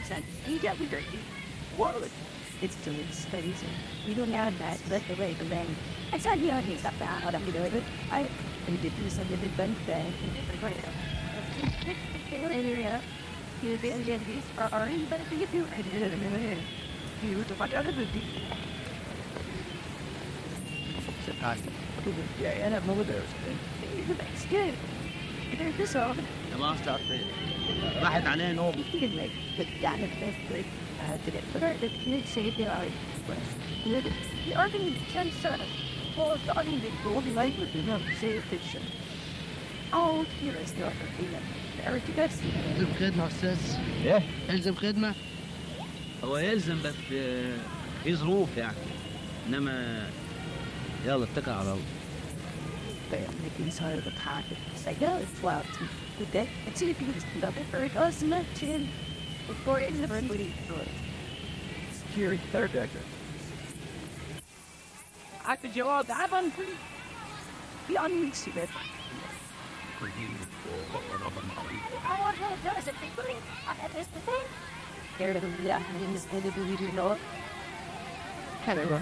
accent. He got me dirty. What? It's still in space. We don't have that. Let the way the bang. I said, yeah, he's up out. I'm going to I and did this. I did the bang bang. area. You did get these are orange, but I think you I did it. You were to find out the Yeah, and I'm over there. It's good. There's this all. ما ستارت راحت عليه نوم يمكن لك يعني بس تقدر say they are the argument can set for starting the golden light with the number say fiction. Oh, here is the other thing. Eric, you guys يلزم خدمة أستاذ ايه يلزم خدمة هو يلزم بس آه، في ظروف يعني انما يلا اتكل على الله family inside of the pocket. Say, no, it's loud to the deck. And see if you can just love it or it does not chin. Before it's never anybody good. Security third decker. I could you all dive on free. Be on me, see that. Oh, no, does it? That is the thing. Here to the yeah, and this end of the video, know. Hello.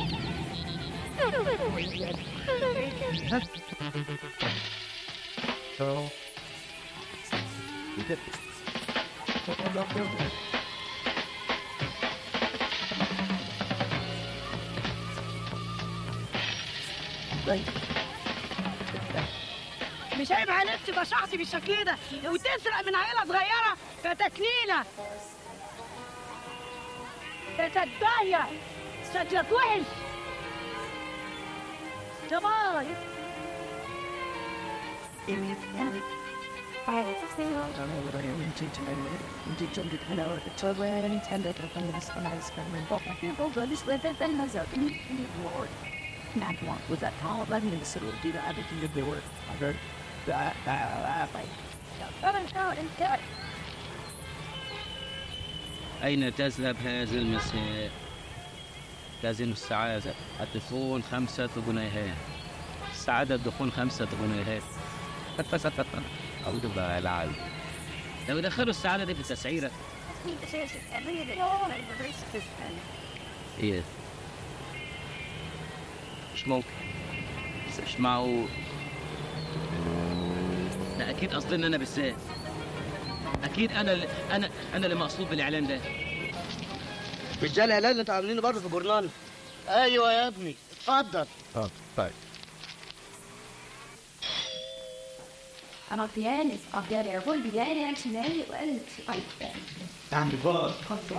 So We did this. Like, مش عيب عليك تبقى شخصي بالشكل ده وتسرق من عيلة صغيرة فتكنيلة تتضايق شكلك وحش جمال I don't know what I am to to into jumped it hello the twelve where I intended to come this when I was coming but I can't hold on this let that then has out in the Lord. Not one was that tall let me in the city do that everything that they were I heard that that like Come and shout and tell أين تذهب هذا المساء؟ كازينو السعادة الدخول خمسة جنيهات السعادة الدخول خمسة جنيهات أعوذ بالله العظيم لو دخلوا السعادة دي في التسعيرة إيه مش ممكن بس مش معقول لا أكيد قصدنا أنا بالذات أكيد أنا اللي أنا أنا اللي مقصود بالإعلان ده رجاله اعلان انتوا عاملينه برضه في جورنال أيوة يا ابني اتفضل اه طيب أنا البيان of that airport البيان actually وقال like عم ببار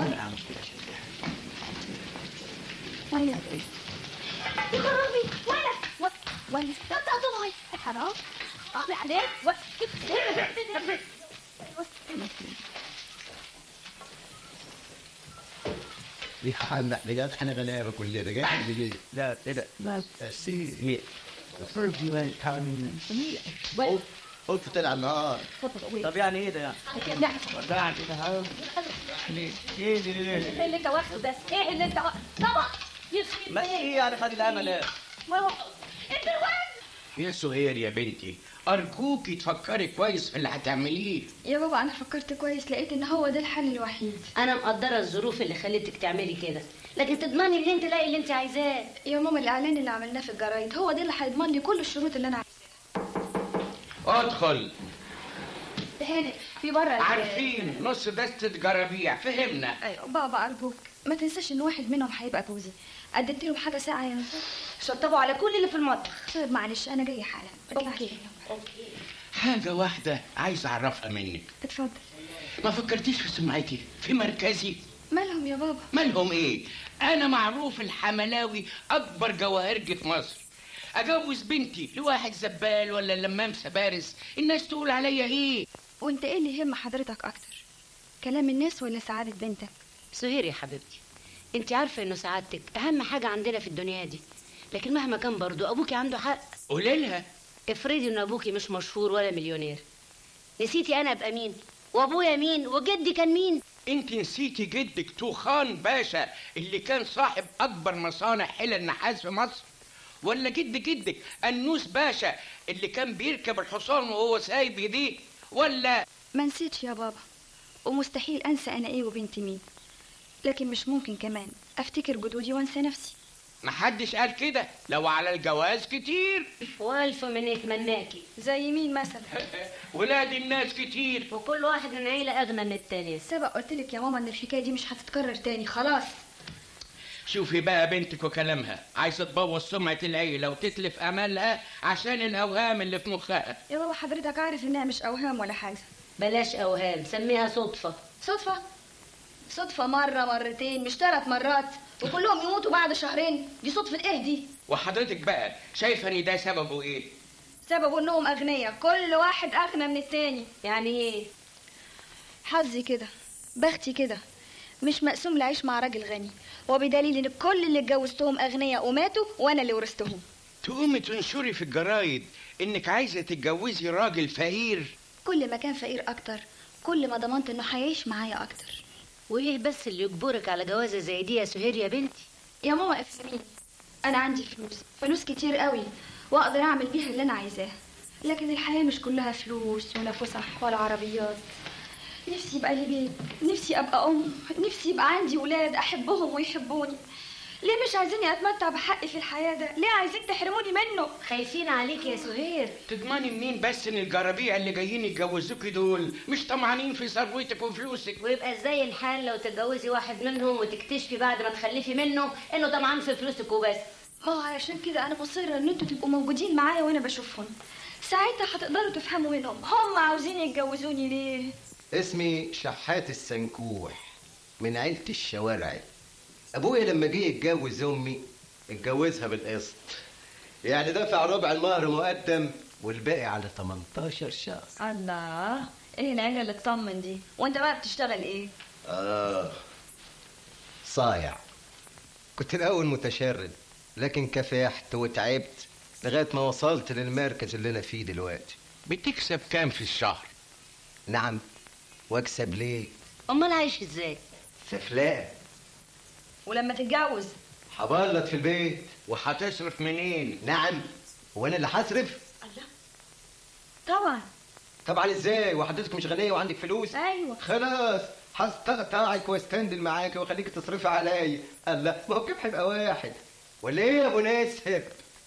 وين يا خرابي وين وين وين لا تطلعي حرام أطلع عليك وين دي حالنا بجد احنا غلابه كلنا جاي بيجي لا لا لا سي مي the first you went coming وين قلت طلع النهار طب يعني ايه ده يعني؟ لا ودعت كده اهو ليه ليه ليه ليه ايه اللي انت واخده ده ايه اللي انت واخده طبعا يخرب ما ايه يعني خد الامل ايه؟ ما هو انت وين يا سهير يا بنتي أرجوكي تفكري كويس في اللي هتعمليه يا بابا انا فكرت كويس لقيت ان هو ده الحل الوحيد انا مقدره الظروف اللي خلتك تعملي كده لكن تضمني ان انت تلاقي اللي انت عايزاه يا ماما الاعلان اللي عملناه في الجرايد هو ده اللي هيضمن لي كل الشروط اللي انا عايزاها ادخل هاني في بره عارفين نص دستة جرابيع فهمنا ايوه بابا ارجوك ما تنساش ان واحد منهم هيبقى جوزي قدمت لهم حاجه ساعه يا نصر شطبوا على كل اللي في المطبخ طيب معلش انا جايه حالا اوكي حاجة واحدة عايز أعرفها منك اتفضل ما فكرتيش في سمعتي في مركزي مالهم يا بابا مالهم إيه أنا معروف الحملاوي أكبر جواهرجي في مصر أجوز بنتي لواحد زبال ولا لمام سبارس الناس تقول عليا إيه وانت ايه اللي يهم حضرتك اكتر كلام الناس ولا سعاده بنتك سهير يا حبيبتي انت عارفه انه سعادتك اهم حاجه عندنا في الدنيا دي لكن مهما كان برضو ابوكي عنده حق قولي لها افرضي ان ابوكي مش مشهور ولا مليونير نسيتي انا ابقى مين وابويا مين وجدي كان مين انت نسيتي جدك توخان باشا اللي كان صاحب اكبر مصانع حلى النحاس في مصر ولا جد جدك انوس باشا اللي كان بيركب الحصان وهو سايب ايديه ولا ما نسيتش يا بابا ومستحيل انسى انا ايه وبنت مين لكن مش ممكن كمان افتكر جدودي وانسى نفسي محدش قال كده لو على الجواز كتير والف من يتمناكي زي مين مثلا ولاد الناس كتير وكل واحد من عيلة أغنى من التاني سبق قلت لك يا ماما ان الحكايه دي مش هتتكرر تاني خلاص شوفي بقى بنتك وكلامها عايزه تبوظ سمعه العيله وتتلف امالها عشان الاوهام اللي في مخها يا بابا حضرتك عارف انها مش اوهام ولا حاجه بلاش أوهام سميها صدفة صدفه صدفه مره مرتين مش ثلاث مرات وكلهم يموتوا بعد شهرين دي صدفه ايه دي وحضرتك بقى شايفه ان ده سببه ايه سببه انهم اغنياء كل واحد اغنى من التاني يعني ايه حظي كده بختي كده مش مقسوم لعيش مع راجل غني وبدليل ان كل اللي اتجوزتهم اغنياء وماتوا وانا اللي ورثتهم تقومي تنشري في الجرايد انك عايزه تتجوزي راجل فقير كل ما كان فقير اكتر كل ما ضمنت انه هيعيش معايا اكتر وايه بس اللي يجبرك على جوازة زي دي يا سهير يا بنتي يا ماما افهميني انا عندي فلوس فلوس كتير قوي واقدر اعمل بيها اللي انا عايزاه لكن الحياه مش كلها فلوس ولا فسح ولا عربيات نفسي يبقى لي بيت نفسي ابقى ام نفسي يبقى عندي ولاد احبهم ويحبوني ليه مش عايزيني اتمتع بحقي في الحياه ده ليه عايزين تحرموني منه خايفين عليك يا سهير تضمني منين بس ان الجرابيع اللي جايين يتجوزوكي دول مش طمعانين في ثروتك وفلوسك ويبقى ازاي الحال لو تتجوزي واحد منهم وتكتشفي بعد ما تخلفي منه انه طمعان في فلوسك وبس ما هو علشان كده انا مصره ان انتوا تبقوا موجودين معايا وانا بشوفهم ساعتها هتقدروا تفهموا منهم هم عاوزين يتجوزوني ليه اسمي شحات السنكوح من عيلة الشوارع أبويا لما جه يتجوز أمي اتجوزها بالقسط يعني دفع ربع المهر مقدم والباقي على 18 شهر الله ايه العيله اللي تطمن دي وانت بقى بتشتغل ايه آه صايع كنت الأول متشرد لكن كفحت وتعبت لغاية ما وصلت للمركز اللي أنا فيه دلوقتي بتكسب كام في الشهر نعم واكسب ليه امال عايش ازاي سفلان ولما تتجوز هبلط في البيت وهتصرف منين نعم وانا اللي هصرف طبعا طبعا ازاي وحضرتك مش غنيه وعندك فلوس ايوه خلاص هستقطعك واستندل معاك واخليك تصرفي عليا الله ما هو كيف هيبقى واحد ولا ايه يا ابو ناسب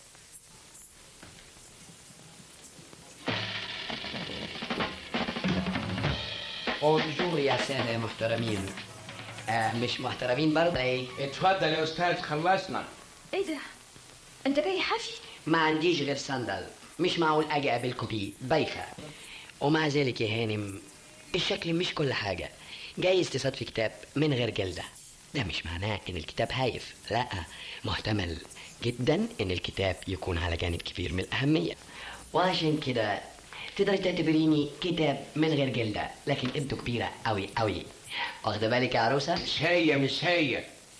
بونجور يا سادة محترمين آه مش محترمين برضه ايه اتفضل يا استاذ خلصنا ايه ده انت جاي حافي ما عنديش غير صندل مش معقول اجي اقابلكم بيه بايخة ومع ذلك يا هانم الشكل مش كل حاجة جايز تصادفي كتاب من غير جلدة ده مش معناه ان الكتاب هايف لا محتمل جدا ان الكتاب يكون على جانب كبير من الاهمية وعشان كده تقدري تعتبريني كتاب من غير جلدة لكن قيمته كبيرة قوي قوي واخدة بالك يا عروسة مش هي مش هي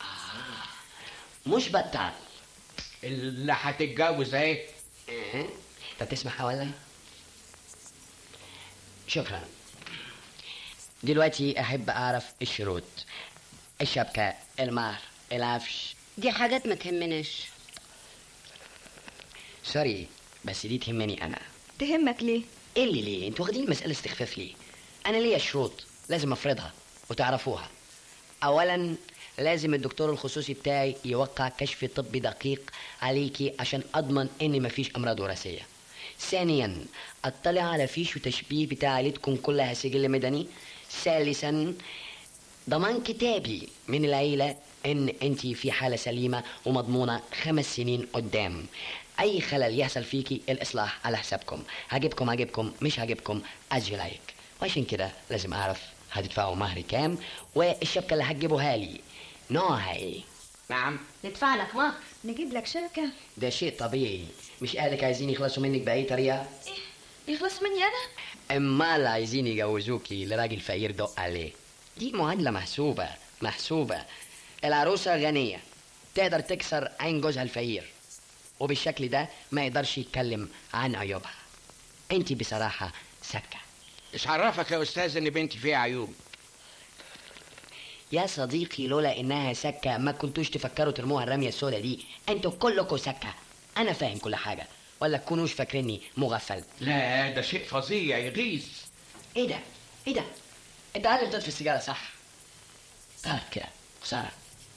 مش بطال اللي هتتجوز اهي إيه؟ طب تسمح ولا شكرا دلوقتي احب اعرف الشروط الشبكة المهر العفش دي حاجات ما تهمناش سوري بس دي تهمني انا تهمك ليه ايه اللي ليه انتوا واخدين المسألة استخفاف ليه انا ليا شروط لازم افرضها وتعرفوها اولا لازم الدكتور الخصوصي بتاعي يوقع كشف طبي دقيق عليكي عشان اضمن ان مفيش امراض وراثيه ثانيا اطلع على فيش وتشبيه بتاع عيلتكم كلها سجل مدني ثالثا ضمان كتابي من العيلة ان انت في حالة سليمة ومضمونة خمس سنين قدام اي خلل يحصل فيكي الاصلاح على حسابكم هجيبكم هجيبكم مش هجيبكم از يو لايك وعشان كده لازم اعرف هتدفعوا مهر كام والشبكة اللي هتجيبوها لي نوعها ايه نعم ندفع لك مهر نجيب لك شبكه ده شيء طبيعي مش اهلك عايزين يخلصوا منك باي طريقة يخلص مني انا امال عايزين يجوزوكي لراجل فقير دق عليه دي معادلة محسوبة محسوبة العروسة غنية تقدر تكسر عين جوزها الفقير وبالشكل ده ما يقدرش يتكلم عن عيوبها انت بصراحة سكة مش عرفك يا استاذ ان بنتي فيها عيوب يا صديقي لولا انها سكة ما كنتوش تفكروا ترموها الرمية السوداء دي انتوا كلكم سكة انا فاهم كل حاجة ولا تكونوش فاكريني مغفل لا ده شيء فظيع يغيظ ايه ده ايه ده انت عارف تطفي السيجاره صح؟ طيب كده خساره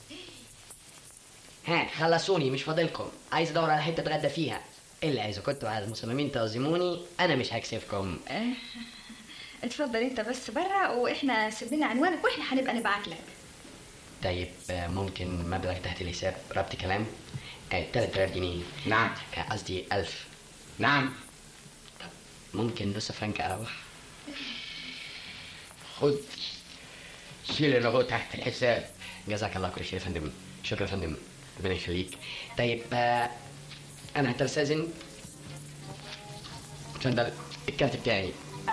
ها خلصوني مش فاضلكم عايز ادور على حته اتغدى فيها الا اذا كنتوا عايز مصممين تعزموني انا مش هكسفكم آه، اتفضل انت بس برا واحنا سيب لنا عنوانك واحنا هنبقى نبعت لك طيب آه، ممكن مبلغ تحت الحساب ربط كلام آه 3000 جنيه نعم قصدي 1000 نعم طب ممكن نص فرنك اروح خد شيل اللي هو تحت الحساب جزاك الله كل شيء يا فندم شكرا يا فندم ربنا يخليك طيب آه، انا هتستاذن اتفضل الكارت بتاعي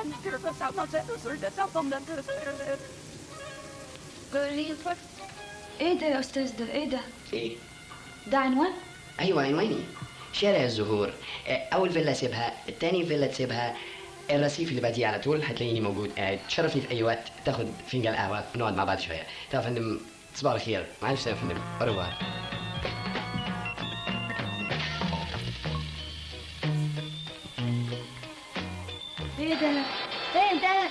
ايه ده يا استاذ ده ايه ده ايه ده عنوان ايوه عنواني شارع الزهور آه، اول فيلا سيبها التاني فيلا تسيبها الرصيف اللي بعديه على طول هتلاقيني موجود قاعد تشرفني في اي وقت تاخد فنجان قهوه نقعد مع بعض شويه طب يا فندم تصبحوا على خير مع الف سلامه يا فندم أوروار. ايه ده ايه ده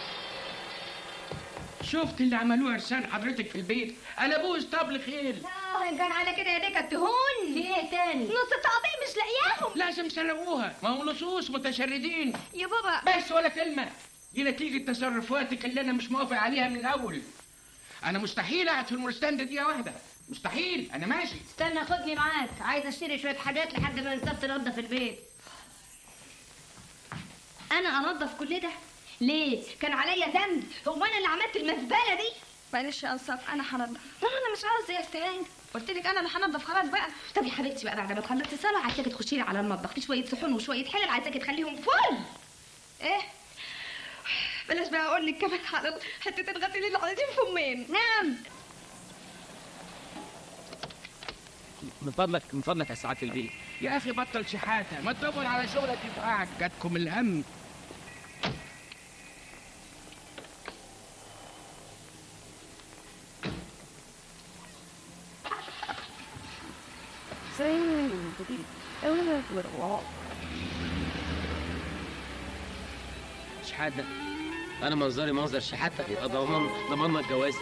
شفت اللي عملوه ارسال حضرتك في البيت انا ابوس طبل خيل اه كان على كده يا ديك التهون ايه تاني نص التعظيم مش لاقياهم لازم سرقوها ما هو لصوص متشردين يا بابا بس ولا كلمة دي نتيجة تصرفاتك اللي أنا مش موافق عليها من الأول أنا مستحيل أقعد في المرستان دي دقيقة واحدة مستحيل أنا ماشي استنى خدني معاك عايزه اشتري شويه حاجات لحد ما انت تنضف البيت انا انضف كل ده ليه كان عليا ذنب هو انا اللي عملت المزبله دي معلش يا انصاف انا هنضف لا انا مش عاوزه يا استهان قلت لك انا اللي هنضف خلاص بقى طب يا حبيبتي بقى بعد ما تخلصي الصلاه عايزاكي تخشي لي على المطبخ في شويه صحون وشويه حلل عايزاكي تخليهم فل ايه بلاش بقى اقول لك كمان على حته الغسيل اللي عايزين فمين نعم من فضلك من فضلك يا سعاده البيت يا أخي بطل شحاتة ما تدور على شغلك يفقعك جاتكم الهم شحاته انا منظري منظر شحاته يبقى ضمان ضمننا الجواز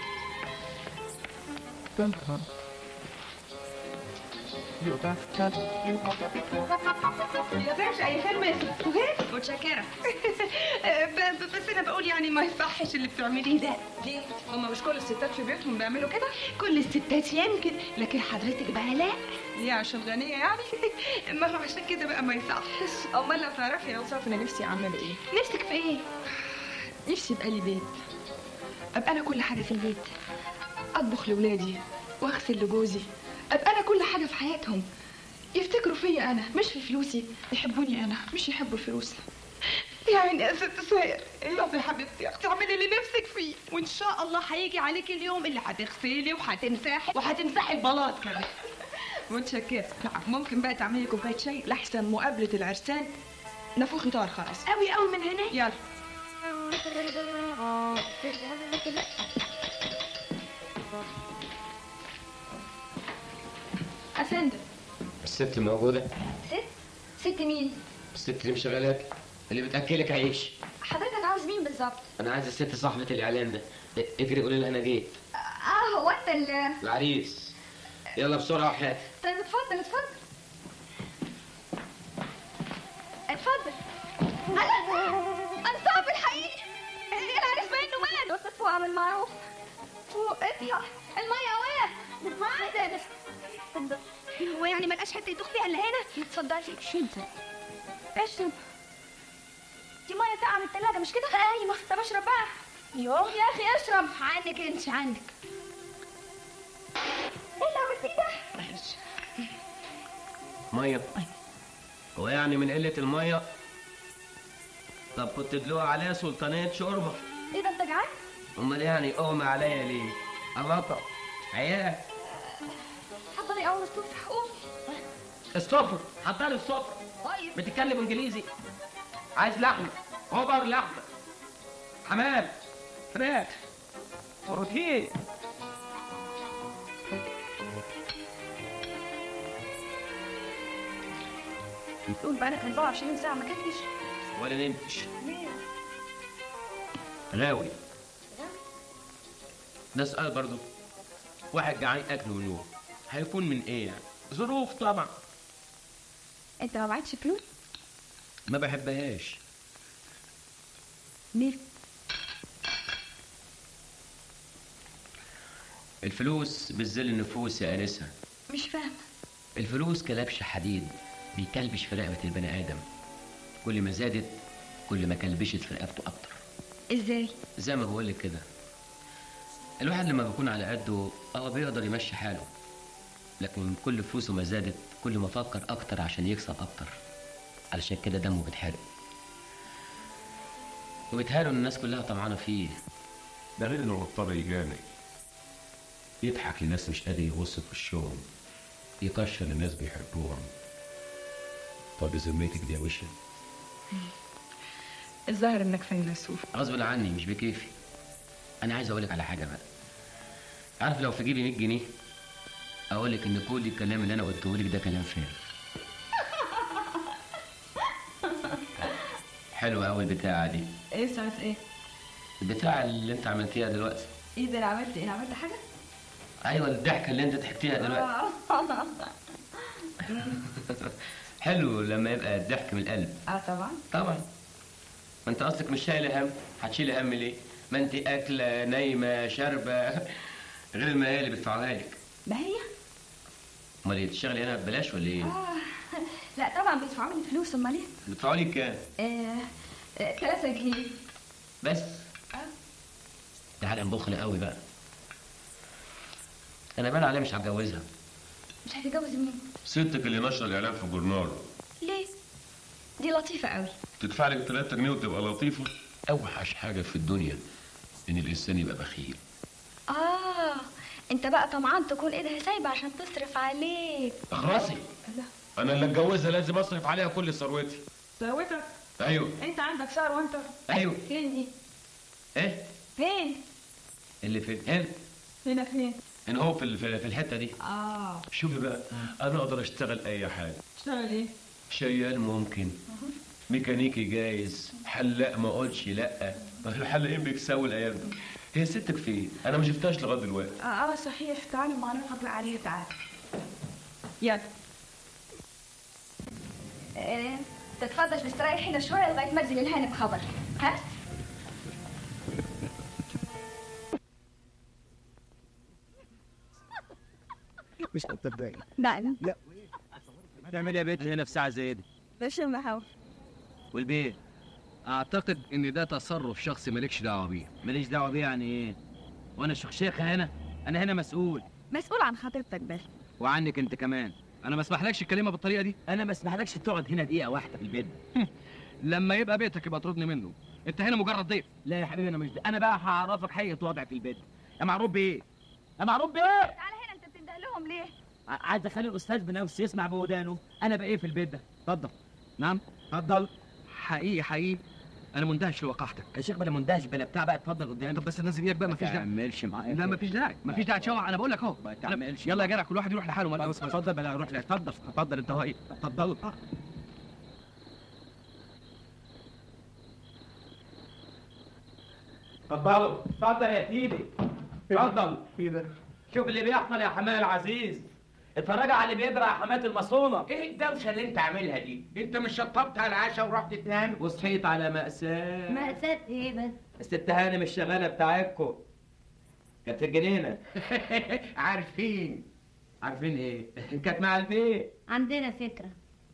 يا باشا اي خدمه يا ست سهير متشكره ب- ب- بس انا بقول يعني ما يصحش اللي بتعمليه ده ليه هما مش كل الستات في بيوتهم بيعملوا كده كل الستات يمكن لكن حضرتك بقى لا ليه عشان غنيه يعني ما هو عشان كده بقى ما يصحش امال لو تعرفي يا وصاف انا نفسي اعمل ايه نفسك في ايه نفسي يبقى لي بيت ابقى انا كل حاجه في البيت اطبخ لاولادي واغسل لجوزي ابقى انا كل حاجه في حياتهم يفتكروا فيا انا مش في فلوسي يحبوني انا مش يحبوا الفلوس يا عيني يا ست سهير طب يا حبيبتي يا اختي اعملي اللي نفسك فيه وان شاء الله هيجي عليك اليوم اللي هتغسلي وهتمسحي وهتمسحي البلاط كمان متشكرة ممكن بقى تعملي كوباية شاي لحسن مقابلة العرسان نفوخي طار خالص قوي قوي من هنا يلا افندم الست موجودة ست ست مين الست اللي مشغلاك اللي بتاكلك عيش حضرتك عاوز مين بالظبط انا عايز الست صاحبة الاعلان ده اجري قولي لها انا جيت اه هو انت ال العريس يلا بسرعة وحياتي طيب اتفضل اتفضل اتفضل انا انصاف الحقيقي العريس باينه مات بس فوق اعمل معروف فوق اطلع المية وقع معدن هو يعني ملقاش حته يدوخ فيها الا هنا اتفضلي شد اشرب دي ميه ساقعه من التلاجة مش كده؟ ايوه طب اشرب بقى يوه يا اخي اشرب عنك انت عندك ايه اللي عملتيه ده؟ مية هو يعني من قلة المية طب كنت تدلوها عليها سلطانية شوربة ايه ده انت جعان؟ امال يعني اغمى عليا ليه؟ قلطة عيال حضري اول الصبح قومي السفر حضري السفر طيب بتتكلم انجليزي عايز لحمة خبر لحمة حمام فراخ بروتين تقول بقالك 24 ساعة ما كلتش ولا نمتش ليه؟ غاوي ده سؤال برضه واحد جعان اكل ونوم هيكون من ايه يعني ظروف طبعا انت ما معكش فلوس ما بحبهاش ليه الفلوس بتذل النفوس يا انسه مش فاهمه الفلوس كلبش حديد بيكلبش في رقبه البني ادم كل ما زادت كل ما كلبشت في رقبته اكتر ازاي زي ما بقول لك كده الواحد لما بيكون على قده اه بيقدر يمشي حاله لكن كل فلوسه ما زادت كل ما فكر اكتر عشان يكسب اكتر علشان كده دمه بيتحرق وبيتهيأله ان الناس كلها طمعانه فيه ده غير انه مضطر يجامل يضحك لناس مش قادر يبص في وشهم يكشر لناس بيحبوهم طب بذمتك دي يا وشة الظاهر انك فيلسوف غصب عني مش بكيفي انا عايز اقول لك على حاجه بقى عارف لو في جيبي 100 جنيه اقول لك ان كل الكلام اللي انا قلته لك ده كلام فارغ حلوه قوي البتاعه دي ايه ساعة ايه؟ البتاعه اللي انت عملتيها دلوقتي ايه ده انا عملت ايه؟ انا عملت حاجة؟ ايوه الضحكه اللي انت ضحكتيها دلوقتي حلو لما يبقى الضحك من القلب اه طبعا طبعا ما انت اصلك مش شايله هم هتشيلي هم ليه ما انت اكله نايمه شاربه غير الملاهي اللي بيدفعوها لك ما هي امال ايه تشتغلي هنا ببلاش ولا ايه آه. لا طبعا بيدفعوا لي فلوس امال ايه بيدفعوا لي كام آه، آه، ثلاثة جنيه بس ده حاجه مبخله قوي بقى انا بان عليها مش هتجوزها مش هتتجوز مين ستك اللي نشر الاعلان في الجورنال ليه دي لطيفة قوي تدفع لك 3 جنيه وتبقى لطيفه اوحش حاجه في الدنيا ان الانسان يبقى بخيل اه انت بقى طمعان تكون ايدها سايبة عشان تصرف عليك اخرسي انا اللي اتجوزها لازم اصرف عليها كل ثروتي ثروتك ايوه انت عندك شهر وانت ايوه فين دي ايه فين اللي في هنا هنا فين؟ هنا هو في ال- في في الحته دي اه شوفي بقى انا اقدر اشتغل اي حاجه اشتغل ايه؟ شيال ممكن ميكانيكي جايز حلاق ما اقولش لا الحلاقين بيكسبوا الايام دي هي ستك فين انا ما شفتهاش لغايه دلوقتي اه اه صحيح تعالوا معنا نقضي عليه تعال يلا آه، تتفضل تستريح هنا شوية لغاية ما انزل الهاني بخبر ها مش هتصدقني نعم لا هتعمل ايه يا بنت هنا في ساعه زي دي بشم هوا والبيت اعتقد ان ده تصرف شخصي مالكش دعوه بيه ماليش دعوه بيه يعني ايه وانا شيخه هنا انا هنا مسؤول مسؤول عن خطيبتك بس وعنك انت كمان انا ما اسمحلكش الكلمه بالطريقه دي انا ما اسمحلكش تقعد هنا دقيقه واحده في البيت لما يبقى بيتك يبقى تردني منه انت هنا مجرد ضيف لا يا حبيبي انا مش انا بقى هعرفك حقيقه وضعي في البيت يا معروف بايه يا معروف بايه تعالى هنا انت بتنده لهم ليه ع- عايز اخلي الاستاذ بنفسه يسمع بودانه انا بقى ايه في البيت ده اتفضل نعم اتفضل حقيقي حقيقي انا مندهش لوقاحتك يا شيخ بلا مندهش بلا بتاع بقى اتفضل قدامي طب بس نزل ايدك بقى مفيش ما داعي تعملش معايا لا مفيش داعي مفيش داعي تشوع انا بقول لك اهو ما أنا- تعملش يلا يا جدع كل واحد يروح لحاله ما بس اتفضل بلا روح لا اتفضل اتفضل انت هو ايه اتفضل اتفضلوا اتفضل يا سيدي اتفضل شوف اللي بيحصل يا حماه العزيز اتفرج على اللي بيجرى يا حماه المصونه ايه الدوشه اللي انت عاملها دي انت مش شطبت على العشاء ورحت تنام وصحيت على مأساة مأساة ايه بس الست هانم الشغالة بتاعتكم كانت في الجنينة عارفين عارفين ايه؟ كانت مع البيت عندنا فكرة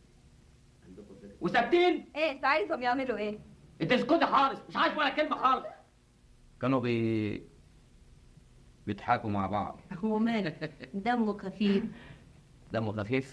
وثابتين ايه انت عايزهم يعملوا ايه انت اسكتي خالص مش عايز ولا كلمة خالص كانوا بي بيضحكوا مع بعض هو مالك دمه خفيف دمه خفيف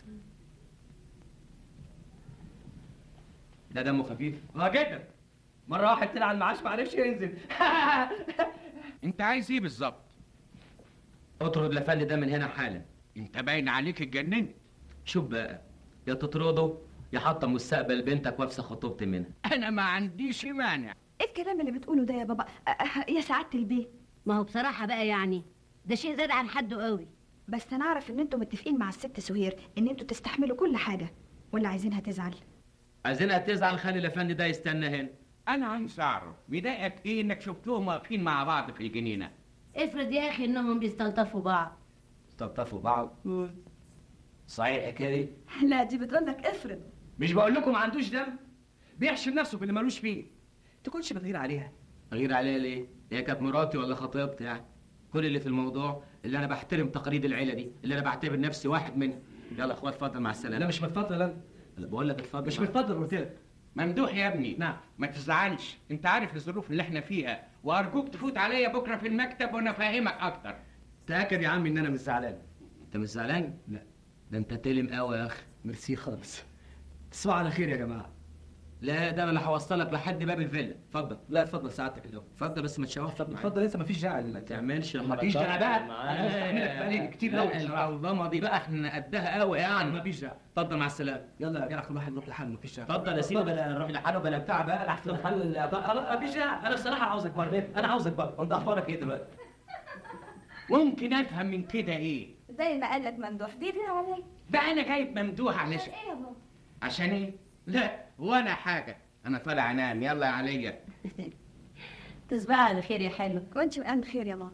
ده دمه خفيف اه جدا مرة واحد طلع على المعاش ما عرفش ينزل انت عايز ايه بالظبط اطرد لفند ده من هنا حالا انت باين عليك اتجننت شوف بقى يا تطرده يا حاطه مستقبل بنتك وافسخ خطوبتي منها انا ما عنديش مانع ايه الكلام اللي بتقوله ده يا بابا أه، أه، يا سعادة البيت ما هو بصراحة بقى يعني ده شيء زاد عن حده قوي بس انا اعرف ان انتوا متفقين مع الست سهير ان انتوا تستحملوا كل حاجة ولا عايزينها تزعل عايزينها تزعل خلي الافندي ده يستنى هنا انا عايز اعرف بيضايقك ايه انك شفتوهم واقفين مع بعض في الجنينه افرض يا اخي انهم بيستلطفوا بعض استلطفوا بعض صحيح يا كده لا دي بتقول لك افرض مش بقول لكم ما عندوش دم بيحشر نفسه في اللي ملوش فيه تكونش بتغير عليها غير عليها ليه؟ هي كانت مراتي ولا خطيبتي يعني كل اللي في الموضوع اللي انا بحترم تقاليد العيله دي اللي انا بعتبر نفسي واحد منها يلا اخوات اتفضل مع السلامه لا مش متفضل انا لا بقول لك اتفضل مش متفضل قلت لك ممدوح يا ابني نعم ما تزعلش انت عارف الظروف اللي احنا فيها وارجوك تفوت عليا بكره في المكتب وانا فاهمك اكتر تاكد يا عمي ان انا مش زعلان انت مش زعلان؟ لا ده انت تلم قوي يا اخي ميرسي خالص تصبحوا على خير يا جماعه لا ده انا اللي هوصلك لحد باب الفيلا اتفضل لا اتفضل سعادتك الاول اتفضل بس ما تشوفش اتفضل اتفضل لسه مفيش داعي ما تعملش مفيش داعي بقى انا مستحملك بقالي كتير قوي العظمه دي بقى احنا قدها قوي يعني مفيش داعي اتفضل مع السلامه يلا يا جدع كل واحد يروح لحاله مفيش داعي اتفضل يا سيدي بلا نروح لحاله بلا بتاع بقى لحسن الحل مفيش داعي انا بصراحه عاوزك بره انا عاوزك بره وانت اخبارك ايه دلوقتي ممكن افهم من كده ايه زي ما قال لك ممدوح دي دي عليك بقى انا جايب ممدوح علشان ايه يا بابا عشان ايه لا ولا حاجه انا طالع انام يلا يا عليا تصبح على خير يا حلو وانت بقى بخير يا ماما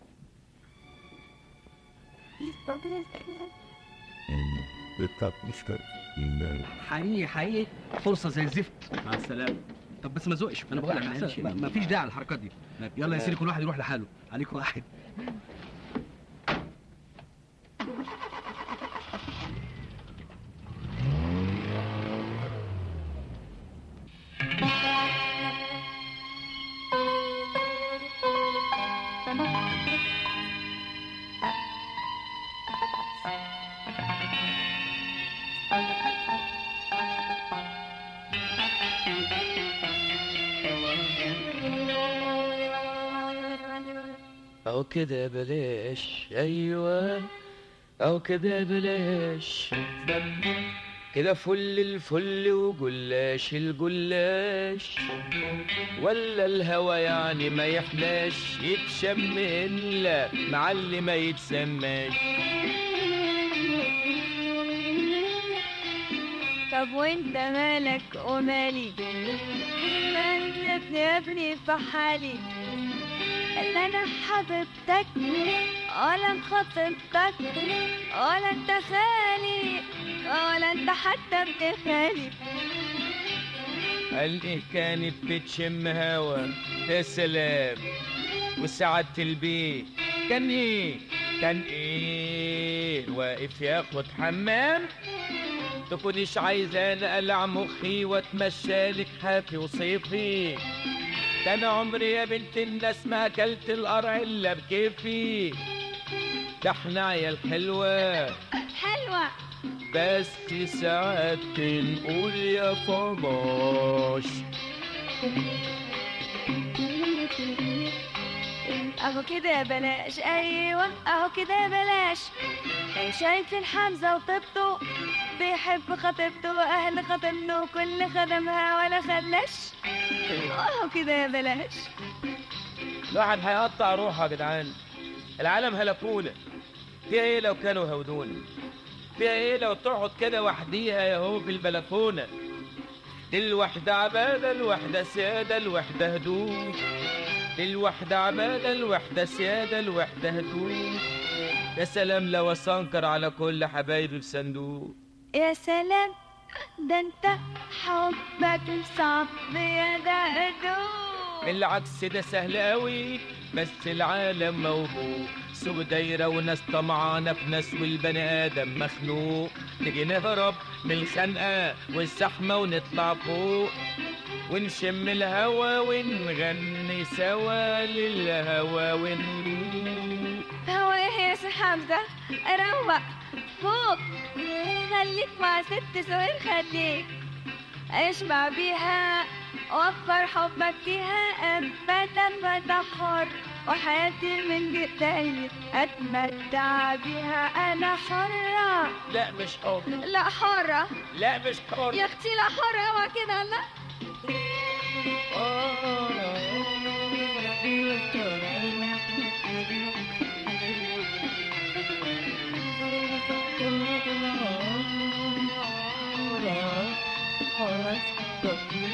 حقيقي حقيقي فرصه زي الزفت مع السلامه طب بس ما زقش انا بقول لك تعملش. ما- مفيش داعي للحركات دي يلا يا سيدي كل واحد يروح لحاله عليكم واحد أو كده بلاش أيوة أو كده بلاش كده فل الفل وجلاش الجلاش ولا الهوى يعني ما يحلاش يتشم إلا مع اللي ما يتسماش طب وانت مالك ومالي ما انت يا ابني في حالي لا انا حبيبتك ولا خطيبتك ولا انت خالي ولا انت حتى ابن خالي قال إيه كانت بتشم هوا يا سلام وسعادة البيت كان إيه كان إيه واقف ياخد حمام تكونيش عايزاني أقلع مخي واتمشى لك حافي وصيفي ده انا عمري يا بنت الناس ما اكلت القرع الا بكيفي ده احنا عيال حلوه حلوة بس ساعات نقول يا فماش اهو كده بلاش ايوه اهو كده بلاش شايف الحمزة وطيبته بيحب خطيبته واهل خطيبته كل خدمها ولا خدناش اهو كده بلاش الواحد هيقطع روحه يا جدعان العالم هلكونا فيها ايه لو كانوا هودونا فيها ايه لو تقعد كده وحديها يا هو في البلكونه دي الوحدة عبادة الوحدة سيادة الوحدة هدوء دي الوحدة عبادة الوحدة سيادة الوحدة هدوء يا سلام لو اسنكر على كل حبايبي في صندوق يا سلام ده انت حبك صعب يا ده هدوء بالعكس ده سهل قوي بس العالم موهوب سوق دايرة وناس طمعانة في ناس والبني آدم مخنوق نيجي نهرب من الخنقة والزحمة ونطلع فوق ونشم الهوا ونغني سوا للهوا ونروق هو ايه يا سي حمزة روق فوق خليك مع ست سهير خليك اشبع بيها وفر حبك فيها ابدا ما تحر وحياتي من جديد اتمتع بيها انا حرة لا مش حر لا حرة لا مش حر يا اختي لا حرة هو كده لا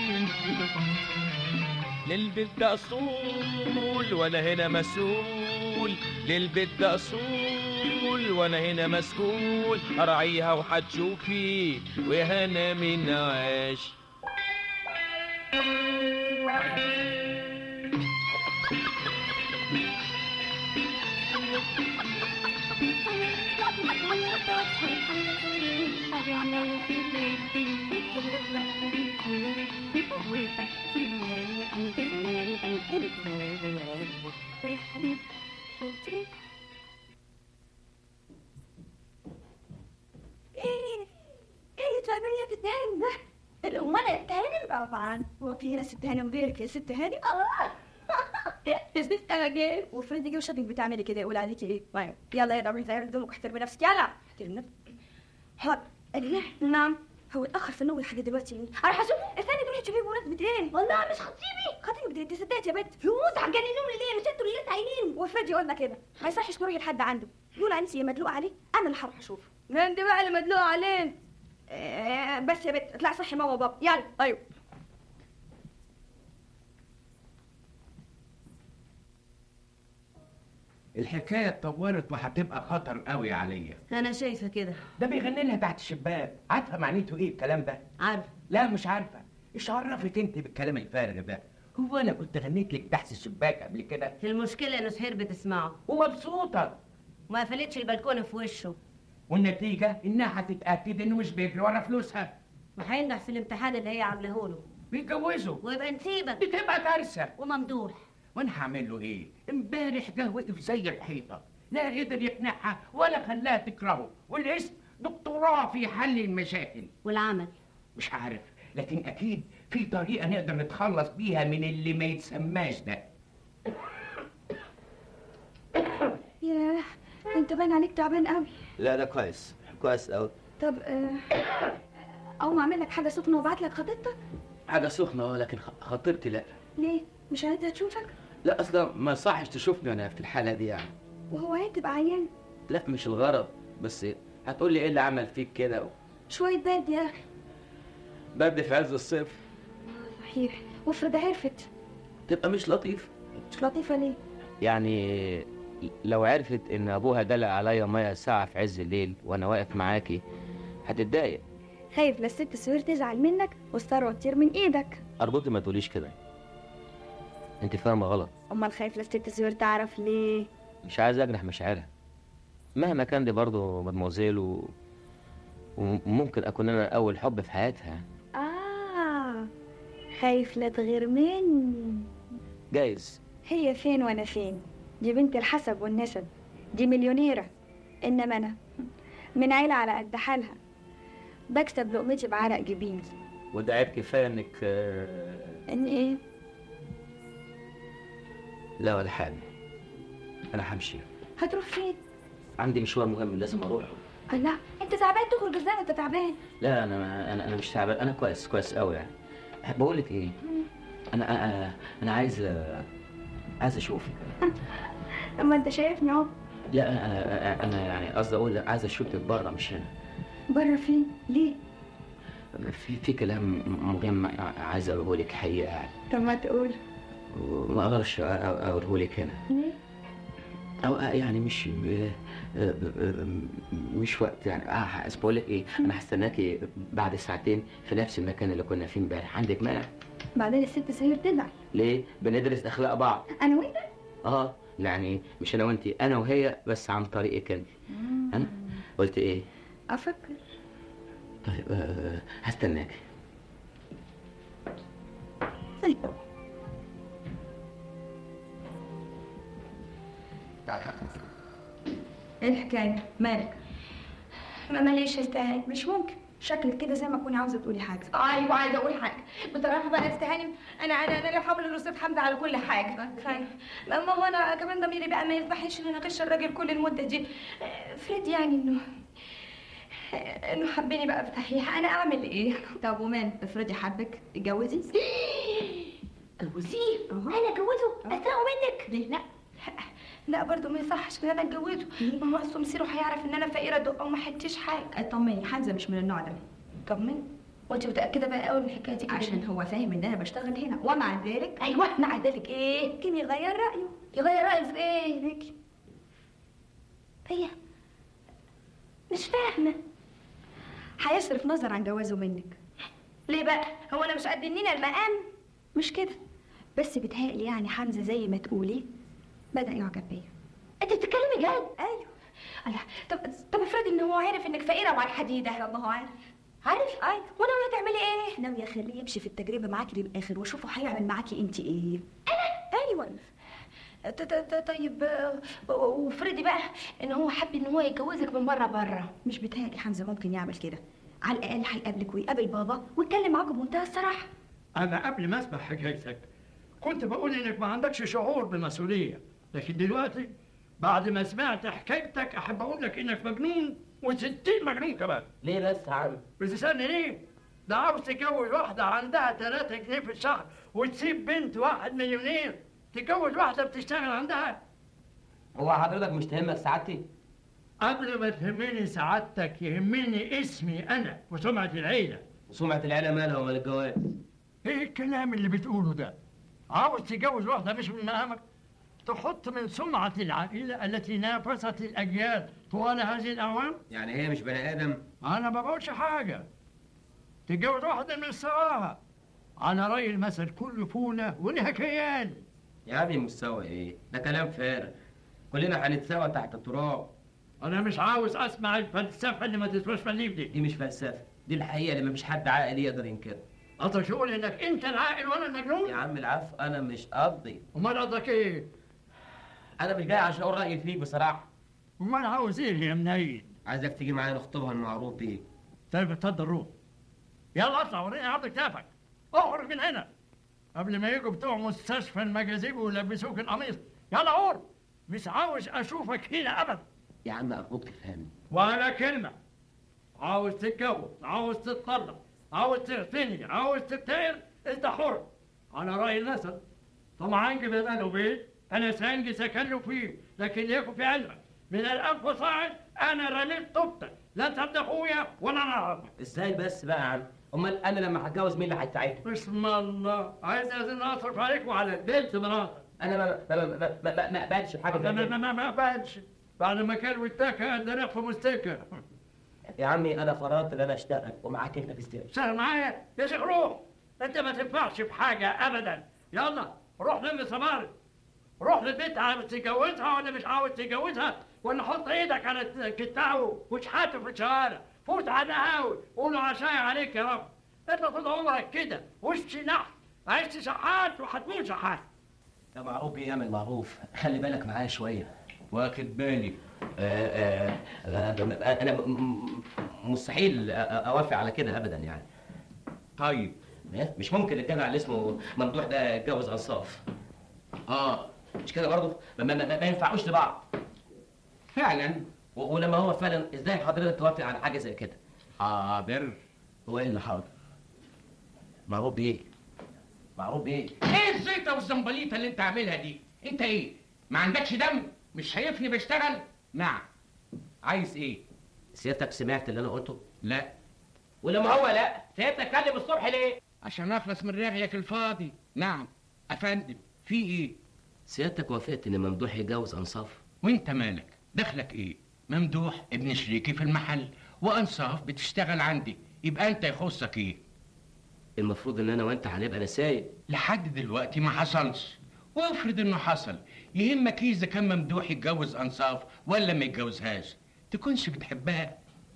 للبيت ده اصول وانا هنا مسؤول تقول للبيت ده اصول وانا هنا مسؤول اراعيها وهتشوفي ويا هنا من عاش ايه ايه تعملي في الدهن ده الأمال التهاني طبعا هو في هنا ست هاني غيرك يا ست هاني اه يا ست هاني وفريدي جه شكلك بتعملي كده يقول عليكي ايه طيب يلا يا دبري زي هدومك واحترمي نفسك يلا احترمي نفسك حاضر الله نعم هو اتأخر في النوم لحد دلوقتي ليه؟ أنا حاسب الثاني تروحي تشوفيه بمناسبة ايه؟ والله مش خطيبي خطيبك ده انت صدقت يا بنت يموت هتجننوني ليه؟ مش انتوا اللي لسه قايلين وفريدي قلنا كده ما يصحش تروحي لحد عنده يقول انت يا مدلوق عليه انا اللي هروح اشوفه ما انت بقى اللي مدلوق عليه آه، بس يا بنت اطلع صحي ماما وبابا يلا ايوه الحكايه اتطورت وهتبقى خطر قوي عليا انا شايفه كده ده بيغني لها تحت الشباك عارفه معنيته ايه الكلام ده عارف لا مش عارفه ايش عرفك انت بالكلام الفارغ ده هو انا كنت غنيت لك تحت الشباك قبل كده المشكله انه سهير بتسمعه ومبسوطه وما قفلتش البلكونه في وشه والنتيجه انها هتتاكد انه مش بيجري ورا فلوسها وهينجح في الامتحان اللي هي عاملاه له بيتجوزوا ويبقى نسيبك بتبقى كارثه وممدوح وانا هعمل له ايه امبارح ده وقف زي الحيطه لا قدر يقنعها ولا خلاها تكرهه والاسم دكتوراه في حل المشاكل والعمل مش عارف لكن اكيد في طريقه نقدر نتخلص بيها من اللي ما يتسماش ده ياه انت باين عليك تعبان قوي لا ده كويس كويس قوي طب آه، اقوم اعمل لك حاجه سخنه وابعت لك خطيبتك حاجة سخنة اه لكن خ- خطيبتي لا ليه مش عايزها تشوفك لا اصلا ما صحش تشوفني وانا في الحالة دي يعني وهو هي تبقى عيان لا مش الغرض بس هتقول لي ايه اللي عمل فيك كده شويه برد يا اخي برد في عز الصيف صحيح وافرض عرفت تبقى مش لطيف مش لطيفه ليه يعني لو عرفت ان ابوها دلق عليا ميه ساعة في عز الليل وانا واقف معاكي هتتضايق خايف لا الست سهير تزعل منك والثروه تطير من ايدك ارجوكي ما تقوليش كده انت فاهمة غلط امال خايف لا الست سهير تعرف ليه مش عايز اجرح مشاعرها مهما كان دي برضه مدموزيل و... وممكن اكون انا اول حب في حياتها اه خايف لا تغير مني جايز هي فين وانا فين دي بنت الحسب والنسب دي مليونيرة انما انا من عيلة على قد حالها بكسب لقمتي بعرق جبيني وده عيب كفايه انك آه، ان ايه لا ولا حاجه انا همشي هتروح فين عندي مشوار مهم لازم اروح لا انت تعبان تخرج ازاي وانت تعبان لا انا انا انا مش تعبان انا كويس كويس قوي يعني بقول لك ايه انا انا انا عايز آه، عايز اشوفك اما انت شايفني اهو لا انا انا انا يعني قصدي اقول عايز اشوفك بره مش هنا بره فين ليه في في كلام مهم عايز اقوله لك حقيقه يعني طب ما تقول وما اقدرش اقوله لك هنا ليه او يعني مش ب- ب- مش وقت يعني اه بس بقول لك ايه انا هستناكي بعد ساعتين في نفس المكان اللي كنا فيه امبارح عندك مانع بعدين الست سهير تزعل ليه بندرس اخلاق بعض انا وانت اه يعني مش انا وانت انا وهي بس عن طريقك انت انا قلت ايه افكر طيب آه هستناكي ايه الحكايه مالك ما ماليش يا استهاني مش ممكن شكلك كده زي ما تكوني عاوزه تقولي حاجه ايوه عايزه اقول حاجه بصراحه بقى استهاني انا انا انا لا حول ولا قوه حمزه على كل حاجه خير. ما هو انا كمان ضميري بقى ما يسمحش ان انا اغش الراجل كل المده دي افرض يعني انه انه حبني بقى بصحيح انا اعمل ايه طب ومال افرضي حبك اتجوزي جوزيه انا اتجوزه اسرقه منك ليه لا لا برضه ما يصحش ان انا اتجوزه ما هو اصله مصيره هيعرف ان انا فقيره دقه وما حدش حاجه اطمني حمزه مش من النوع ده طمني وانت متاكده بقى قوي من الحكايه دي كده عشان هو فاهم ان انا بشتغل هنا ومع ذلك ايوه مع ذلك ايه ممكن يغير رايه يغير رايه في ايه ليكي هي مش فاهمة هيصرف نظر عن جوازه منك ليه بقى؟ هو أنا مش قدنينا المقام؟ مش كده بس بتهيألي يعني حمزة زي ما تقولي بدأ يعجب بيا أنت بتتكلمي جد؟ أيوه الله طب طب افرضي إن هو عرف إنك فقيرة وعلى الحديدة طب ما هو عارف عارف؟ أيوه وناوية تعملي إيه؟ ناوية أخليه يمشي في التجربة معاكي للآخر وأشوفه هيعمل معاكي أنت إيه؟ أنا؟ أيوه ط- ط- ط- طيب آه، وافرضي بقى ان هو حب ان هو يتجوزك من بره بره مش بتهيألي حمزه ممكن يعمل كده على الاقل هيقابلك ويقابل بابا ويتكلم معاكم بمنتهى الصراحه أنا قبل ما أسمع حكايتك كنت بقول إنك ما عندكش شعور بالمسؤولية لكن دلوقتي بعد ما سمعت حكايتك أحب أقول لك إنك مجنون وستين مجنون كمان ليه بس يا عم؟ بتسألني ليه؟ ده عاوز تتجوز واحدة عندها 3 جنيه في الشهر وتسيب بنت واحد مليونير تتجوز واحدة بتشتغل عندها هو حضرتك مش تهمك سعادتي؟ قبل ما تهمني سعادتك يهمني اسمي أنا وسمعة العيلة وسمعة العيلة مالها ومال الجواز؟ ايه الكلام اللي بتقوله ده؟ عاوز تتجوز واحدة مش من مقامك؟ تحط من سمعة العائلة التي نافست الأجيال طوال هذه الأعوام؟ يعني هي مش بني آدم؟ أنا ما بقولش حاجة تتجوز واحدة من سواها على رأي المثل كل فولة ولها كيان يا عمي مستوى ايه؟ ده كلام فارغ كلنا هنتساوى تحت التراب أنا مش عاوز أسمع الفلسفة اللي ما تسواش فليف دي دي مش فلسفة دي الحقيقة اللي مفيش حد عاقل يقدر ينكرها قصدك تقول إنك أنت العاقل وأنا المجنون؟ يا عم العفو أنا مش قصدي أمال قصدك إيه؟ أنا مش جاي عشان أقول رأيي فيك بصراحة أمال عاوز إيه يا منيل؟ عايزك تيجي معايا نخطبها المعروف بيه طيب اتفضل روح يلا اطلع وريني عرض كتافك اخرج من هنا قبل ما يجوا بتوع مستشفى المجاذيب ويلبسوك القميص يلا قول مش عاوز اشوفك هنا ابدا يا عم أرجوك تفهمني ولا كلمة عاوز تتجوز عاوز تتطلق عاوز تغتني عاوز تبتعد انت حر على رأي المثل طبعا جبت له بيت انا سانجي سكنه فيه لكن ليكن في علمك من الألف صاعد انا رميت طوبتك لا انت ابن اخويا ولا انا عارفك ازاي بس بقى يا عم؟ أمال أنا لما هتجوز مين اللي هيساعدني؟ بسم الله عايز أزن أصرف عليك وعلى البنت مراتك أنا ما ما ما ما ما- ما أقبلش بحاجة زي ما ما كده. ما ما قبلش بعد ما كان واتكى اداني في مستكة يا عمي أنا قررت إن أنا أشتغل ومعاك أنت في السير سهل معايا يا شيخ روح انت ما تنفعش في حاجة ابدا يلا روح لم صبارك روح للبنت عاوز تتجوزها ولا مش عاوز تتجوزها ولا حط ايدك على كتاعه وشحاته في الشوارع فوت على القهاوي قولوا عشاي عليك يا رب انت طول عمرك كده وش نحت عشت شحات وهتموت شحات ده معروف بيعمل معروف خلي بالك معايا شوية واخد بالي آه، آه، آه، أنا م- م- مستحيل أ- أ- أوافق على كده أبدا يعني طيب مش ممكن الجدع اللي اسمه ممدوح ده يتجوز أنصاف اه مش كده برضه ما, ما, ما, ما ينفعوش لبعض فعلا و- ولما هو فعلا ازاي حضرتك توافق على حاجه زي كده حاضر هو ايه اللي حاضر معروف بايه معروف بايه ايه الزيطه والزنبليطه اللي انت عاملها دي انت ايه ما عندكش دم مش شايفني بشتغل نعم عايز ايه سيادتك سمعت اللي انا قلته لا ولما هو لا سيادتك كلم الصبح ليه عشان اخلص من رغيك الفاضي نعم افندم في ايه سيادتك وافقت ان ممدوح يتجوز انصاف وانت مالك دخلك ايه ممدوح ابن شريكي في المحل وانصاف بتشتغل عندي يبقى انت يخصك ايه المفروض ان انا وانت هنبقى نسايب لحد دلوقتي ما حصلش وافرض انه حصل يهمك ايه اذا كان ممدوح يتجوز انصاف ولا ما يتجوزهاش تكونش بتحبها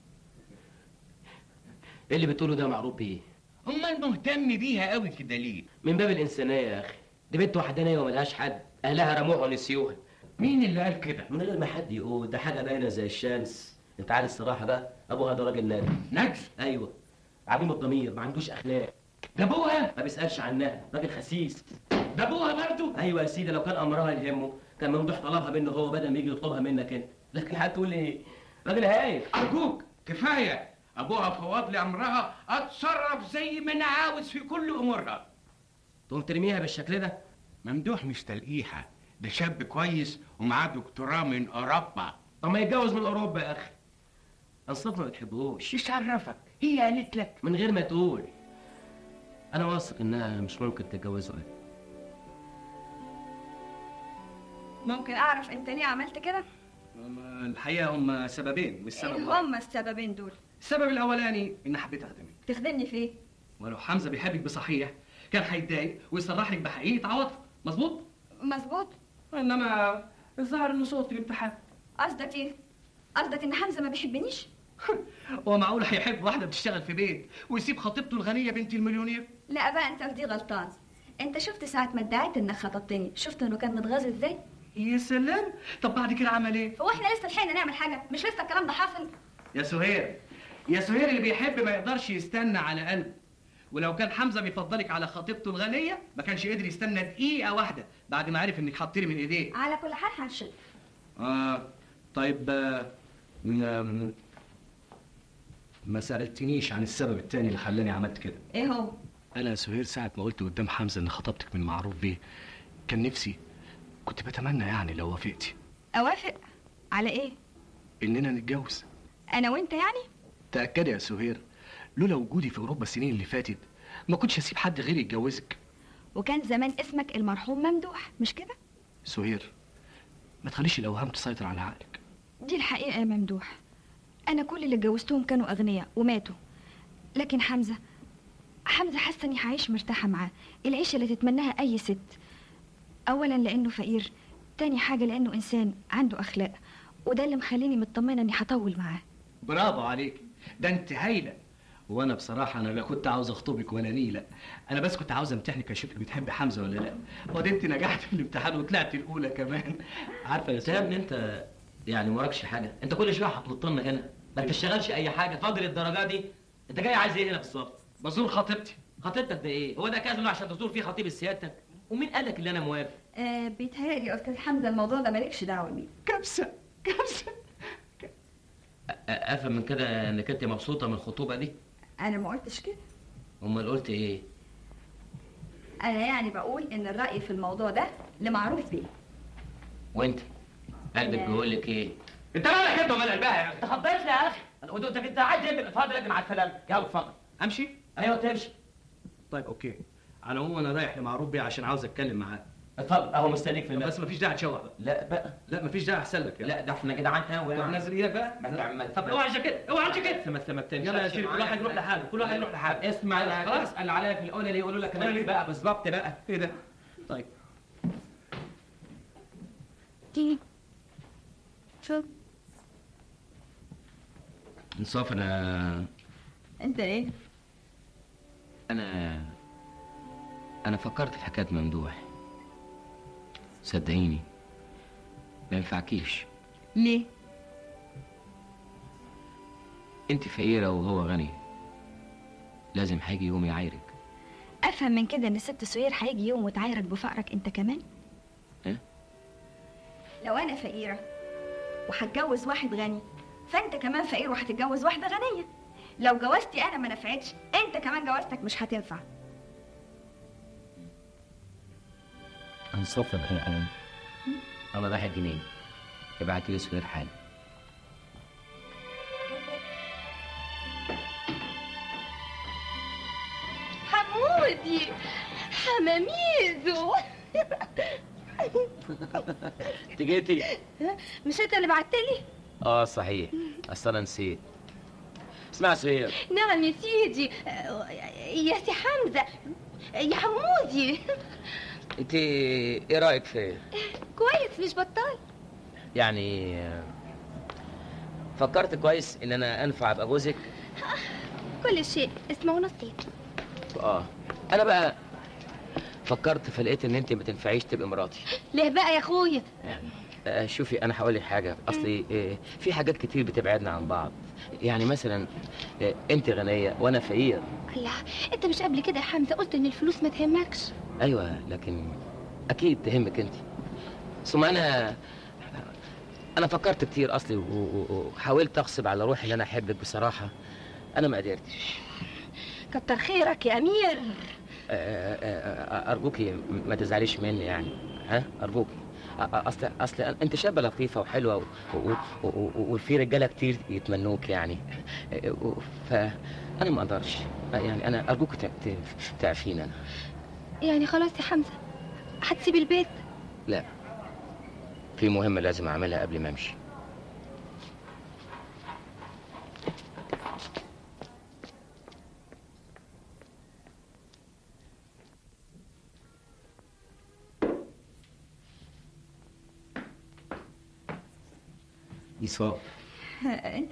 ايه اللي بتقوله ده معروف بايه امال مهتم بيها قوي كده ليه من باب الانسانيه يا اخي دي بنت وحدانيه وملهاش حد اهلها رموها ونسيوها مين اللي قال كده من غير ما حد يقول ده حاجه باينه زي الشمس انت عارف الصراحه بقى ابوها ده راجل نادي نجس ايوه عديم الضمير ما عندوش اخلاق ده ابوها ما بيسالش عنها راجل خسيس ده ابوها برضه ايوه يا سيدي لو كان امرها يهمه كان ممدوح طلبها منه هو بدل ما يجي يطلبها منك انت لكن هتقول ايه راجل هايف ارجوك كفايه ابوها فوض لي امرها اتصرف زي ما انا عاوز في كل امورها تقوم ترميها بالشكل ده ممدوح مش تلقيحه ده شاب كويس ومعاه دكتوراه من اوروبا طب ما يتجوز من اوروبا يا اخي انصاف ما بتحبهوش ايش عرفك هي قالت لك من غير ما تقول انا واثق انها مش ممكن تتجوزه أبدا. ممكن اعرف انت ليه عملت كده الحقيقه هم سببين والسبب ايه هما السببين دول السبب الاولاني ان حبيت اخدمك تخدمني في ايه ولو حمزه بيحبك بصحيح كان هيتضايق ويصرح لك بحقيقه عواطف مظبوط مظبوط انما الظاهر انه صوت في الامتحان قصدك ايه قصدك ان حمزه ما بيحبنيش هو معقول هيحب واحده بتشتغل في بيت ويسيب خطيبته الغنيه بنت المليونير لا بقى انت في دي غلطان انت شفت ساعه ما ادعيت انك خطبتني شفت انه كان متغاظ ازاي يا سلام طب بعد كده عمل ايه هو احنا لسه لحقنا نعمل حاجه مش لسه الكلام ده حاصل يا سهير يا سهير اللي بيحب ما يقدرش يستنى على قلبه ولو كان حمزه بيفضلك على خطيبته الغنيه ما كانش قدر يستنى دقيقه واحده بعد ما عرف انك حطيلي من ايديه على كل حال هنشوف اه طيب آه، م- ما سالتنيش عن السبب التاني اللي خلاني عملت كده ايه هو انا يا سهير ساعه ما قلت قدام حمزه ان خطبتك من معروف بيه كان نفسي كنت بتمنى يعني لو وافقتي اوافق على ايه اننا نتجوز انا وانت يعني تاكدي يا سهير لولا وجودي في اوروبا السنين اللي فاتت ما كنتش هسيب حد غيري يتجوزك وكان زمان اسمك المرحوم ممدوح مش كده سهير ما تخليش الاوهام تسيطر على عقلك دي الحقيقه يا ممدوح انا كل اللي اتجوزتهم كانوا اغنياء وماتوا لكن حمزه حمزه حاسه اني هعيش مرتاحه معاه العيشه اللي تتمناها اي ست اولا لانه فقير تاني حاجه لانه انسان عنده اخلاق وده اللي مخليني مطمنه اني هطول معاه برافو عليك ده انت هايله وانا بصراحه انا لا كنت عاوز اخطبك ولا نيله انا بس كنت عاوز امتحنك اشوفك بتحبي حمزه ولا لا وده انت نجحت في الامتحان وطلعت الاولى كمان عارفه يا انت يا ابني انت يعني وراكش حاجه انت كل شويه هتنط لنا هنا ما بتشتغلش اي حاجه فاضل الدرجات دي انت جاي عايز ايه هنا بالظبط بزور خطيبتي خطيبتك ده ايه هو ده كازينو عشان تزور فيه خطيب سيادتك ومين قال لك اللي انا موافق آه بيتهيألي يا استاذ حمزه الموضوع ده مالكش دعوه بيه كبسه كبسه أ- افهم من كده انك انت مبسوطه من الخطوبه دي انا ما قلتش كده امال قلت ايه انا يعني بقول ان الراي في الموضوع ده لمعروف بيه وانت قلبك لا. بيقول لك ايه انت مالك انت ومال قلبها يا اخي انت خضيتني يا اخي انت انت انت عايز ايه اتفضل اقدم على السلامه يلا اتفضل امشي ايوه تمشي طيب اوكي على العموم انا رايح لمعروف بيه عشان عاوز اتكلم معاه اتفضل اهو مستنيك في المسجد بس مفيش داعي تشوح بقى لا بقى لا مفيش داعي احسن لك لا ده احنا جدعان قوي طب نزل ايدك بقى ما تعمل طب اوعى الجاكيت اوعى الجاكيت ما ما بتمشيش يلا يا شيخ كل واحد يروح لحاله كل واحد يروح لحاله اسمع انا خلاص. اسال عليا في الاولى ليه يقولوا لك انا ليه بقى بالظبط بقى ايه ده طيب تيجي شوف انصاف انا انت ايه انا انا فكرت في حكايه ممدوح صدقيني ما ينفعكيش ليه انت فقيره وهو غني لازم هيجي يوم يعايرك افهم من كده ان الست سهير هيجي يوم وتعايرك بفقرك انت كمان إيه؟ لو انا فقيره وهتجوز واحد غني فانت كمان فقير وهتتجوز واحده غنيه لو جوازتي انا ما نفعتش انت كمان جوازتك مش هتنفع انصاف انا انا انا رايح الجنين ابعتي لي سهير حالا حمودي حماميزو انت جيتي مش انت اللي بعتلي اه صحيح اصل انا نسيت اسمع سهير نعم يا سيدي يا سي حمزة يا حمودي انت ايه رايك في كويس مش بطال يعني آه، فكرت كويس ان انا انفع ابقى جوزك كل شيء اسمه نصيب اه انا بقى فكرت فلقيت ان انت ما تنفعيش تبقى مراتي ليه بقى يا اخويا آه، شوفي انا هقول لك حاجه اصلي آه، في حاجات كتير بتبعدنا عن بعض يعني مثلا آه، انت غنيه وانا فقير الله انت مش قبل كده يا حمزة قلت ان الفلوس ما تهمكش ايوه لكن اكيد تهمك انت ثم انا انا فكرت كتير اصلي و- و- وحاولت اغصب على روحي ان انا احبك بصراحه انا ما قدرتش كتر خيرك يا امير آه، آه، آه، ارجوكي ما تزعليش مني يعني ها ارجوكي أ- أ- اصل اصل انت شابه لطيفه وحلوه و- و- و- و- وفي رجاله كتير يتمنوك يعني آه، و- فانا ما اقدرش يعني انا ارجوك ت- ت- تعفيني انا يعني خلاص يا حمزة هتسيب البيت لا في مهمه لازم اعملها قبل ما امشي يسوع انت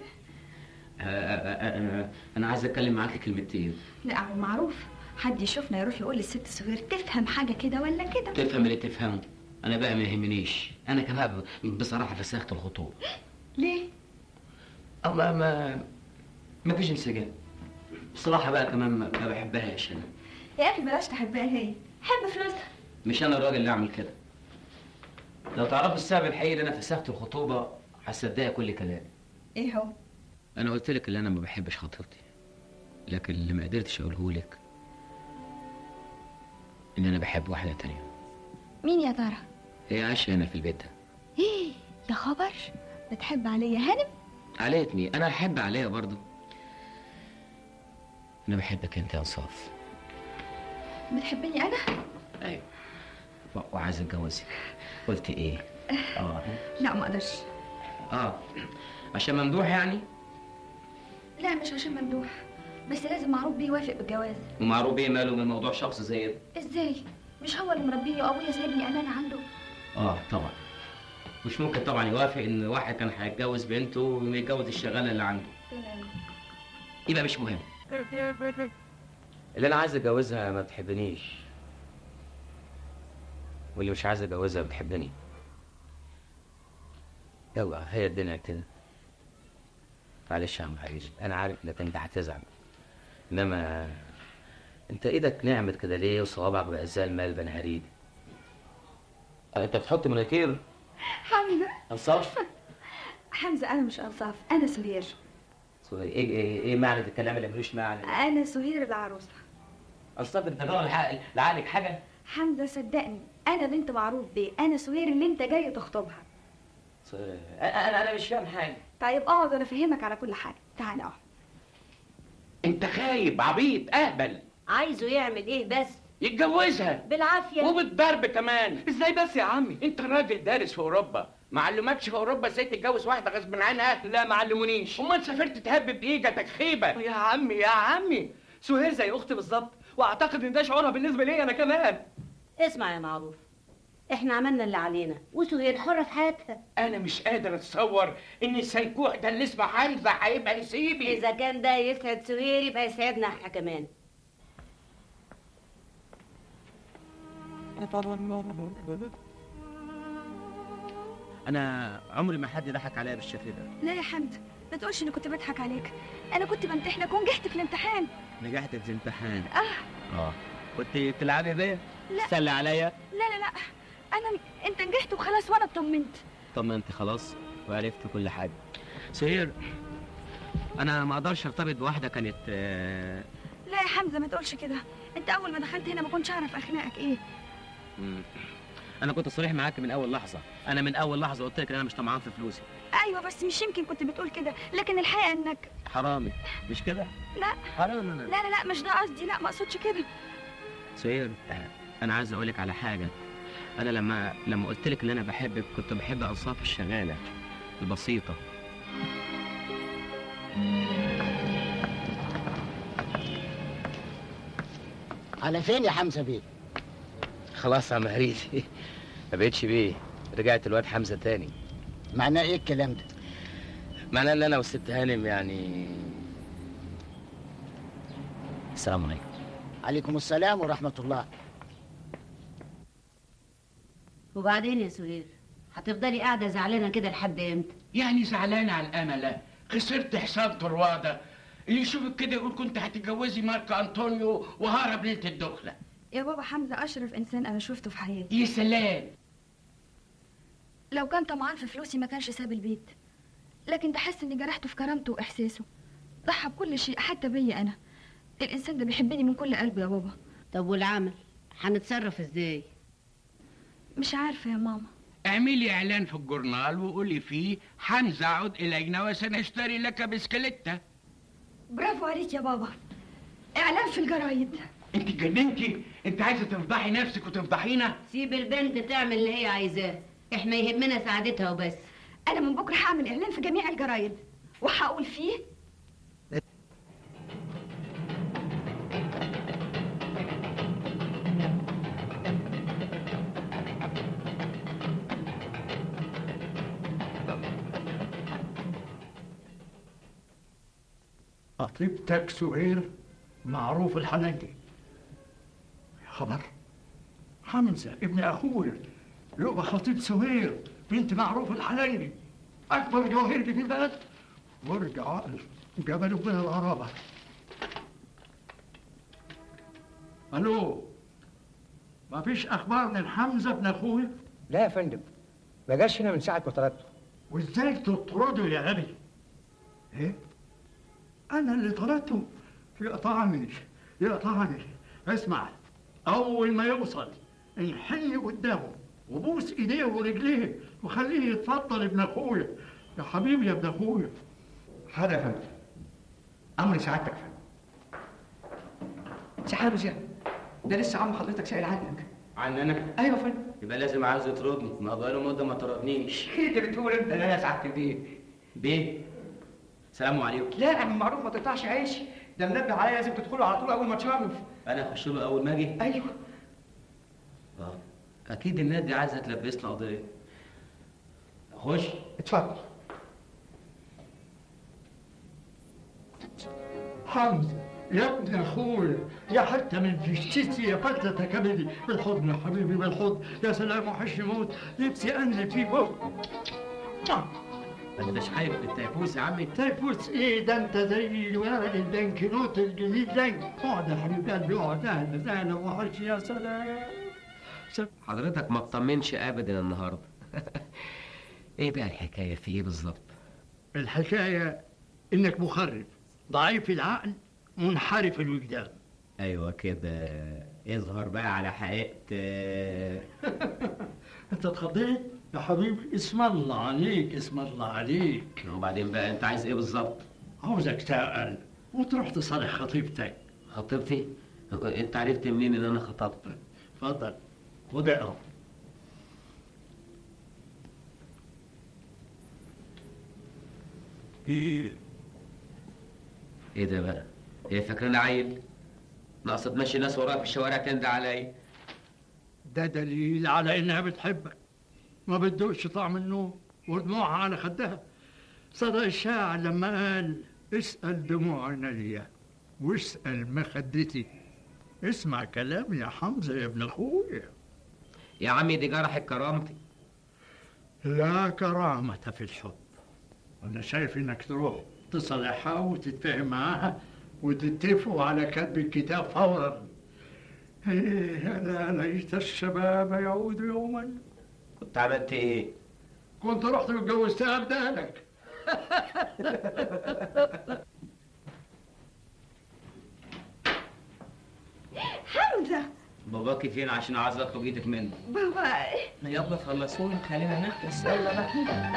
انا انا عايز اتكلم معاك كلمتين لا هو معروف حد يشوفنا يروح يقول للست الصغيرة تفهم حاجة كده ولا كده تفهم اللي تفهمه انا بقى ما يهمنيش انا كمان بصراحه فسخت الخطوبه ليه؟ أو ما ما ما فيش انسجام بصراحه بقى كمان ما ما بحبهاش انا يا اخي بلاش تحبها هي حب فلوسها مش انا الراجل اللي اعمل كده لو تعرفوا السبب الحقيقي اللي انا فسخت الخطوبه هتصدقي كل كلامي ايه هو؟ انا قلت لك اللي انا ما بحبش خطيبتي لكن اللي ما قدرتش اقوله لك ان انا بحب واحده تانية مين يا ترى؟ هي عايشه هنا في البيت ده ايه يا خبر بتحب عليا هانم؟ عليا مين انا احب عليا برضو انا بحبك انت يا انصاف بتحبني انا؟ ايوه و- وعايز اتجوزك قلت ايه اه لا ما اقدرش اه عشان ممدوح يعني لا مش عشان ممدوح بس لازم معروف بيه يوافق بالجواز ومعروف ايه ماله من موضوع شخص زي ده ازاي؟ مش هو اللي مربيه وابويا سايبني امانه عنده اه طبعا مش ممكن طبعا يوافق ان واحد كان هيتجوز بنته ويتجوز الشغاله اللي عنده يبقى مش مهم اللي انا عايز اتجوزها ما بتحبنيش واللي مش عايز اتجوزها بتحبني يلا هي الدنيا كده معلش يا عم حبيبي انا عارف انك انت هتزعل انما انت ايدك نعمت كده ليه وصوابعك بقى زي المال بنهريد انت بتحط مناكير حمزه انصاف حمزه انا مش انصاف انا سهير سوري ايه ايه, إيه معنى الكلام اللي ملوش معنى ده؟ انا سهير العروسه انصاف انت غير العقل لعقلك حاجه حمزه صدقني انا بنت معروف بيه انا سهير اللي انت جاي تخطبها سوري. انا انا مش فاهم حاجه طيب اقعد انا افهمك على كل حاجه تعال اقعد انت خايب عبيط اهبل عايزه يعمل ايه بس يتجوزها بالعافيه وبالضرب كمان ازاي بس يا عمي انت راجل دارس في اوروبا ما علمكش في اوروبا ازاي تتجوز واحده غصب عنها لا ما علمونيش امال سافرت تهبب ايجتك خيبه يا عمي يا عمي سهير زي اختي بالظبط واعتقد ان ده شعورها بالنسبه لي انا كمان اسمع يا معروف احنا عملنا اللي علينا وسهير حره في حياتها انا مش قادر اتصور ان السنكوح ده اللي اسمه حمزه هيبقى نسيبي اذا كان ده يسعد سهير يبقى يسعدنا احنا كمان انا عمري ما حد ضحك عليا بالشكل ده لا يا حمزه ما تقولش اني كنت بضحك عليك انا كنت بمتحنك ونجحت في الامتحان نجحت في الامتحان اه اه كنت بتلعبي بيا لا. تسلي عليا لا لا لا انا انت نجحت وخلاص وانا اطمنت طب ما انت خلاص وعرفت كل حاجه سهير انا ما اقدرش ارتبط بواحده كانت آه، لا يا حمزه ما تقولش كده انت اول ما دخلت هنا ما كنتش اعرف اخلاقك ايه مم. انا كنت صريح معاك من اول لحظه انا من اول لحظه قلت لك ان انا مش طمعان في فلوسي ايوه بس مش يمكن كنت بتقول كده لكن الحقيقه انك حرامي مش كده لا حرام انا لا لا لا مش ده قصدي لا ما اقصدش كده سهير آه، انا عايز اقول لك على حاجه انا لما لما قلت لك ان انا بحبك كنت بحب اوصاف الشغاله البسيطه على فين يا حمزه بيه؟ خلاص يا عم هريدي ما بقتش بيه رجعت الواد حمزه تاني معناه ايه الكلام ده؟ معناه ان انا والست هانم يعني السلام عليكم عليكم السلام ورحمه الله وبعدين يا سهير هتفضلي قاعده زعلانه كده لحد امتى يعني زعلان على الامل خسرت حساب طروادة اللي يشوفك كده يقول كنت هتتجوزي ماركو انطونيو وهرب ليله الدخله يا بابا حمزه اشرف انسان انا شفته في حياتي يا سلام لو كان طمعان في فلوسي ما كانش ساب البيت لكن ده حس اني جرحته في كرامته واحساسه ضحى بكل شيء حتى بيا انا الانسان ده بيحبني من كل قلبه يا بابا طب والعمل هنتصرف ازاي مش عارفه يا ماما اعملي اعلان في الجورنال وقولي فيه حمزه عد الينا وسنشتري لك بسكليته برافو عليك يا بابا اعلان في الجرايد انت اتجننتي انت عايزه تفضحي نفسك وتفضحينا سيب البنت تعمل اللي هي عايزاه احنا يهمنا سعادتها وبس انا من بكره هعمل اعلان في جميع الجرايد وهقول فيه خطيبتك سهير معروف الحنجي يا خبر حمزة ابن أخويا يبقى خطيب سهير بنت معروف الحنجي أكبر جواهرجي في البلد وارجع عقل جبل بين الغرابة ألو ما فيش أخبار من حمزة ابن أخويا لا يا فندم ما جاش هنا من ساعة ما طردته وإزاي تطرده يا غبي إيه أنا اللي طردته يقطعني يقطعني اسمع أول ما يوصل انحني قدامه وبوس إيديه ورجليه وخليه يتفضل ابن أخويا يا حبيبي يا ابن أخويا حاضر يا فندم أمر سعادتك يا فندم سحاب زياد ده لسه عم حضرتك سائل عنك عن انا ايوه يا فندم يبقى لازم عاوز يطردني ما بقاله مده ما طردنيش ايه اللي بتقول انت لا يا سعاده البيه بيه سلام عليكم لا يا عم معروف ما تقطعش عيش ده منبه عليا لازم تدخلوا على طول اول ما تشرف انا اخش له اول ما اجي ايوه اه اكيد الناس دي عايزه تلبسنا قضيه اخش اتفضل حمزة يا ابن أخويا يا حتى من فشتتي يا فتة كبدي بالحضن يا حبيبي بالحضن يا سلام وحش يموت نفسي أنزل في فوق ما انتش خايف من التيفوس يا عمي تيفوس ايه ده انت زي الولد البنكنوت الجديد ده اقعد يا حبيب قلبي اقعد اهلا وسهلا وحش يا سلام حضرتك ما تطمنش ابدا النهارده ايه بقى الحكايه في ايه بالظبط الحكاية انك مخرب ضعيف العقل منحرف الوجدان ايوه كده اظهر بقى على حقيقة انت اتخضيت يا حبيبي اسم الله عليك اسم الله عليك وبعدين بقى انت عايز ايه بالظبط عاوزك تعقل وتروح تصالح خطيبتك خطيبتي انت عرفت منين ان انا خطبت اتفضل خد اقرا ايه ايه ده بقى ايه فاكرني عيل ناقصه تمشي ناس وراك في الشوارع تندى عليا ده دليل على انها بتحبك ما بتدوقش طعم النوم ودموعها على خدها صدق الشاعر لما قال اسأل دموعنا ليا واسأل مخدتي اسمع كلامي يا حمزة يا ابن أخويا يا عمي دي جرحت كرامتي لا كرامة في الحب أنا شايف إنك تروح تصالحها وتتفاهم معاها وتتفقوا على كتب الكتاب فورا إيه أنا ليت الشباب يعود يوما كنت عملت ايه؟ كنت رحت واتجوزتها بدالك حمزة باباكي فين عشان عايز اطلب ايدك منه بابا يلا خلصوني خلينا نخلص يلا بقى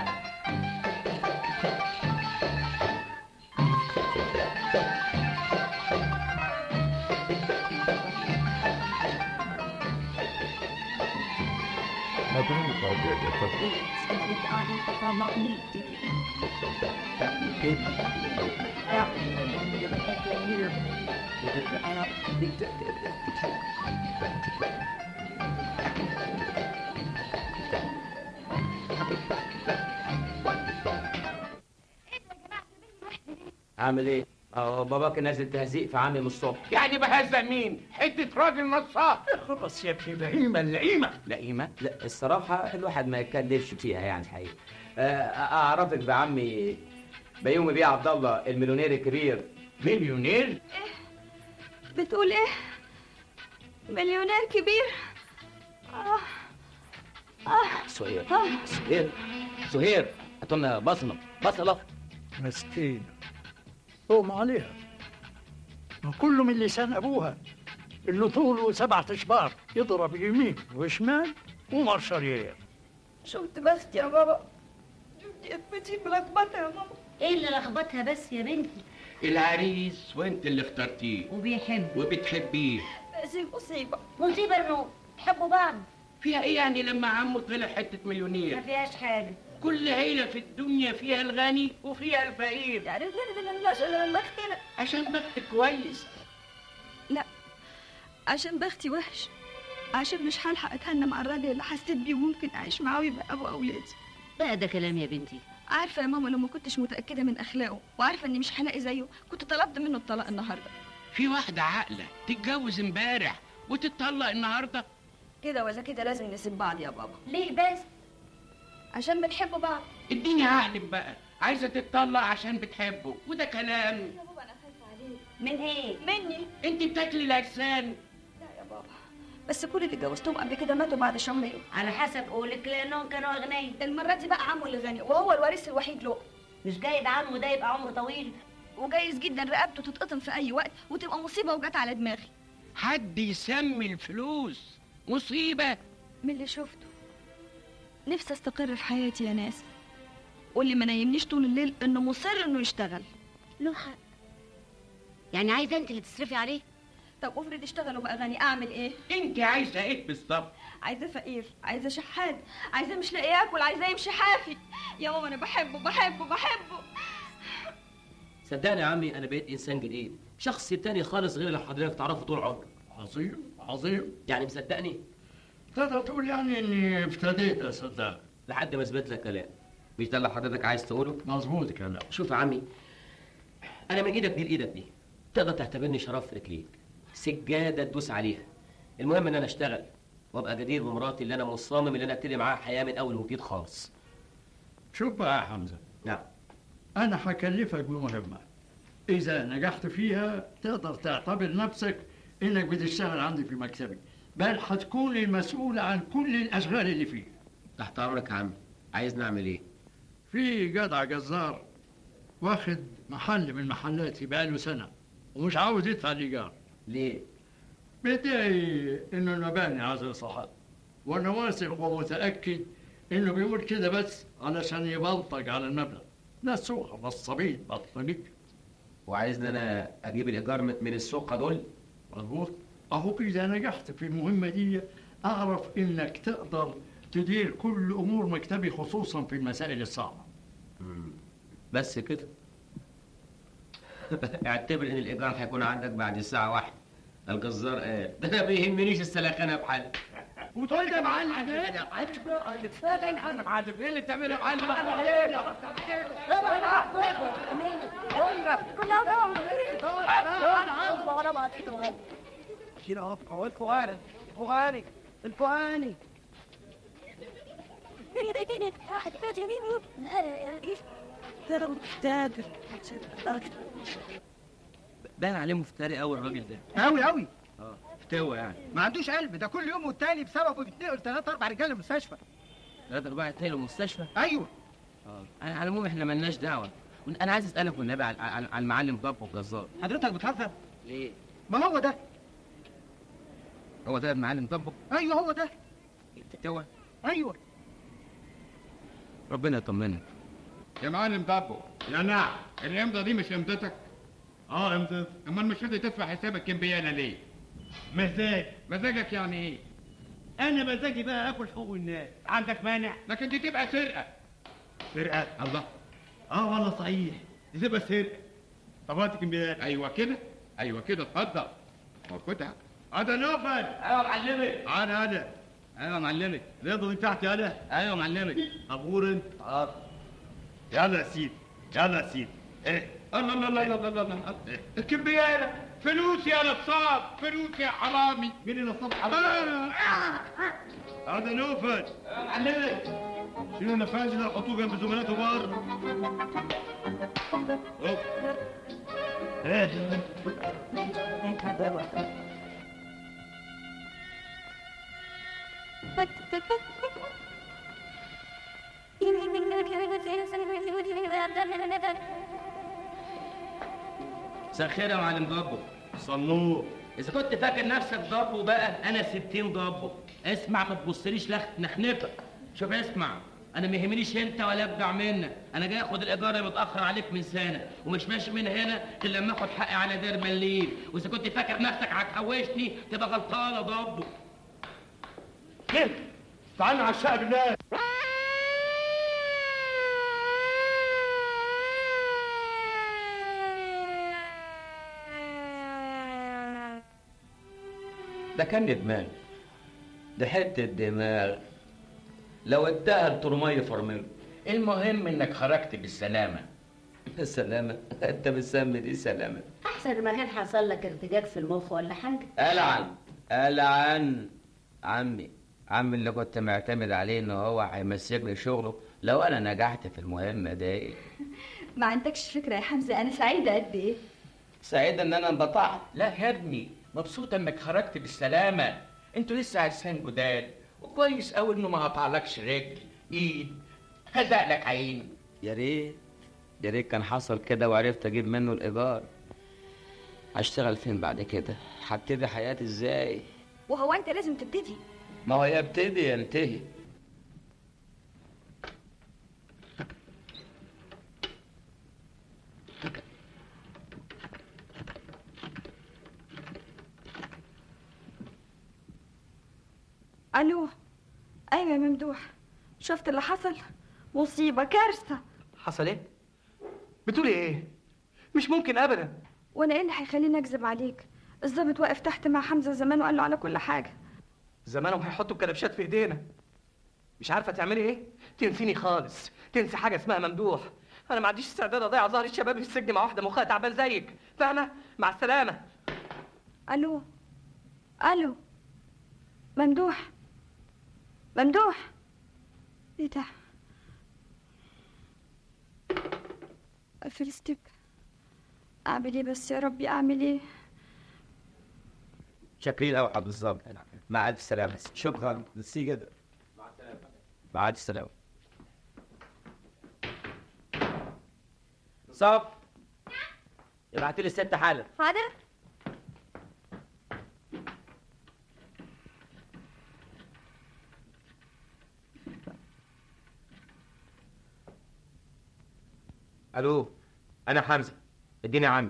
عامل ايه؟ اه باباك نازل تهزيق في عامل من الصبح يعني بهزق مين؟ حتة راجل نصاب خلاص يا ابني بهيمة اللئيمة لئيمة؟ لا الصراحة الواحد ما يتكلفش فيها يعني الحقيقة آه، أعرفك بعمي بيومي بيه عبد الله المليونير الكبير مليونير؟ بتقول ايه مليونير كبير اه اه سهير آه. سهير سهير هاتولنا بصمة بصلة مسكين قوم عليها ما كله من لسان أبوها اللي طوله سبعة أشبار يضرب يمين وشمال ومرشريات شفت بس يا بابا شفت يا ملخبطه يا بابا ايه اللي لخبطها بس يا بنتي العريس وانت اللي اخترتيه وبيحب وبتحبيه بس مصيبه مصيبه انه تحبوا بعض فيها ايه يعني لما عمه طلع حتة ما مليونير؟ فيهاش حاجه كل عيلة في الدنيا فيها الغني وفيها الفقير يعني عشان بختنا عشان بخت كويس لا عشان بختي وحش عشان مش هلحق اتهنى مع الراجل اللي حسيت بيه وممكن اعيش معاه ويبقى ابو اولادي بقى ده كلام يا بنتي عارفه يا ماما لو ما كنتش متاكده من اخلاقه وعارفه اني مش هلاقي زيه كنت طلبت منه الطلاق النهارده في واحدة عاقلة تتجوز امبارح وتتطلق النهارده كده ولا كده لازم نسيب بعض يا بابا ليه بس عشان بنحب بعض اديني عقلك بقى عايزة تتطلق عشان بتحبه وده كلام بابا انا خايفه عليك من ايه مني انت بتاكلي الاجسام لا يا بابا بس كل اللي اتجوزتهم قبل كده ماتوا بعد شهرين على حسب قولك لانهم كانوا اغنياء المره دي بقى عمه اللي غني وهو الوارث الوحيد له مش جايد عمه ده يبقى عمره طويل وجايز جدا رقبته تتقطم في اي وقت وتبقى مصيبه وجت على دماغي حد يسمي الفلوس مصيبة من اللي شفته نفسي استقر في حياتي يا ناس واللي ما نايمنيش طول الليل انه مصر انه يشتغل له حق يعني عايزه انت اللي تصرفي عليه طب افرض اشتغل وبقى غني اعمل ايه انت عايزة ايه بالظبط عايزه فقير عايزه شحات عايزه مش لاقي ياكل عايزه يمشي حافي يا ماما انا بحبه بحبه بحبه صدقني يا عمي انا بقيت انسان جديد شخص تاني خالص غير اللي حضرتك تعرفه طول عمرك عظيم عظيم يعني مصدقني تقدر تقول يعني اني ابتديت اصدق لحد ما اثبت لك كلام مش ده اللي حضرتك عايز تقوله مظبوط كلام شوف يا عمي انا من ايدك دي لايدك دي تقدر تعتبرني شرف في رجليك سجاده تدوس عليها المهم ان انا اشتغل وابقى جدير بمراتي اللي انا مصمم ان انا ابتدي معاها حياه من اول وجديد خالص شوف بقى يا حمزه نعم انا هكلفك بمهمه اذا نجحت فيها تقدر تعتبر نفسك انك بتشتغل عندي في مكتبي بل هتكون المسؤول عن كل الاشغال اللي فيه تحت امرك يا عم عايز نعمل ايه في جدع جزار واخد محل من محلاتي بقاله سنه ومش عاوز يدفع الايجار ليه بدعي انه المباني عايزه اصلاحات وانا واثق ومتاكد انه بيقول كده بس علشان يبلطج على المبلغ ده سوق نصابين بلطجيك وعايزني انا اجيب الايجار من من السوق دول مظبوط اهو كده نجحت في المهمه دي اعرف انك تقدر تدير كل امور مكتبي خصوصا في المسائل الصعبه بس كده اعتبر ان الايجار هيكون عندك بعد الساعه واحد الجزار قال ده انا ما بيهمنيش السلخانه بحل وتقول ده معلم ايه اللي بتعمله يا معلم كده اهو هو الفؤاني الفؤاني الفؤاني باين عليه مفتري قوي الراجل ده قوي قوي اه فتوى يعني ما عندوش قلب ده كل يوم والتاني بسببه بيتنقل ثلاثة أربع رجال المستشفى ثلاثة أربعة تاني المستشفى أيوه اه على العموم احنا ملناش دعوة أنا عايز أسألك والنبي على على على المعلم ضب والجزار حضرتك بتهزر ليه؟ ما هو ده هو ده المعلم ضبه أيوه هو ده فتوى أيوه ربنا يطمنك يا معلم بابو يا نعم الامضه دي مش امضتك اه امضتك امال مش راضي تدفع حسابك كمبيانا ليه مزاج مزاجك يعني ايه أنا مزاجي بقى آكل حقوق الناس عندك مانع؟ لكن دي تبقى سرقه سرقة الله اه والله صحيح دي تبقى سرقة طب هات كمبيات ايوه كده ايوه كده اتفضل خدها هذا نوفل أيوة يا معلمي انا انا أيوة يا معلمي الرضا دي بتاعتي انا أيوة يا معلمي عبور انت اه يلا يا سيدي يلا يا سيدي ايه الله الله الله الله الله الله الكمبياله فلوس يا نصاب فلوس يا حرامي مين اللي نصاب حرامي هذا نوفل معلمي شيل النفاذ ده حطوه جنب زملاته بره أوف. ايه مساء الخير يا معلم ضبه صنوع إذا كنت فاكر نفسك ضبه بقى أنا ستين ضبه اسمع ما تبصليش لخ نخنفك شوف اسمع أنا ما يهمنيش أنت ولا أبدع منك أنا جاي آخد الإيجار اللي متأخر عليك من سنة ومش ماشي من هنا إلا لما آخد حقي على دير مليم وإذا كنت فاكر نفسك هتحوشني تبقى غلطان يا ضبه كده تعالى على الشقه بالله ده كان دماغ ده حته دماغ لو اداها لترمي فرمله المهم انك خرجت بالسلامه سلامة انت بتسمي دي سلامة احسن ما كان حصل لك ارتجاج في المخ ولا حاجه ألعن ألعن عمي عمي اللي كنت معتمد عليه ان هو هيمسك لي شغله لو انا نجحت في المهمة دي ما عندكش فكرة يا حمزة أنا سعيدة قد إيه سعيد ان انا انبطعت لا يا ابني مبسوط انك خرجت بالسلامه انتوا لسه عرسان جداد وكويس قوي انه ما قطعلكش رجل ايد هزق لك عين يا ريت يا ريت كان حصل كده وعرفت اجيب منه الايجار هشتغل فين بعد كده هبتدي حياتي ازاي وهو أنت لازم تبتدي ما هو يبتدي ينتهي ألو أيوة يا ممدوح شفت اللي حصل مصيبة كارثة حصل ايه؟ بتقولي ايه؟ مش ممكن ابدا وأنا إيه اللي هيخليني أكذب عليك الظابط واقف تحت مع حمزة زمان وقال له على كل حاجة زمانهم هيحطوا الكلبشات في ايدينا مش عارفه تعملي ايه؟ تنسيني خالص تنسي حاجه اسمها ممدوح انا ما عنديش استعداد اضيع ظهر الشباب في السجن مع واحده مخها تعبان زيك فاهمه؟ مع السلامه ألو ألو ممدوح ممدوح ايه ده فلستك اعمل ايه بس يا ربي اعمل ايه شاكرين قوي حضرتك الظابط مع الف سلامة شكرا ميرسي جدا مع الف سلامة صف ابعت لي الست حالا حاضر الو انا حمزه اديني يا عمي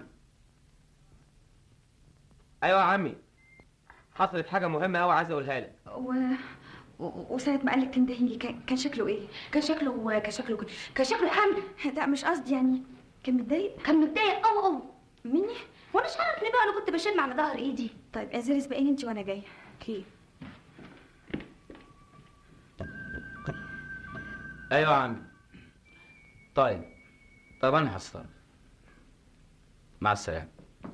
ايوه يا عمي حصلت حاجه مهمه قوي عايز اقولها لك و... و... وساعة ما قالك تندهيني كان... كان شكله ايه؟ كان شكله كان شكله كان شكله حمد لا مش قصدي يعني كان متضايق؟ كان متضايق أوي أوي مني؟ وانا مش عارف ليه بقى انا كنت بشم على ظهر ايدي طيب انزلي اسبقيني انت وانا جايه اوكي ايوه يا عمي طيب طيب انا هتصرف مع السلامة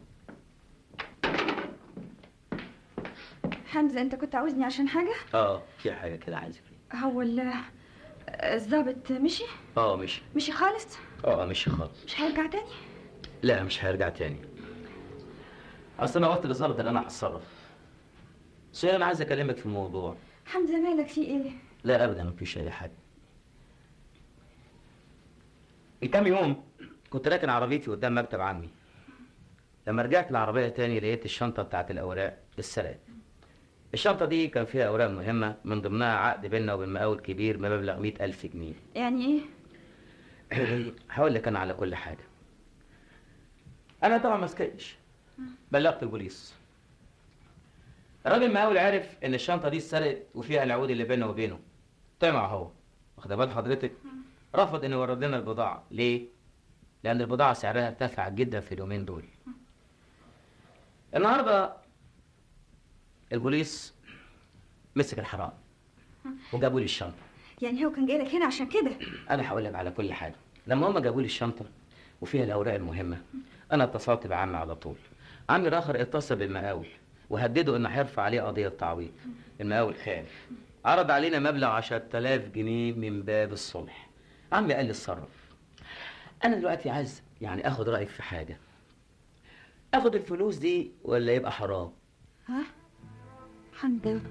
حمزة انت كنت عاوزني عشان حاجة؟ اه في حاجة كده عايزك هو ال- الظابط مشي؟ اه مشي مشي خالص؟ اه مشي خالص مش هيرجع تاني؟ لا مش هيرجع تاني اصل انا قلت للظابط ان انا هتصرف سؤال انا عايز اكلمك في الموضوع حمزة مالك في ايه؟ لا ابدا مفيش اي حاجه من كام يوم كنت راكن عربيتي قدام مكتب عمي لما رجعت العربيه تاني لقيت الشنطه بتاعت الاوراق اتسرقت الشنطه دي كان فيها اوراق مهمه من ضمنها عقد بيننا وبين مقاول كبير بمبلغ مئة ألف جنيه يعني ايه؟ هقول لك انا على كل حاجه انا طبعا ما سكتش بلغت البوليس الراجل المقاول عرف ان الشنطه دي اتسرقت وفيها العقود اللي بيننا وبينه طمع هو واخد بال حضرتك رفض انه يورد لنا البضاعه ليه لان البضاعه سعرها ارتفع جدا في اليومين دول النهارده البوليس مسك الحرام وجابوا لي الشنطه يعني هو كان جاي لك هنا عشان كده انا هقول لك على كل حاجه لما هم جابوا لي الشنطه وفيها الاوراق المهمه انا اتصلت بعمي على طول عمي الاخر اتصل بالمقاول وهدده انه هيرفع عليه قضيه تعويض المقاول خان عرض علينا مبلغ 10000 جنيه من باب الصلح عمي قال لي اتصرف انا دلوقتي عايز يعني اخد رايك في حاجه اخد الفلوس دي ولا يبقى حرام ها؟ حمزة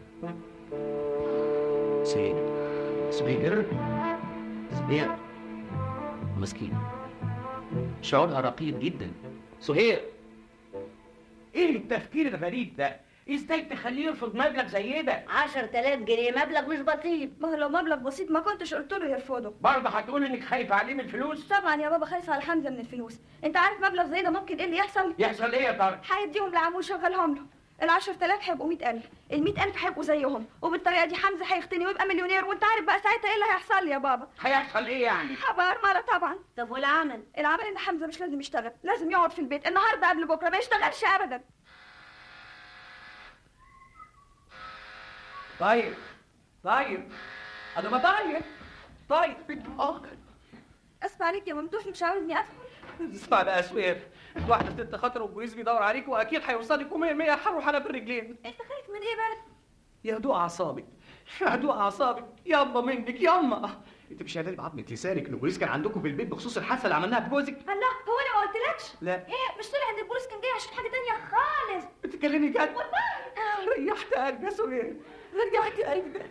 سهير سهير سهير مسكين شعورها رقيق جدا سهير ايه التفكير الغريب ده ازاي تخليه يرفض مبلغ زي ده 10000 جنيه مبلغ مش بسيط ما هو لو مبلغ بسيط ما كنتش قلت له يرفضه برضه هتقول انك خايفه عليه من الفلوس طبعا يا بابا خايفه على حمزه من الفلوس انت عارف مبلغ زي ده ممكن ايه اللي يحصل يحصل ايه يا ترى هيديهم لعمه ويشغلهم له ال 10000 هيبقوا 100000 ال 100000 هيبقوا زيهم وبالطريقه دي حمزه هيختني ويبقى مليونير وانت عارف بقى ساعتها ايه اللي هيحصل لي يا بابا هيحصل ايه يعني هبقى ارمله طبعا طب والعمل العمل ان حمزه مش لازم يشتغل لازم يقعد في البيت النهارده قبل بكره ما يشتغلش ابدا طيب طيب انا ما طيب طيب اه اسمع عليك يا ممدوح مش عاوزني ادخل اسمع بقى يا سوير الواحدة ست خطر والبوليس بيدور عليك واكيد هيوصلك ومية المية هروح انا بالرجلين انت خايف من ايه بقى يا هدوء اعصابك يا هدوء اعصابك ياما منك ياما انت مش قايله لي بعضمة لسانك ان البوليس كان عندكم في البيت بخصوص الحادثه اللي عملناها بجوزك الله هو انا ما قلتلكش لا ايه مش طلع ان البوليس كان جاي عشان حاجه تانية خالص بتتكلمي جد ريحت قلبي يا سوير رجعت قلبي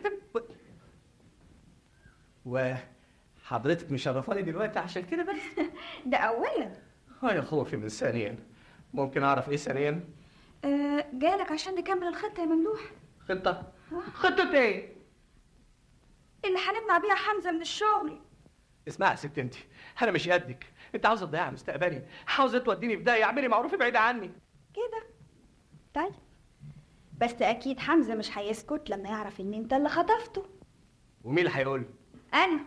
وحضرتك مشرفاني دلوقتي عشان كده بس ده اولا اه يا خوفي من ثانيا ممكن اعرف ايه ثانيا آه جالك عشان نكمل الخطه يا ممدوح خطه خطه ايه اللي هنمنع بيها حمزه من الشغل اسمعي يا ست انت انا مش قدك انت عاوزه تضيع مستقبلي عاوزه توديني في داهيه اعملي معروف بعيد عني كده طيب بس اكيد حمزه مش هيسكت لما يعرف ان انت اللي خطفته ومين اللي هيقول انا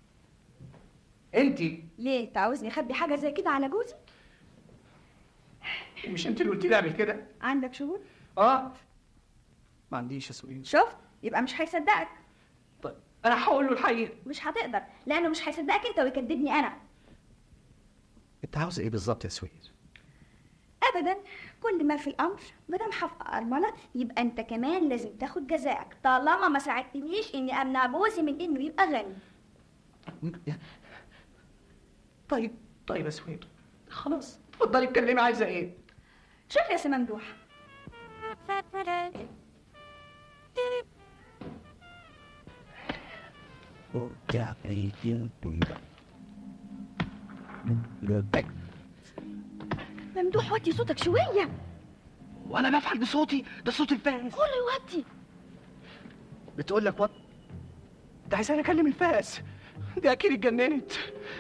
انت ليه تعوزني اخبي حاجه زي كده على جوزي مش انت اللي قلتي لي اعمل كده عندك شهود اه ما عنديش يا سوير شفت يبقى مش هيصدقك طيب انا هقول له الحقيقه مش هتقدر لانه مش هيصدقك انت ويكذبني انا انت عاوزه ايه بالظبط يا سوير ابدا كل ما في الامر مدام حفقه ارمله يبقى انت كمان لازم تاخد جزائك طالما ما ساعدتنيش اني امنع جوزي من انه يبقى غني طيب طيب يا سوير خلاص اتفضلي اتكلمي عايزه ايه شوف يا سي ممدوح ممدوح وطي صوتك شويه وانا بفعل بصوتي ده صوت الفاس قول له يوطي بتقول لك وات انت عايزاني اكلم الفاس دي اكيد اتجننت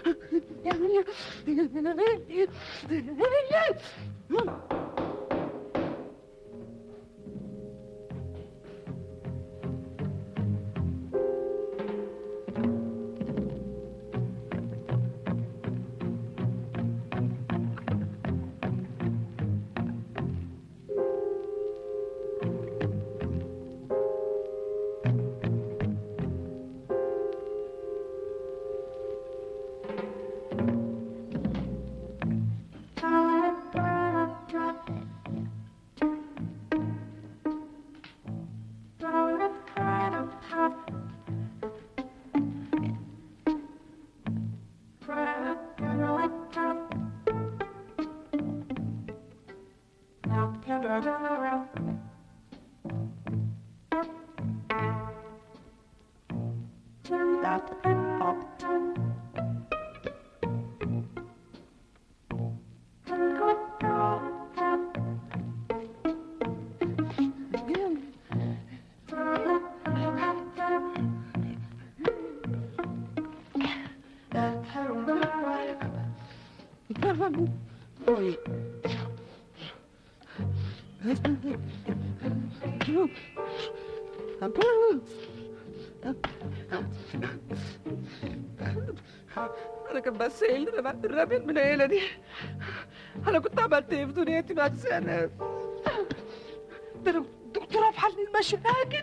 انا كان بس ايه اللي رمت الرمية المنيلة دي انا كنت عملت ايه في دنيتي بعد سنة ده انا دكتورة في حل المشاكل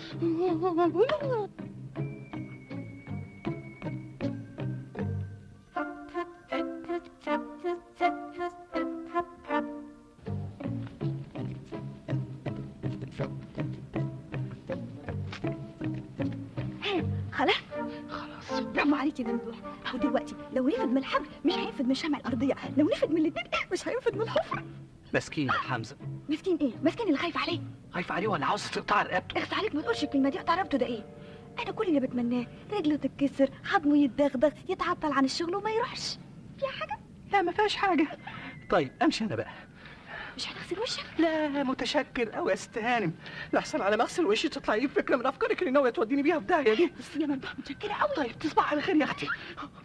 خلاص خلاص برافو عليك يا ممدوح ودلوقتي لو نفد من الحبل مش هينفد من الشمع الارضيه لو نفد من الاثنين مش هينفد من الحفره مسكين يا حمزة مسكين ايه مسكين اللي خايف عليه خايف عليه ولا عاوز تقطع رقبته اخس عليك ما تقولش الكلمه دي قطع رقبته ده ايه انا كل اللي بتمناه رجله تتكسر عظمه يتدغدغ يتعطل عن الشغل وما يروحش فيها حاجه لا ما فيهاش حاجة طيب امشي انا بقى مش هتغسل وشك لا متشكر قوي يا ست هانم لحسن على ما اغسل وشي تطلع لي فكره من افكارك اللي ناويه توديني بيها في داهيه دي بس يا ممدوح متشكره قوي طيب تصبح على خير يا اختي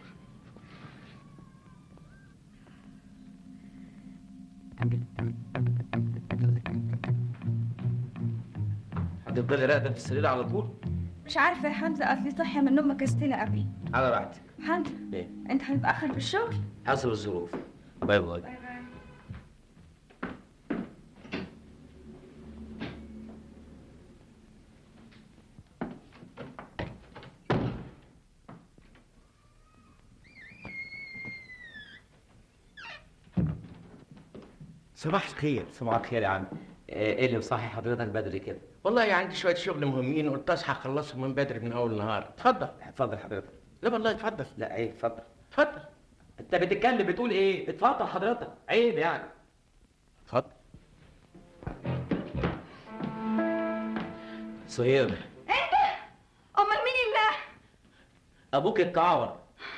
هتفضلي راقده في السرير على طول مش عارفه يا حمزه اصلي صاحيه من النوم مكسله قوي على راحتك حمزه ايه انت هتتاخر في الشغل حسب الظروف باي باي صباح الخير صباح الخير يا عم ايه اللي مصحي حضرتك بدري كده والله عندي شويه شغل مهمين قلت اصحى اخلصهم من بدري من اول النهار اتفضل اتفضل حضرتك لا والله اتفضل لا عيب اتفضل اتفضل انت بتتكلم بتقول ايه اتفضل حضرتك عيب يعني اتفضل سهير انت امال مين اللي ابوك اتكعور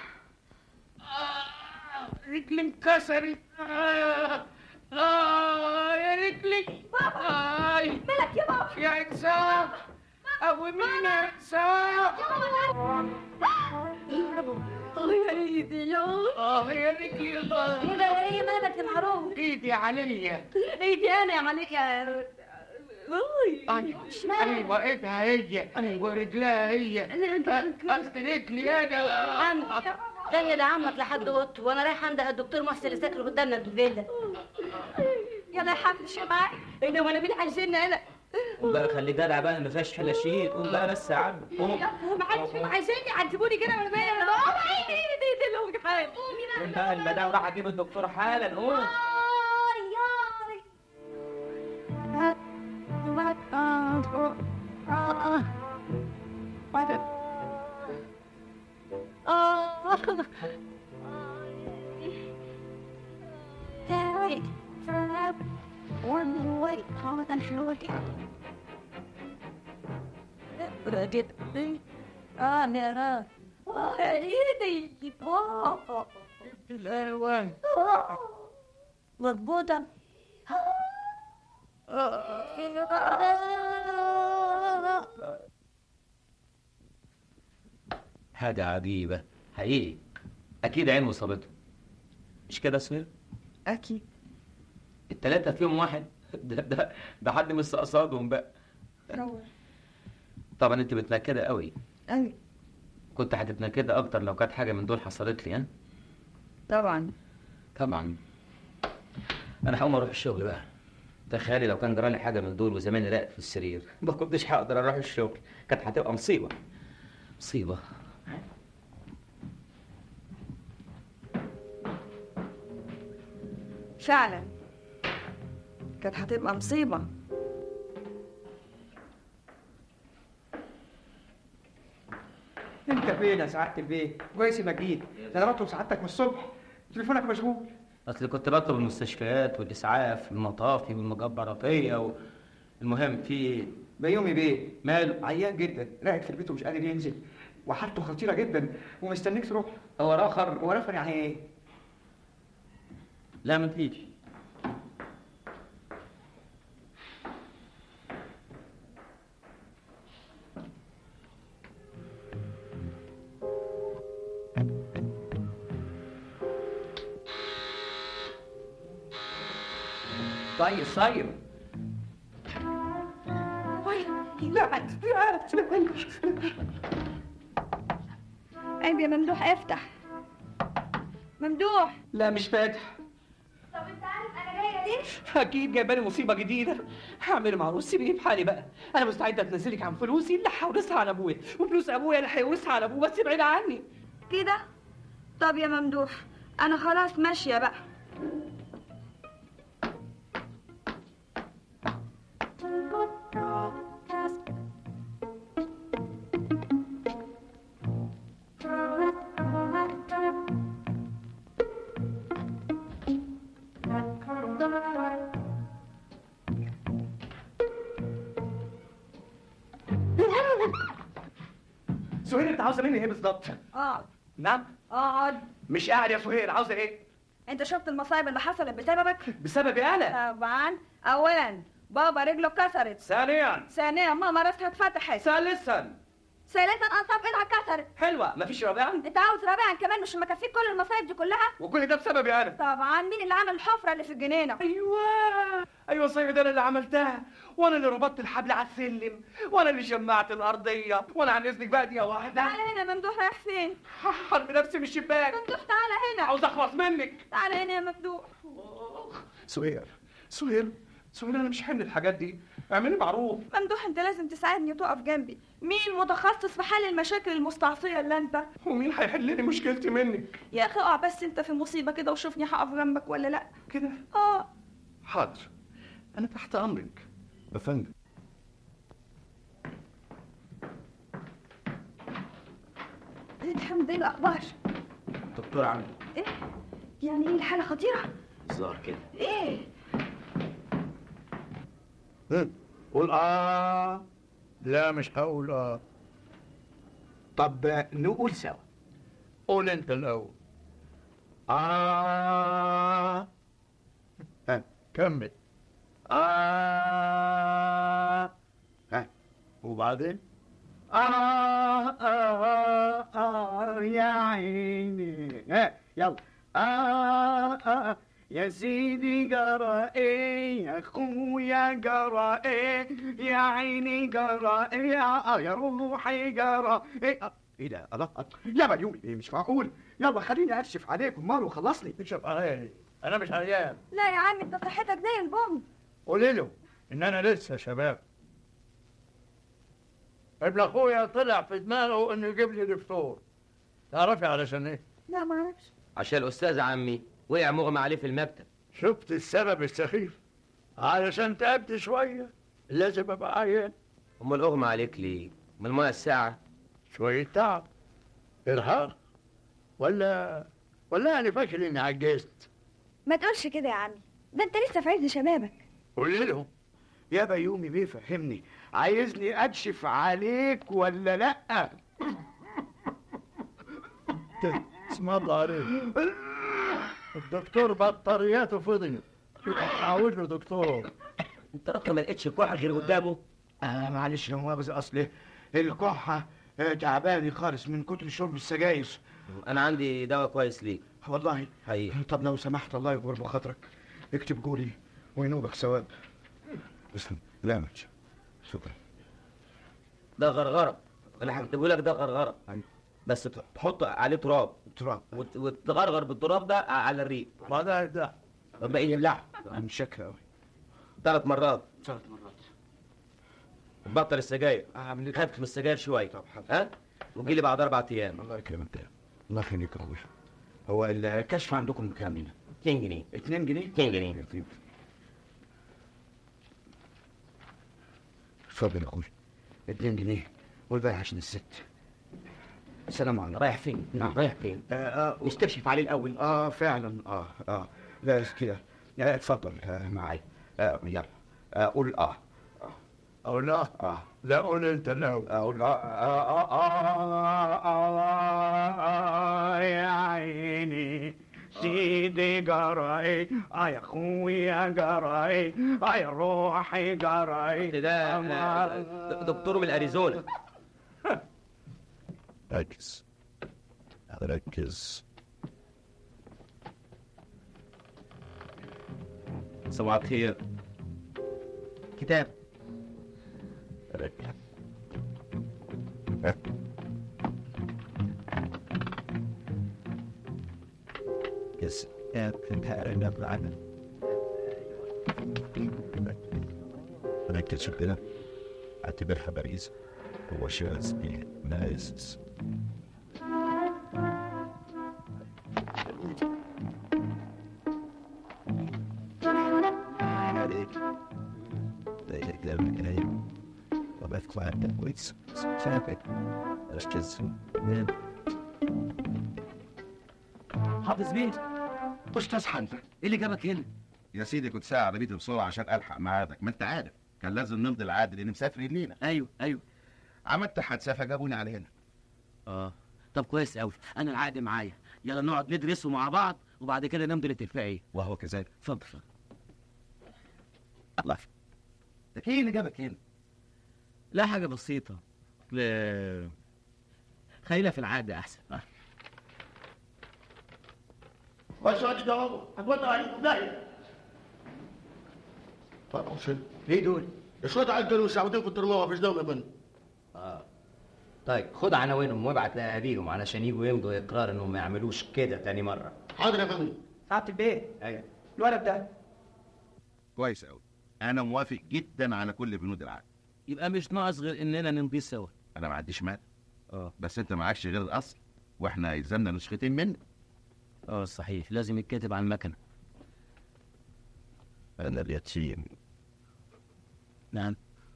رجلي انكسرت آه. آه يا رجلي بابا مالك يا بابا يا انسان قومينا يا انسان اه يا ايدي يا اه يا رجلي ايه ده ايه مالك يا معروف ايدي عليا ايدي انا يا عليك يا ايوه ايوه ايدها هي ورجلها هي قصد رجلي انا عم ده ده عمك لحد اوضته وانا رايحه عند الدكتور محسن اللي ساكن قدامنا في الفيلا يا حبيبي شو معاك ايه ده وانا مين عايزيني انا قوم بقى خلي جدع بقى ما فيهاش حلاشين قوم بقى بس يا عم قوم ما حدش فيهم عايزيني عذبوني كده وانا مالي انا اه ايدي ايدي ايدي اللي هو حال قوم بقى المدام راح اجيب الدكتور حالا قوم اه نرى اه ايدي اه الالوان مربوطة حاجة عجيبة حقيقي أكيد عين مصابته مش كده يا سهير؟ اكيد التلاتة فيهم واحد ده ده ده حد مش قصادهم بقى روح طبعا انت متنكدة قوي ايوه كنت هتتنكدة أكتر لو كانت حاجة من دول حصلت لي ها؟ طبعا طبعا أنا هقوم أروح الشغل بقى تخيلي لو كان جرالي حاجة من دول وزماني راقد في السرير ما كنتش هقدر أروح الشغل كانت هتبقى مصيبة مصيبة فعلا كانت هتبقى مصيبة انت فين يا سعاده البيت كويس انك جيت ده انا بطلب سعادتك من الصبح تليفونك مشغول أصل كنت بطلب المستشفيات والإسعاف والمطافي والمجبراتية و... المهم في بيومي بيه ماله عيان جدا قاعد في البيت ومش قادر ينزل وحالته خطيره جدا ومستنيك تروح هو راخر هو رفر يعني ايه؟ لا ما تجيش طيب طيب عيب يا ممدوح افتح ممدوح لا مش فاتح طب انت عارف انا جايه ليه؟ اكيد جايبالي مصيبه جديده هعمل معروف سيبيني بحالي بقى انا مستعد اتنزلك عن فلوسي اللي هورثها على ابويا وفلوس ابويا اللي هيورثها على ابوه بس ابعد عني كده طب يا ممدوح انا خلاص ماشيه بقى سهير انت عاوزه مني ايه بالظبط؟ اقعد نعم اقعد مش قاعد يا سهير عاوزه ايه؟ انت شفت المصايب اللي حصلت بسببك بسببي انا طبعا اولا بابا رجله اتكسرت ثانيا ثانيا ماما راسها اتفتحت ثالثا ثالثا انصاف ايدها اتكسرت حلوه مفيش رابعا انت عاوز رابعا كمان مش مكفيك كل المصايب دي كلها وكل ده بسببي انا طبعا مين اللي عمل الحفره اللي في الجنينه ايوه ايوه صحيح ده انا اللي عملتها وانا اللي ربطت الحبل على السلم وانا اللي شمعت الارضيه وانا عن اذنك بقى دقيقه واحده تعالى هنا ممدوح رايح فين حرب نفسي من الشباك ممدوح تعالى هنا عاوز اخلص منك تعالى هنا يا ممدوح سهير سهير سهير انا مش حمل الحاجات دي اعملي معروف ممدوح انت لازم تساعدني وتقف جنبي مين متخصص في حل المشاكل المستعصيه اللي انت ومين هيحل لي مشكلتي منك يا اخي اقع بس انت في مصيبه كده وشوفني هقف جنبك ولا لا كده اه حاضر انا تحت امرك افندم الحمد لله اخبار دكتور عمرو ايه يعني ايه الحاله خطيره الظاهر كده ايه قول اه لا مش هقول اه طب نقول سوا قول انت الاول اه ها كمل آه ها وبعدين آه آه آه يا عيني ها يلا آه آه يا سيدي جرى ايه يا اخويا جرى ايه يا عيني جرى ايه يا, آه يا روحي جرى ايه آه، ايه ده الله لا بيومي ايه مش معقول يلا خليني ارشف عليكم مال وخلصني ارشف عليا انا مش عيان لا يا عم انت صحتك زي البوم قولي له ان انا لسه شباب ابن اخويا طلع في دماغه انه يجيب لي دكتور تعرفي علشان ايه لا ما اعرفش عشان الاستاذ عمي وقع مغمى عليه في المكتب شفت السبب السخيف علشان تعبت شويه لازم ابقى عيان امال اغمى عليك ليه من الميه الساعه شويه تعب ارهاق ولا ولا انا فاكر اني عجزت ما تقولش كده يا عمي ده انت لسه في عز شبابك قولي له يا بيومي بيفهمني عايزني اكشف عليك ولا لا اسم الله عليك الدكتور بطارياته فضيت عاوز له دكتور انت راجل ما لقيتش كحه غير قدامه آه معلش لا مؤاخذة أصل الكحة آه، تعباني خالص من كتر شرب السجاير انا عندي دواء كويس ليك والله حقيقي طب لو سمحت الله يكبر بخاطرك اكتب جولي وينوبك ثواب بس لا ما تش- شكرا ده غرغره انا هكتبه لك ده غرغره بس تحط عليه تراب تراب وت- وتغرغر بالتراب ده على الريق ما ده ده باقي يبلعه أنا شكله أوي ثلاث مرات ثلاث مرات وبطل السجاير خفت من السجاير شويه ها وجي لي بعد اربع ايام الله يكرمك الله يخليك يا أبوي هو الكشف عندكم بكام هنا؟ 2 جنيه 2 جنيه؟ 2 جنيه طيب اتفضل يا أخوي 2 جنيه والباقي عشان الست السلام عليكم رايح فين؟ نعم رايح فين؟ آه آه مش تكشف عليه الاول اه فعلا اه اه لا كده آه، اتفضل آه معي آه يلا آه قول اه أقول لا اه لا قول انت لا اقول لا آه آه آه آه آه يا عيني سيدي جراي اه يا اخويا جراي اه يا روحي جراي ده آه، دكتور من اريزونا ركز ركز صباح الخير كتاب ركز Yes, and compare up عنه ركز شوف كده اعتبرها باريس هو شاذ نايس عليك ده كلامك ايوه وبس كويس كويس شافك ركز حافظ بيه استاذ حمزه ايه اللي جابك هنا يا سيدي كنت ساعة عربيتي بسرعة عشان ألحق ميعادك ما أنت عارف كان لازم نمضي العقد لأن مسافر الليلة ايوه ايوه عملت حادثة فجابوني على هنا اه طب كويس قوي انا العقد معايا يلا نقعد ندرسه مع بعض وبعد كده نمضي الاتفاقيه وهو كذلك اتفضل اتفضل الله ده ايه اللي جابك هنا؟ لا حاجه بسيطه ل... خلينا في العقد احسن آه. بس وقت ده هتودع عليك داهية طب فين؟ ايه دول؟ شوية عجلوا ساعتين كنت رموها مفيش دولة بينا اه طيب خد عناوينهم وابعت لاهاليهم علشان يجوا يمضوا اقرار انهم ما يعملوش كده تاني مره حاضر يا فندم ساعة البيت ايوه الولد ده كويس أوي أنا موافق جدا على كل بنود العقد يبقى مش ناقص غير اننا نمضي سوا أنا ما عنديش مال اه بس أنت معكش غير الأصل وإحنا يلزمنا نسختين منك اه صحيح لازم يتكتب على المكنه أنا اليتيم نعم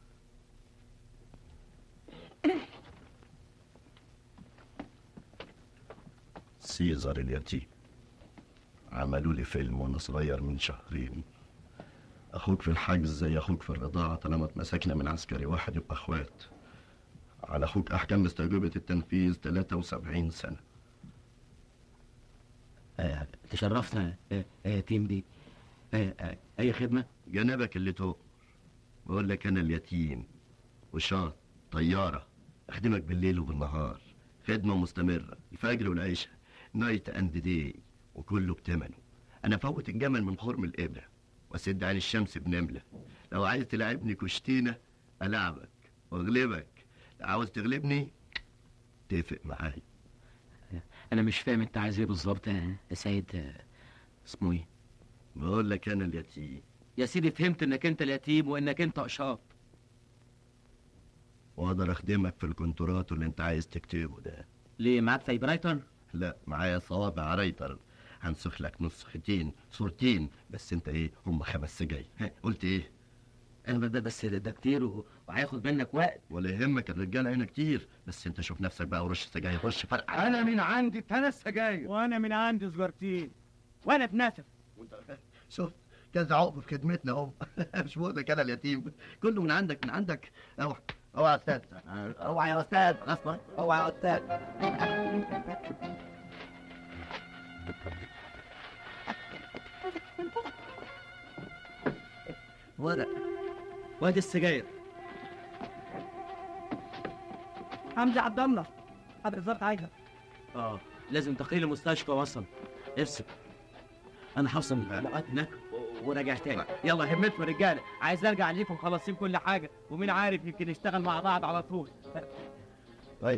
سيزر اليتيم عملوا لي فيلم وانا صغير من شهرين اخوك في الحجز زي اخوك في الرضاعة طالما اتمسكنا من عسكري واحد يبقى اخوات على اخوك احكام مستوجبة التنفيذ 73 سنة آه، تشرفنا آه، آه، تيم دي آه، آه، اي خدمه جنابك اللي تؤمر بقول لك انا اليتيم وشاط طيارة اخدمك بالليل وبالنهار خدمة مستمرة الفجر والعشاء نايت اند داي وكله بتمنه انا فوت الجمل من خرم الابره واسد عين الشمس بنمله لو عايز تلعبني كشتينه العبك واغلبك لو عاوز تغلبني اتفق معايا انا مش فاهم انت عايز ايه بالظبط يا يا سيد آه، اسمه ايه بقول لك انا اليتيم يا سيدي فهمت انك انت اليتيم وانك انت قشاط واقدر اخدمك في الكونترات اللي انت عايز تكتبه ده ليه معاك تايبرايتر لا معايا صوابع ريتر هنسخ لك نسختين صورتين بس انت ايه هم خمس سجاير ها، قلت ايه انا ده بس ده كتير و- وهياخد منك وقت ولا يهمك الرجاله هنا كتير بس انت شوف نفسك بقى ورش سجاير رش فرق انا من عندي ثلاث سجاير وانا من عندي سجارتين وانا بنسف شوف كذا عقب في خدمتنا اهو مش بقولك انا اليتيم كله من عندك من عندك اوعى اوعى يا استاذ اوعى يا استاذ غصبا اوعى يا استاذ ورق وادي السجاير حمزه عبد الله هذا بالظبط عايزها اه لازم تقرير المستشفى وصل افصل انا هوصل لغايه هناك و- وراجع تاني يلا همتكم يا رجاله عايز ارجع ليكم مخلصين كل حاجه ومين عارف يمكن نشتغل مع بعض على طول طيب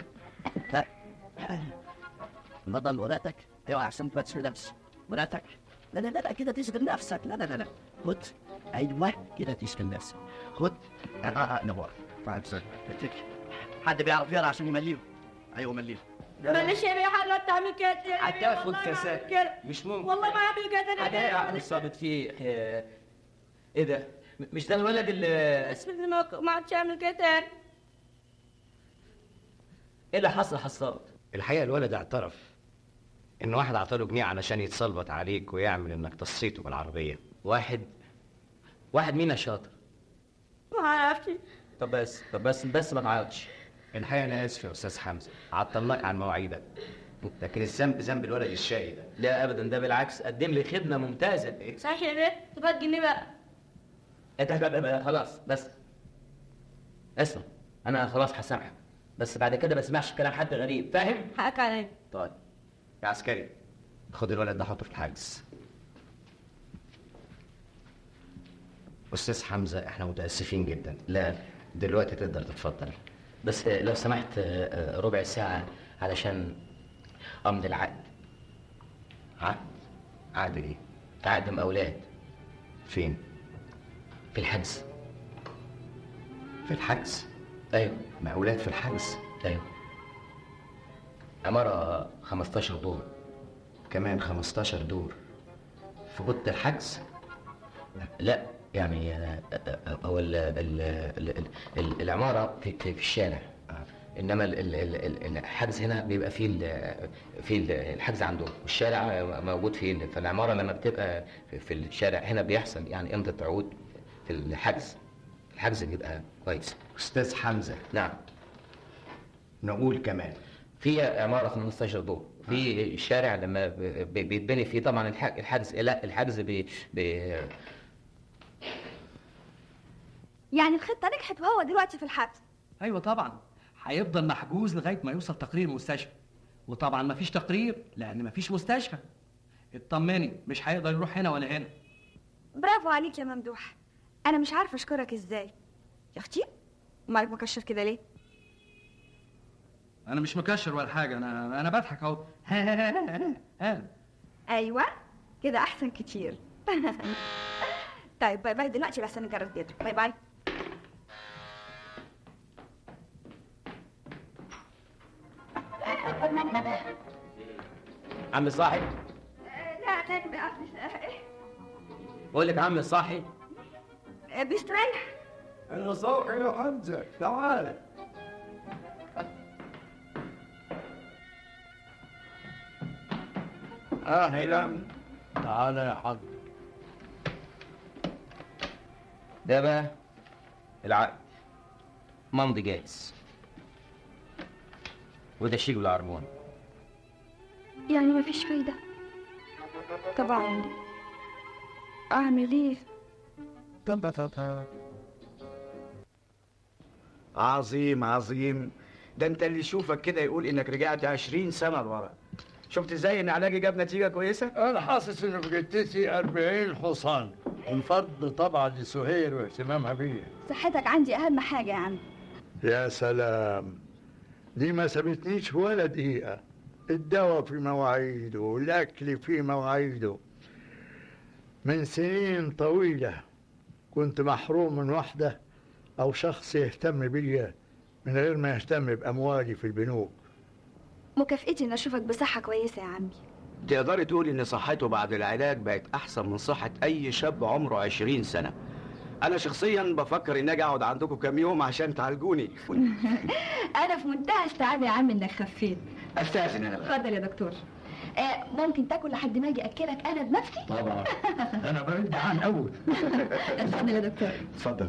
بطل ورقتك اوعى عشان ما تشغلش ورقتك لا لا لا لا كده تشغل نفسك لا لا لا لا خد ايوه كده تشغل نفسك خد اه اه نور بعد سنة حد بيعرف يقرا عشان يمليه ايوه مليه معلش يا بيه حضرتك تعمل كده هتاخد والله ما كاسات. أعمل كده. مش ممكن والله ما اعمل كده حاجه صابت فيه آه، ايه ده م- مش ده الولد اللي اسف ما ما عادش اعمل كده تاني ايه اللي حصل حصاد الحقيقه الولد اعترف ان واحد عطاله جنيه علشان يتصلبط عليك ويعمل انك تصيته بالعربيه واحد واحد مين يا شاطر ما عرفتش طب بس طب بس بس ما تعيطش الحقيقه انا اسف يا استاذ حمزه عطلناك عن مواعيدك لكن الذنب ذنب الولد الشقي ده لا ابدا ده بالعكس قدم لي خدمه ممتازه صحيح يا بيه طب هات جنيه بقى إيه ده- ده- ده- ده- خلاص بس اسمع انا خلاص هسامحك بس بعد كده ما اسمعش كلام حد غريب فاهم حقك عليا طيب يا عسكري خد الولد ده حطه في الحجز استاذ حمزه احنا متاسفين جدا لا دلوقتي تقدر تتفضل بس لو سمحت آه، آه، ربع ساعه علشان امضي العقد عقد عقد ايه عقد مقاولات فين في الحجز في الحجز ايوه مقاولات في الحجز ايوه عماره 15 دور كمان 15 دور في اوضه الحجز لا يعني آه، آه، آه، هو ال- ال- ال- ال- العماره في, في, في الشارع انما ال- ال- ال- ال- الحجز هنا بيبقى فيه ال- في ال- الحجز عندهم والشارع موجود فين فالعماره لما بتبقى في- في الشارع هنا بيحصل يعني امضة عقود في الحجز الحجز بيبقى كويس استاذ حمزه نعم نقول كمان في عماره 15 دور في الشارع لما ب- ب- بيتبني فيه طبعا الح- الحجز لا الحجز بي بي يعني الخطة نجحت وهو دلوقتي في الحبس ايوه طبعا هيفضل محجوز لغايه ما يوصل تقرير المستشفى وطبعا مفيش تقرير لان مفيش مستشفى اطمني مش هيقدر يروح هنا ولا هنا برافو عليك يا ممدوح انا مش عارفه اشكرك ازاي يا اختي مالك مكشر كده ليه انا مش مكشر ولا حاجه انا انا بضحك اهو ها ايوه كده احسن كتير طيب باي باي دلوقتي لحسن الجرس بيضرب باي باي عم صاحي لا تاني بقى بقول لك عم صاحي بيستريح انا صاحي يا حمزه تعال اهلا تعال يا حاج ده بقى العقد ممضي جاهز وده شيك بالعربون يعني مفيش فايدة طبعا أعمل إيه؟ عظيم عظيم ده انت اللي يشوفك كده يقول انك رجعت عشرين سنة لورا شفت ازاي ان علاجي جاب نتيجة كويسة؟ انا حاسس ان في جدتي 40 حصان الفضل طبعا لسهير واهتمامها بيا صحتك عندي أهم حاجة يا عم يا سلام دي ما سابتنيش ولا دقيقة الدواء في مواعيده والأكل في مواعيده من سنين طويلة كنت محروم من واحدة أو شخص يهتم بيا من غير ما يهتم بأموالي في البنوك مكافئتي إن أشوفك بصحة كويسة يا عمي تقدري تقولي ان صحته بعد العلاج بقت احسن من صحة اي شاب عمره عشرين سنة انا شخصيا بفكر اني اجي اقعد عندكم كام يوم عشان تعالجوني أنا في منتهى السعادة يا عم إنك خفيت استاذن انا بقى اتفضل يا دكتور آه ممكن تاكل لحد ما أجي أكلك أنا بنفسي؟ طبعا أنا برد عن أول اتفضل يا دكتور اتفضل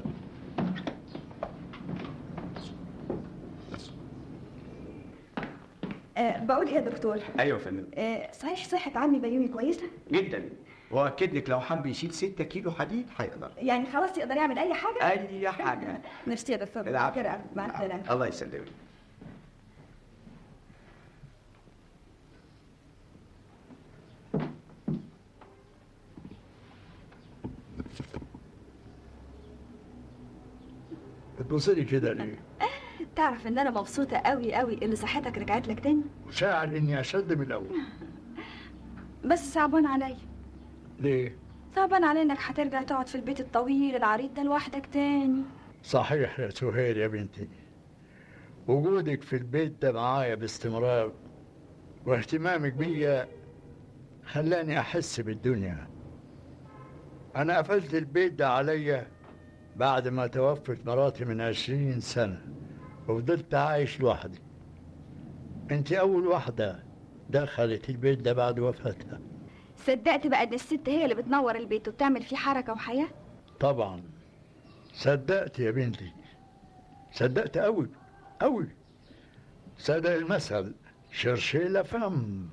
آه بقول إيه يا دكتور؟ ايوه يا فندم آه صحيح صحة عمي بيومي كويسة؟ جدا واكد لك لو حب يشيل 6 كيلو حديد هيقدر يعني خلاص يقدر يعمل أي حاجة؟ اي حاجة ميرسي يا دكتور العفو. متشكرة أوي. مع السلامة الله يسلمك بتبصلي كده ليه؟ تعرف إن أنا مبسوطة أوي أوي إن صحتك رجعت لك تاني؟ شاعر إني أشد من الأول بس صعبان عليا ليه؟ صعبان عليا إنك هترجع تقعد في البيت الطويل العريض ده لوحدك تاني صحيح يا سهير يا بنتي وجودك في البيت ده معايا باستمرار واهتمامك بيا خلاني أحس بالدنيا أنا قفلت البيت ده عليا بعد ما توفت مراتي من عشرين سنة وفضلت عايش لوحدي انت أول واحدة دخلت البيت ده بعد وفاتها صدقت بقى إن الست هي اللي بتنور البيت وبتعمل فيه حركة وحياة؟ طبعا صدقت يا بنتي صدقت أوي أوي صدق المثل شرشيلة فم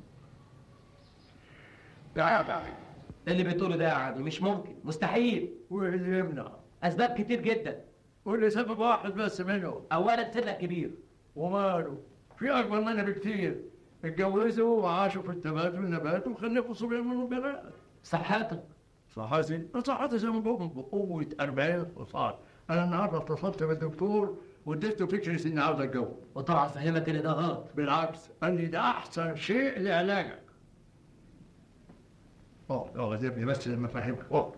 اللي بتقوله ده يا عمي مش ممكن مستحيل واللي يمنع اسباب كتير جدا واللي سبب واحد بس منه اولا سنك كبير وماله في اكبر منها بكتير اتجوزوا وعاشوا في التبات والنبات وخلفوا صبيان من البنات صحتك صحتي صحتي زي ما بقول بقوة 40 حصان انا النهارده اتصلت بالدكتور واديته فكرة اني عاوز اتجوز وطبعا فهمك ان ده غلط بالعكس قال لي ده احسن شيء لعلاجك اه اه غزبني بس لما فهمك اه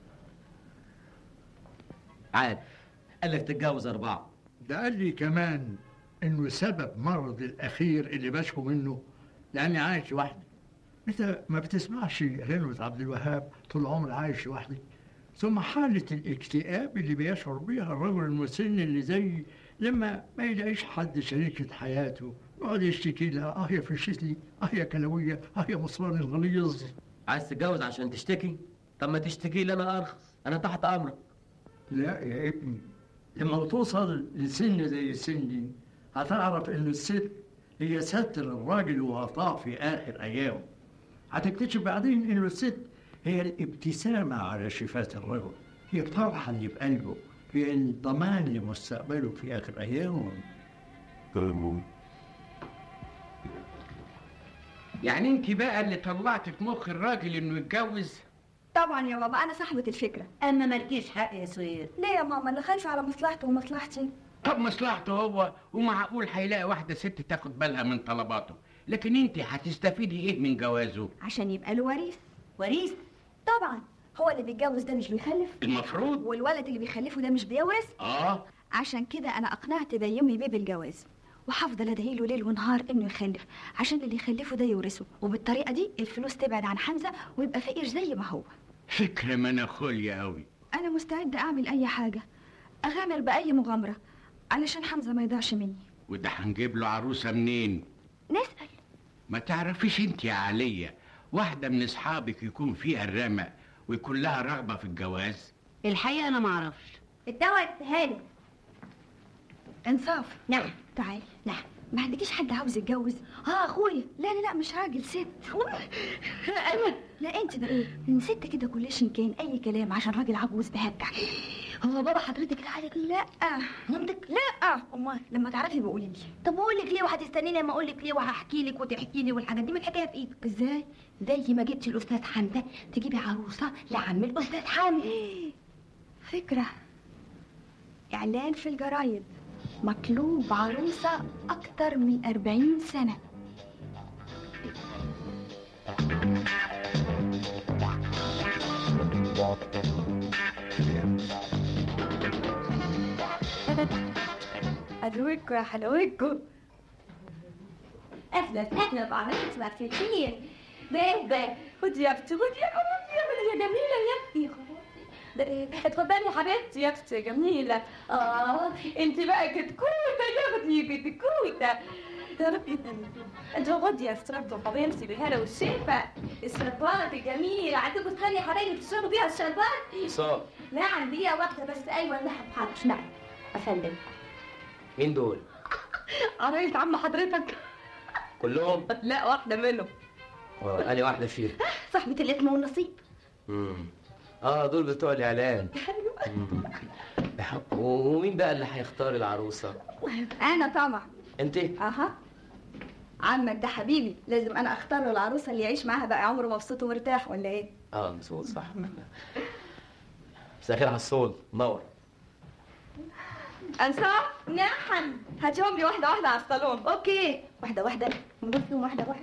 عاد قال لك تتجوز اربعه ده قال لي كمان انه سبب مرضي الاخير اللي بشكو منه لاني عايش لوحدي انت ما بتسمعش غنوة عبد الوهاب طول عمري عايش لوحدي ثم حالة الاكتئاب اللي بيشعر بيها الرجل المسن اللي زي لما ما يلاقيش حد شريكة حياته يقعد يشتكي لها اه يا فشتلي اه يا كلوية اه يا مصراني الغليظ عايز تتجوز عشان تشتكي طب ما تشتكي لي انا ارخص انا تحت امرك لا يا ابني لما توصل لسن زي سني هتعرف ان الست هي ستر الراجل وغطاء في اخر ايامه هتكتشف بعدين ان الست هي الابتسامة على شفاه الرجل هي الفرحة اللي بقلبه هي الضمان لمستقبله في اخر ايامه يعني انت بقى اللي طلعت في مخ الراجل انه يتجوز طبعا يا ماما أنا صاحبة الفكرة اما مالكيش حق يا سوير ليه يا ماما أنا خايفة على مصلحته ومصلحتي طب مصلحته هو ومعقول هيلاقي واحدة ست تاخد بالها من طلباته لكن انت هتستفيدي ايه من جوازه عشان يبقى له وريث وريث طبعا هو اللي بيتجوز ده مش بيخلف المفروض والولد اللي بيخلفه ده مش بيورث اه عشان كده انا اقنعت بيومي بيه بالجواز وهفضل ادعي له ليل ونهار انه يخلف عشان اللي يخلفه ده يورثه وبالطريقه دي الفلوس تبعد عن حمزه ويبقى فقير زي ما هو فكرة مناخولية قوي انا مستعده اعمل اي حاجه اغامر باي مغامره علشان حمزه ما يضيعش مني وده هنجيب له عروسه منين نسال ما تعرفيش انت يا عليا واحده من اصحابك يكون فيها الرمق ويكون لها رغبه في الجواز الحقيقه انا ما اعرفش الدواء هاني انصاف نعم تعالي نعم ما عندكيش حد عاوز يتجوز اه اخويا لا لا لا مش راجل ست انا لا انت ده ايه ست كده كلش كان اي كلام عشان راجل عجوز بهبع هو بابا حضرتك اللي عليك لا مامتك لا امال لما تعرفي بقولي لي طب بقول لك ليه وهتستنيني لما اقول لك ليه وهحكي لك وتحكي لي والحاجات دي من الحكايه في ايدك ازاي زي ما جبتي الاستاذ حمزه تجيبي عروسه لعم الاستاذ حمزه فكره اعلان في الجرايد مطلوب عروسه اكتر من 40 سنه أدوكوا يا حلوكوا أهلا أهلا بعرفت ما كتير بابا خدي يا أختي خدي يا خدي يا جميلة يا أختي ده- اتفضلي يا حبيبتي يا أختي جميلة آه أنت بقى كتكوتة يا أختي كتكوتة انت خدي يا استرد حبيبتي بالهنا والشفا الشربات الجميلة عندكم ثانية حبايبي تشربوا بيها الشربات صار نعم دقيقة واحدة بس أيوة نعم حاضر نعم أفندم مين دول؟ قراية عم حضرتك كلهم؟ لا واحدة منهم اه أنا واحدة فيهم صاحبة الاسم والنصيب مم. اه دول بتوع الإعلان مم. ومين بقى اللي هيختار العروسة؟ أنا طبعا أنت؟ أها عمك ده حبيبي لازم أنا أختار له العروسة اللي يعيش معاها بقى عمره مبسوط ومرتاح ولا إيه؟ اه مظبوط صح مساء الخير على الصول نور أنصار نعم هاتيهم لي واحدة واحدة على الصالون أوكي واحدة واحدة نبصهم واحدة واحدة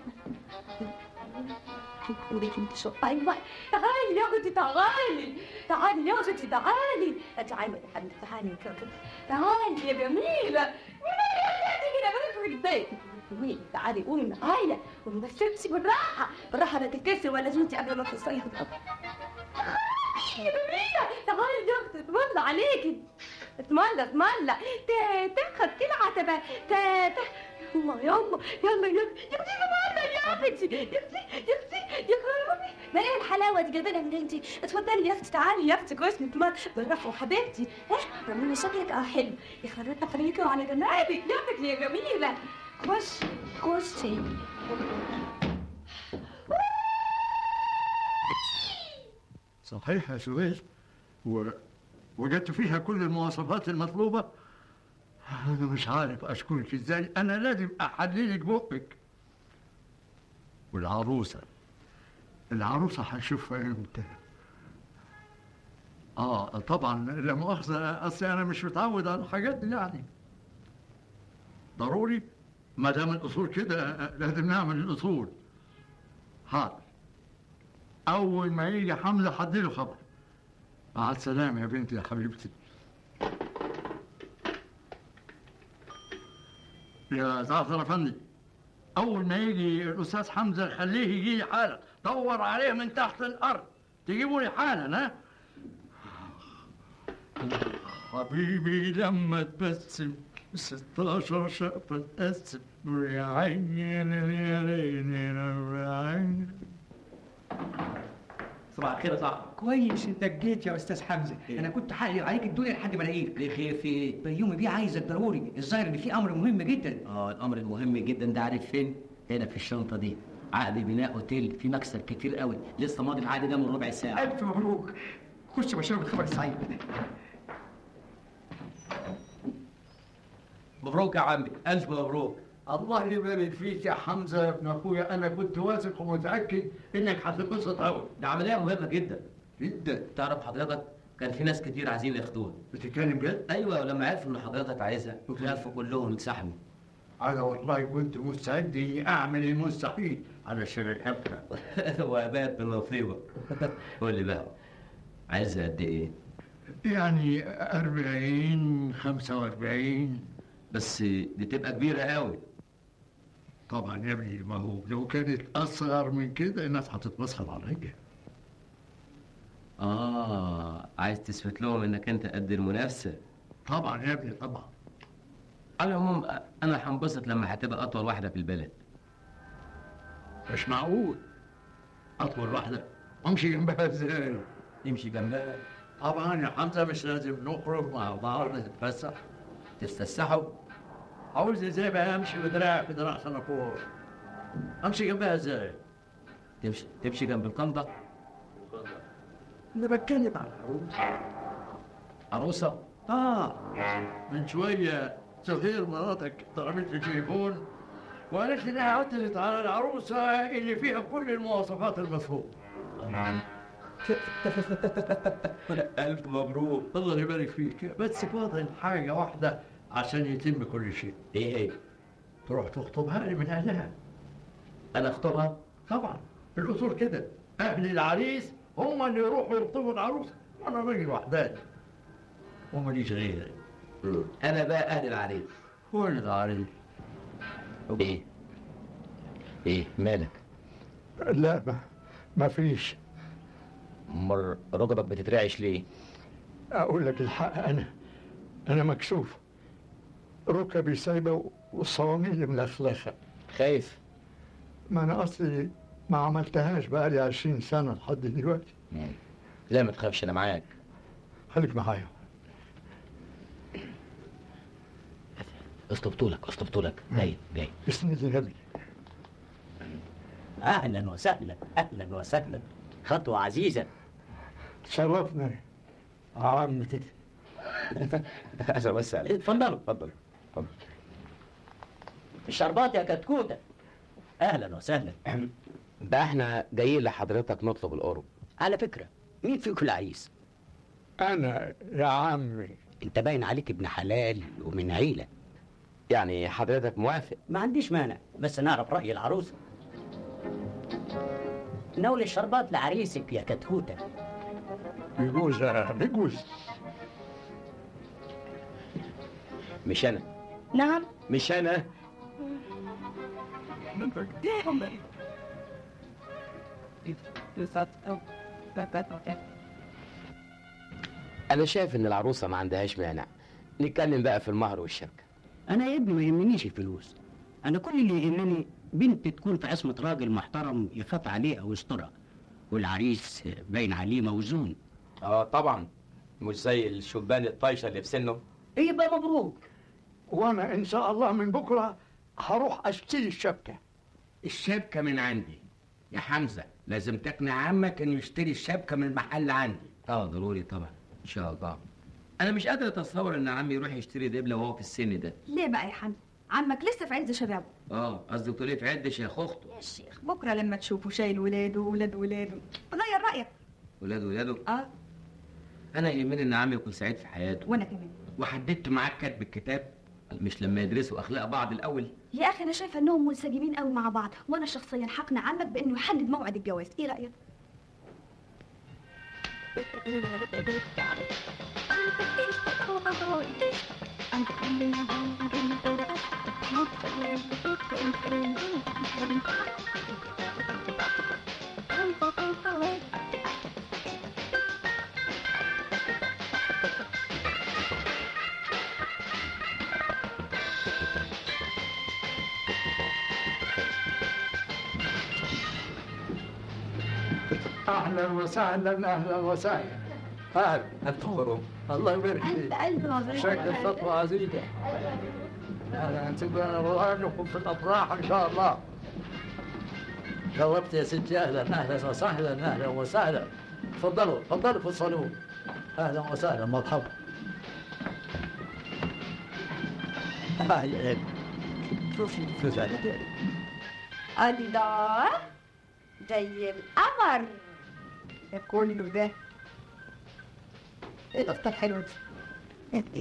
وديك انت شو ايوه تعالي يا اختي تعالي تعالي يا اختي تعالي تعالي يا حبيبتي تعالي تعالي يا جميلة تعالي كده بس ازاي قومي تعالي قومي معايا قومي بس امشي بالراحة بالراحة لا تتكسر ولا زوجتي قبل ما تصيح يا جميلة تعالي يا اختي اتمنى عليكي اتمنى اتمنى تاتا خدتي العتبة تاتا يلا يلا يلا يلا يا اختي اتمنى يا اختي يا اختي يا اختي يا خرابي ما ايه الحلاوة دي جايبينها من انتي اتفضلي يا اختي تعالي يا اختي كويس نتمنى بالرفع حبيبتي ها رميني شكلك اه حلو يا خرابي خليكي على جنابك يا اختي يا جميلة خش خشي صحيح يا سويس و... وجدت فيها كل المواصفات المطلوبة أنا مش عارف أشكرك إزاي أنا لازم أحللك بقك والعروسة العروسة هشوفها إمتى آه طبعا لا مؤاخذة أصل أنا مش متعود على الحاجات دي يعني ضروري ما دام الأصول كده لازم نعمل الأصول حاضر أول ما يجي حمزة حديله خبر مع السلامة يا بنتي يا حبيبتي يا زعتر أفندي أول ما يجي الأستاذ حمزة خليه يجي لي حالا دور عليه من تحت الأرض تجيبوا لي حالا ها حبيبي لما تبسم 16 شقفة تقسم يا عيني يا عيني يا عيني صباح الخير يا صاحبي كويس انت جيت يا استاذ حمزه انا كنت حالي عليك الدنيا لحد ما الاقيك ليه خير في ايه بيومي بيه عايزك ضروري الظاهر ان في امر مهم جدا اه الامر المهم جدا ده عارف فين؟ هنا في الشنطه دي عقد بناء اوتيل في مكسب كتير قوي لسه ماضي العقد ده من ربع ساعه الف مبروك خش بشرب الخبر السعيد مبروك يا عمي ألف مبروك الله يبارك فيك يا حمزة يا ابن أخويا أنا كنت واثق ومتأكد إنك هتتبسط أوي ده عمليه مهمه جدا جدا تعرف حضرتك كان في ناس كتير عايزين ياخدوها بتتكلم جد؟ ايوه ولما عرفوا ان حضرتك عايزها خافوا كلهم انسحبوا أنا والله كنت مستعد إني أعمل المستحيل علشان الحبكة وابات بالنصيبه قول لي بقى عايزها قد ايه؟ يعني أربعين خمسة وأربعين بس دي تبقى كبيرة قوي طبعا يا ابني ما هو لو كانت أصغر من كده الناس هتتمسخر عليا اه عايز تثبت لهم انك انت قد المنافسه طبعا يا ابني طبعا على العموم انا هنبسط لما هتبقى اطول واحده في البلد مش معقول اطول واحده امشي جنبها ازاي تمشي جنبها طبعا يا حمزه مش لازم نخرج مع بعض نتفسح تتفسحوا عاوز ازاي بقى امشي بدراع في دراع سنافور امشي جنبها ازاي تمشي تمشي جنب القنطه انا بتكلم على العروسه عروسه اه من شويه سهير مراتك ضربت لي تليفون وقالت لي انها عثرت على العروسه اللي فيها كل المواصفات المطلوبه ألف مبروك الله يبارك فيك بس فاضل حاجة واحدة عشان يتم كل شيء إيه هي؟ تروح تخطبها لي من أهلها أنا أخطبها؟ طبعا في الأصول كده أهل العريس هم اللي يروحوا يخطبوا العروسة أنا راجل وحداني وماليش غيري انا بقى اهل العريس هو اللي العريس ايه ايه مالك لا ما ما فيش مر ركبك بتترعش ليه أقول لك الحق أنا أنا مكسوف ركبي سايبة والصواميل ملخلخة خايف ما أنا أصلي ما عملتهاش بقالي عشرين سنة لحد دلوقتي لا ما تخافش انا معاك خليك معايا اسطبتولك اسطبتولك جاي جاي اسند النبي اهلا وسهلا اهلا وسهلا خطوه عزيزه تشرفنا عمتي عشان بس عليك اتفضلوا اتفضل اتفضل الشربات يا كتكوته اهلا وسهلا ده احنا جايين لحضرتك نطلب القرب على فكره مين فيكم العريس أنا يا عمي انت باين عليك ابن حلال ومن عيله يعني حضرتك موافق ما عنديش مانع بس نعرف راي العروسه نول الشربات لعريسك يا كتكوته يجوز يجوز مش انا نعم مش انا انا شايف ان العروسه ما عندهاش مانع نتكلم بقى في المهر والشبكه انا يا ابني ما يهمنيش الفلوس انا كل اللي يهمني بنت تكون في عصمه راجل محترم يخاف عليه او يسترها والعريس باين عليه موزون اه طبعا مش زي الشبان الطايشه اللي في سنه يبقى مبروك وأنا إن شاء الله من بكرة هروح أشتري الشبكة الشبكة من عندي يا حمزة لازم تقنع عمك انه يشتري الشبكة من محل عندي اه ضروري طبعا ان شاء الله انا مش قادر اتصور ان عمي يروح يشتري دبله وهو في السن ده ليه بقى يا حمزة عمك لسه في عز شبابه اه قصدي بتقولي في عدش يا اخته يا شيخ بكره لما تشوفه شايل ولاده وولاد ولاده غير رايك ولاد ولاده اه انا يهمني ان عمي يكون سعيد في حياته وانا كمان وحددت معاك كاتب الكتاب مش لما يدرسوا اخلاق بعض الاول يا اخي انا شايفه انهم منسجمين قوي مع بعض وانا شخصيا حقنع عمك بانه يحدد موعد الجواز ايه رايك أهلا وسهلا أهلا وسهلا أهلا أنت مبروك الله يبارك فيك ألف مبروك شكل خطوة عزيزة أهلا تبقى نراجعكم في الأفراح إن شاء الله جاوبت يا ستي أهلا أهلا وسهلا أهلا وسهلا تفضلوا تفضلوا في الصالون أهلا وسهلا مرحبا أهلا شوفي في الله زي القمر ده كله ده ايه القطه الحلوه دي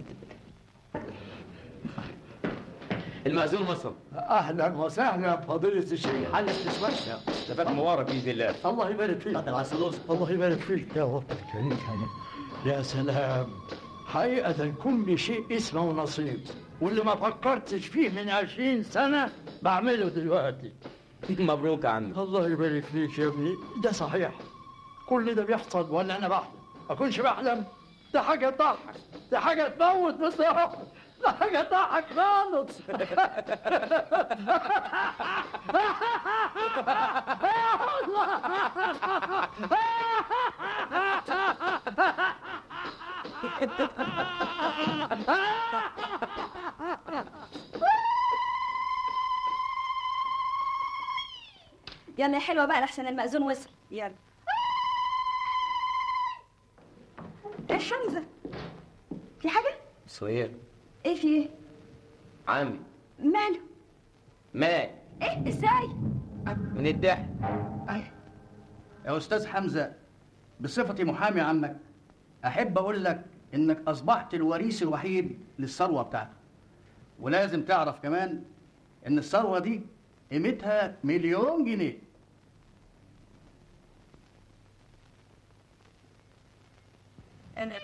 المأذون وصل اهلا وسهلا فضيلة الشيخ حل تتمشى استفاد مبارك باذن الله الله يبارك فيك الله يبارك فيك يا رب الكريم يا سلام حقيقة كل شيء اسمه نصيب واللي ما فكرتش فيه من عشرين سنة بعمله دلوقتي مبروك يا عم الله يبارك فيك يا ابني ده صحيح كل ده بيحصل ولا انا بحلم اكونش بحلم ده حاجه تضحك ده حاجه تموت بصراحه ده حاجه تضحك خالص يلا يا حلوه بقى لحسن المأذون وصل يلا ايه حمزه في حاجه سهير ايه في ايه عمي ماله مات ايه ازاي من الضحك يا استاذ حمزه بصفتي محامي عنك احب اقول لك انك اصبحت الوريث الوحيد للثروه بتاعتك ولازم تعرف كمان ان الثروه دي قيمتها مليون جنيه انا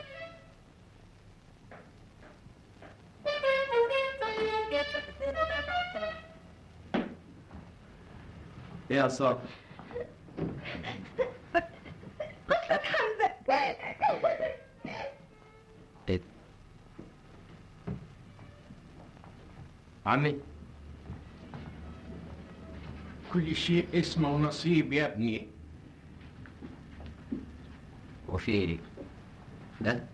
ايه يا صاحبي ايه عمي كل شيء اسمه ونصيب يا ابني وفي ايه ده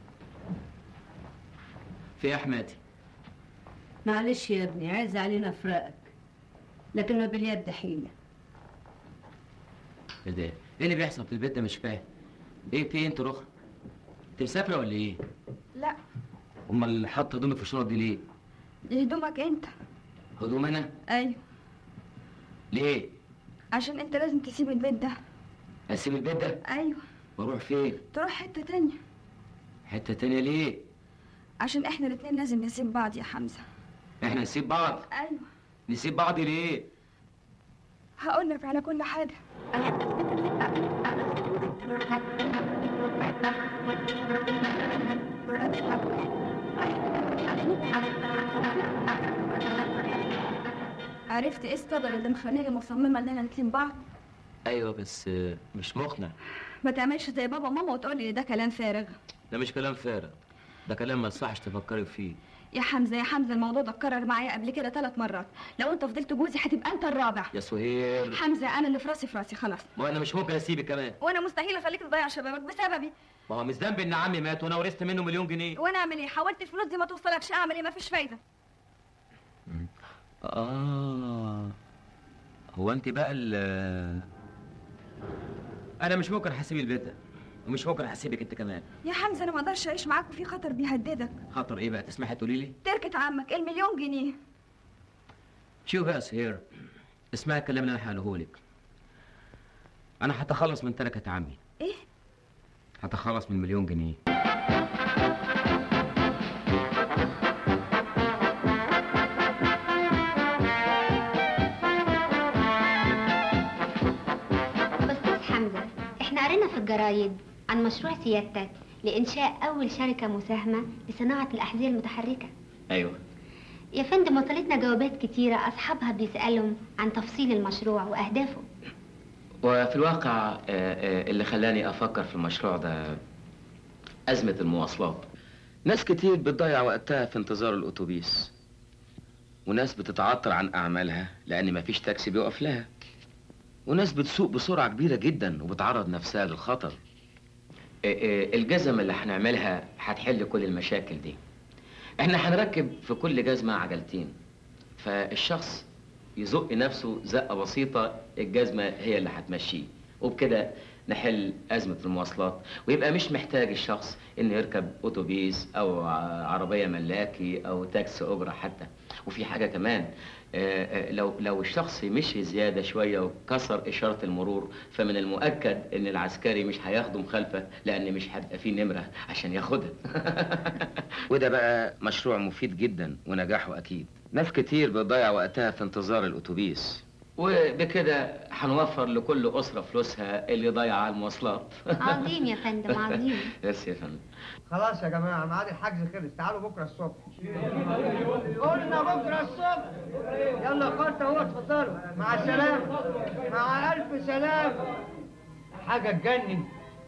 في إيه يا حماتي معلش يا ابني عايز علينا فراقك لكن ما باليد حيلة ايه ده ايه اللي بيحصل في البيت ده مش فاهم ايه في ايه انت رخ انت مسافره ولا ايه لا امال حاطه هدومك في الشنط دي ليه دي هدومك انت هدوم انا ايوه ليه عشان انت لازم تسيب البيت ده اسيب البيت ده ايوه واروح فين تروح حته تانية حته تانية ليه عشان احنا الاتنين لازم نسيب بعض يا حمزه احنا نسيب بعض ايوه نسيب بعض ليه هقول لك على كل حاجه عرفت ايه الصدر اللي مخليني مصممه اننا نسيب بعض ايوه بس آه، مش مقنع ما تعملش زي بابا وماما وتقولي ده كلام فارغ ده مش كلام فارغ ده كلام ما يصحش تفكري فيه يا حمزه يا حمزه الموضوع ده اتكرر معايا قبل كده ثلاث مرات لو انت فضلت جوزي هتبقى انت الرابع يا سهير حمزه انا اللي في راسي في راسي خلاص وانا مش ممكن اسيبك كمان وانا مستحيل اخليك تضيع شبابك بسببي ما هو مش ذنبي ان عمي مات وانا ورثت منه مليون جنيه وانا اعمل ايه حاولت الفلوس دي ما توصلكش اعمل ايه مفيش فايده اه هو انت بقى ال انا مش ممكن هسيب البيت ده ومش ممكن هسيبك انت كمان يا حمزه انا ما اقدرش اعيش معاك وفي خطر بيهددك خطر ايه بقى تسمحي تقولي لي تركة عمك المليون جنيه شوف بقى يا سهير اسمعي الكلام اللي انا هقوله لك انا هتخلص من تركة عمي ايه هتخلص من مليون جنيه أستاذ حمزة إحنا قرينا في الجرايد عن مشروع سيادتك لإنشاء أول شركة مساهمة لصناعة الأحذية المتحركة ايوه يا فندم وصلتنا جوابات كتيرة أصحابها بيسألوا عن تفصيل المشروع وأهدافه وفي الواقع آه، آه، اللي خلاني افكر في المشروع ده ازمه المواصلات ناس كتير بتضيع وقتها في انتظار الاتوبيس وناس بتتعطل عن اعمالها لان مفيش تاكسي بيقف لها وناس بتسوق بسرعه كبيره جدا وبتعرض نفسها للخطر آه، آه، الجزم اللي هنعملها هتحل كل المشاكل دي احنا هنركب في كل جزمه عجلتين فالشخص يزق نفسه زقه بسيطه الجزمه هي اللي هتمشيه وبكده نحل ازمه المواصلات ويبقى مش محتاج الشخص انه يركب اتوبيس او ع- عربيه ملاكي او تاكسي اجره حتى وفي حاجه كمان آه، آه، لو لو الشخص مشي زياده شويه وكسر اشاره المرور فمن المؤكد ان العسكري مش هياخده مخالفه لان مش هيبقى فيه نمره عشان ياخدها وده بقى مشروع مفيد جدا ونجاحه اكيد ناس كتير بتضيع وقتها في انتظار الاتوبيس وبكده هنوفر لكل اسره فلوسها اللي ضايعه على المواصلات عظيم يا فندم عظيم بس يا فندم خلاص يا جماعة ميعاد الحجز خلص تعالوا بكرة الصبح قلنا بكرة الصبح يلا يا اخوات اهو اتفضلوا مع السلامة مع ألف سلامة حاجة تجنن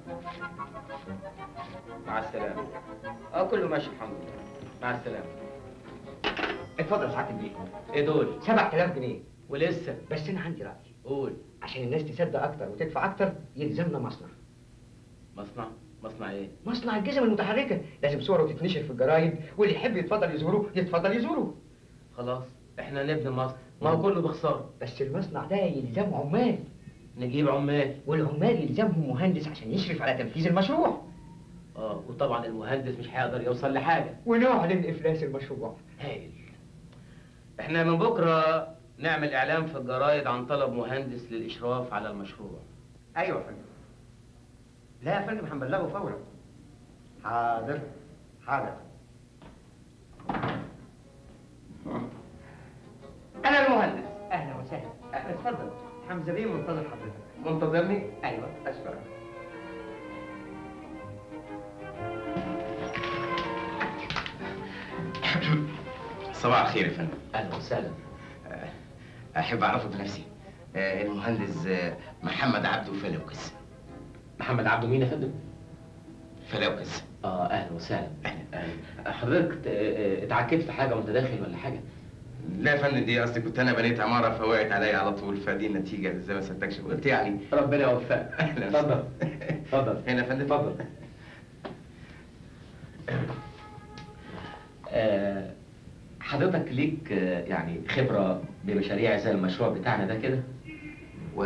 مع السلامه اه كله ماشي الحمد لله مع السلامه اتفضل يا سعاده البيه ايه دول 7000 جنيه ولسه بس انا عندي راي قول عشان الناس تصدق اكتر وتدفع اكتر يلزمنا مصنع مصنع مصنع ايه مصنع الجزم المتحركه لازم صوره تتنشر في الجرايد واللي يحب يتفضل يزوره يتفضل يزوره خلاص احنا نبني مصنع ما هو كله بخساره بس المصنع ده يلزمه عمال نجيب عمال والعمال يلزمهم مهندس عشان يشرف على تنفيذ المشروع اه وطبعا المهندس مش هيقدر يوصل لحاجه ونعلن افلاس المشروع هايل احنا من بكره نعمل اعلان في الجرايد عن طلب مهندس للاشراف على المشروع ايوه يا فندم لا يا فندم هنبلغه فورا حاضر حاضر انا المهندس اهلا وسهلا أهلا، اتفضل حمزه بيه منتظر حضرتك منتظرني ايوه اشكرك صباح الخير يا فندم اهلا وسهلا احب اعرفك بنفسي آه، المهندس آه، محمد عبده فلوكس محمد عبده مين يا فندم فلوكس اه اهلا وسهلا اهلا حضرتك ت- اه، اتعكفت حاجه وانت داخل ولا حاجه لا يا فندم دي اصلي كنت انا بنيت عماره فوقعت عليا على طول فدي النتيجه زي ما سيادتك قلت يعني ربنا يوفقك اهلا اتفضل اتفضل هنا يا فندم اتفضل آه، حضرتك ليك آه، يعني خبره بمشاريع زي المشروع بتاعنا ده كده و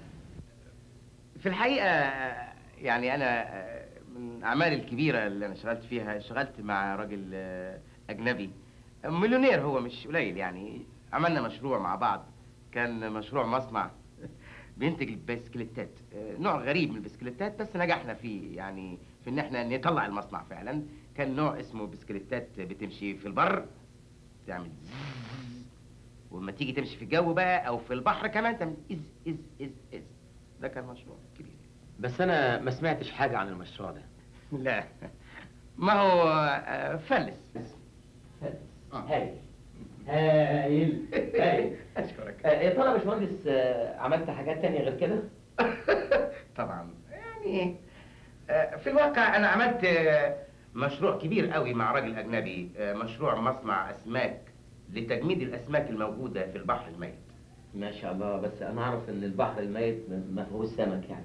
في الحقيقه يعني انا آه، من اعمالي الكبيره اللي انا اشتغلت فيها اشتغلت مع راجل آه، اجنبي مليونير هو مش قليل يعني عملنا مشروع مع بعض كان مشروع مصنع بينتج البسكليتات آه، نوع غريب من البسكليتات بس نجحنا فيه يعني في ان احنا نطلع المصنع فعلا كان نوع اسمه بسكليتات بتمشي في البر تعمل زز. ولما تيجي تمشي في الجو بقى او في البحر كمان تعمل از از از از ده كان مشروع كبير بس انا ما سمعتش حاجه عن المشروع ده لا ما هو آه، فلس هايل هايل هايل اشكرك آه، يا ترى يا باشمهندس آه، عملت حاجات تانية غير كده؟ طبعا يعني آه، في الواقع انا عملت آه، مشروع كبير قوي مع راجل اجنبي آه، مشروع مصنع اسماك لتجميد الاسماك الموجوده في البحر الميت ما شاء الله بس انا اعرف ان البحر الميت ما فيهوش سمك يعني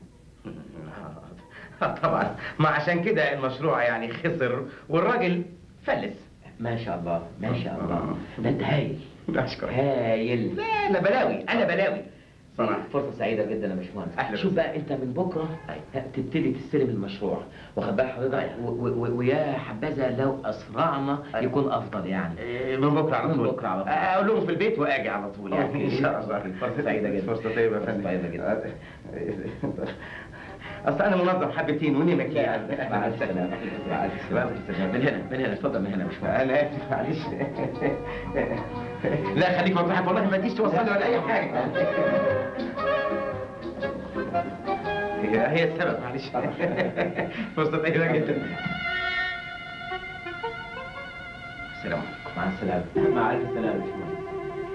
طبعا ما عشان كده المشروع يعني خسر والراجل فلس ما شاء الله ما شاء الله ده انت هايل اشكرك هايل لا انا بلاوي انا بلاوي صراحة فرصة سعيدة جدا يا باشمهندس أهلا شوف بقى انت من بكرة تبتدي تستلم المشروع واخد بال حضرتك و- و- و- ويا حبذا لو اسرعنا يكون افضل يعني إيه، من بكره على طول من بكرة على طول اقول لهم في البيت واجي على طول يعني ان شاء الله فرصة سعيدة جدا فرصه طيبه يا فندم سعيدة جدا اصل انا منظم حبتين ونمك لا، مع السلامة مع السلامة من هنا من هنا اتفضل من هنا يا باشمهندس انا اسف معلش لا خليك مطرحك والله ما تجيش توصلني ولا اي حاجه هي هي السبب معلش فرصه طيبه جدا السلام عليكم مع السلامة مع الف سلامة يا باشمهندس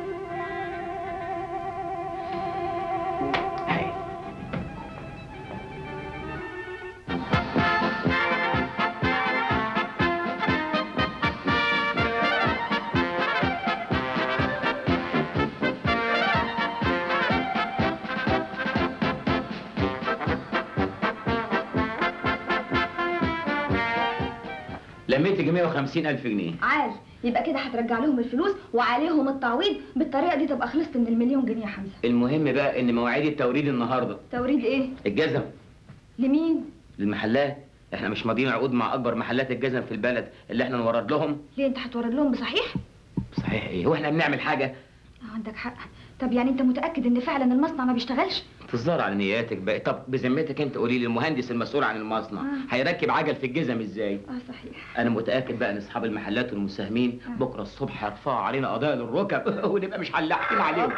لميت يجي 150 ألف جنيه عال يبقى كده هترجع لهم الفلوس وعليهم التعويض بالطريقه دي تبقى خلصت من المليون جنيه يا حمزه المهم بقى ان مواعيد التوريد النهارده توريد ايه الجزم لمين للمحلات احنا مش ماضيين عقود مع اكبر محلات الجزم في البلد اللي احنا نورد لهم ليه انت هتورد لهم بصحيح صحيح ايه هو احنا بنعمل حاجه آه، عندك حق طب يعني انت متاكد ان فعلا المصنع ما بيشتغلش تظهر على نياتك بقى طب بذمتك انت قولي لي المهندس المسؤول عن المصنع آه. هيركب عجل في الجزم ازاي اه صحيح انا متاكد بقى ان اصحاب المحلات والمساهمين آه. بكره الصبح هيرفعوا علينا قضايا للركب ونبقى مش هنلاحقين عليهم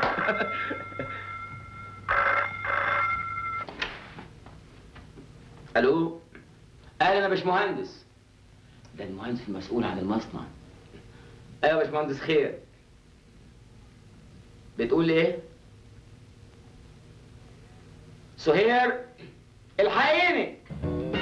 الو اهلا يا باشمهندس ده المهندس المسؤول عن المصنع ايوه يا باشمهندس خير بتقول ايه سهير الحقيني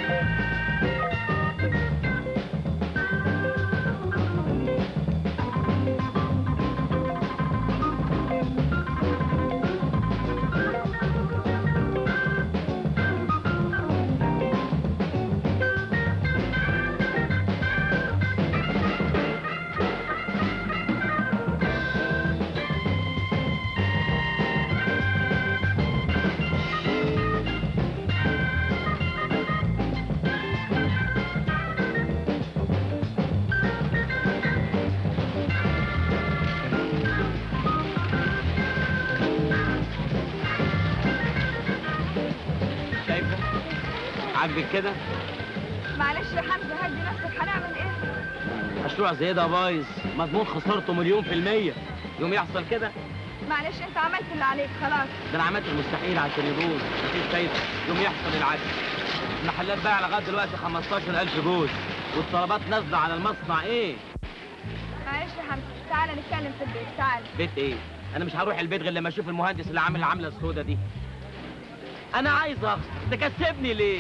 عاجبك كده معلش يا حمزه هدي نفسك هنعمل ايه مشروع زي ده بايظ مضمون خسارته مليون في المية يوم يحصل كده معلش انت عملت اللي عليك خلاص ده انا عملت المستحيل عشان يبوظ مفيش فايدة يوم يحصل العكس المحلات بايعة لغاية دلوقتي 15000 جوز والطلبات نازلة على المصنع ايه معلش يا حمزه تعالى نتكلم في البيت تعالى بيت ايه انا مش هروح البيت غير لما اشوف المهندس اللي عامل العملة السوداء دي انا عايز اخسر تكسبني ليه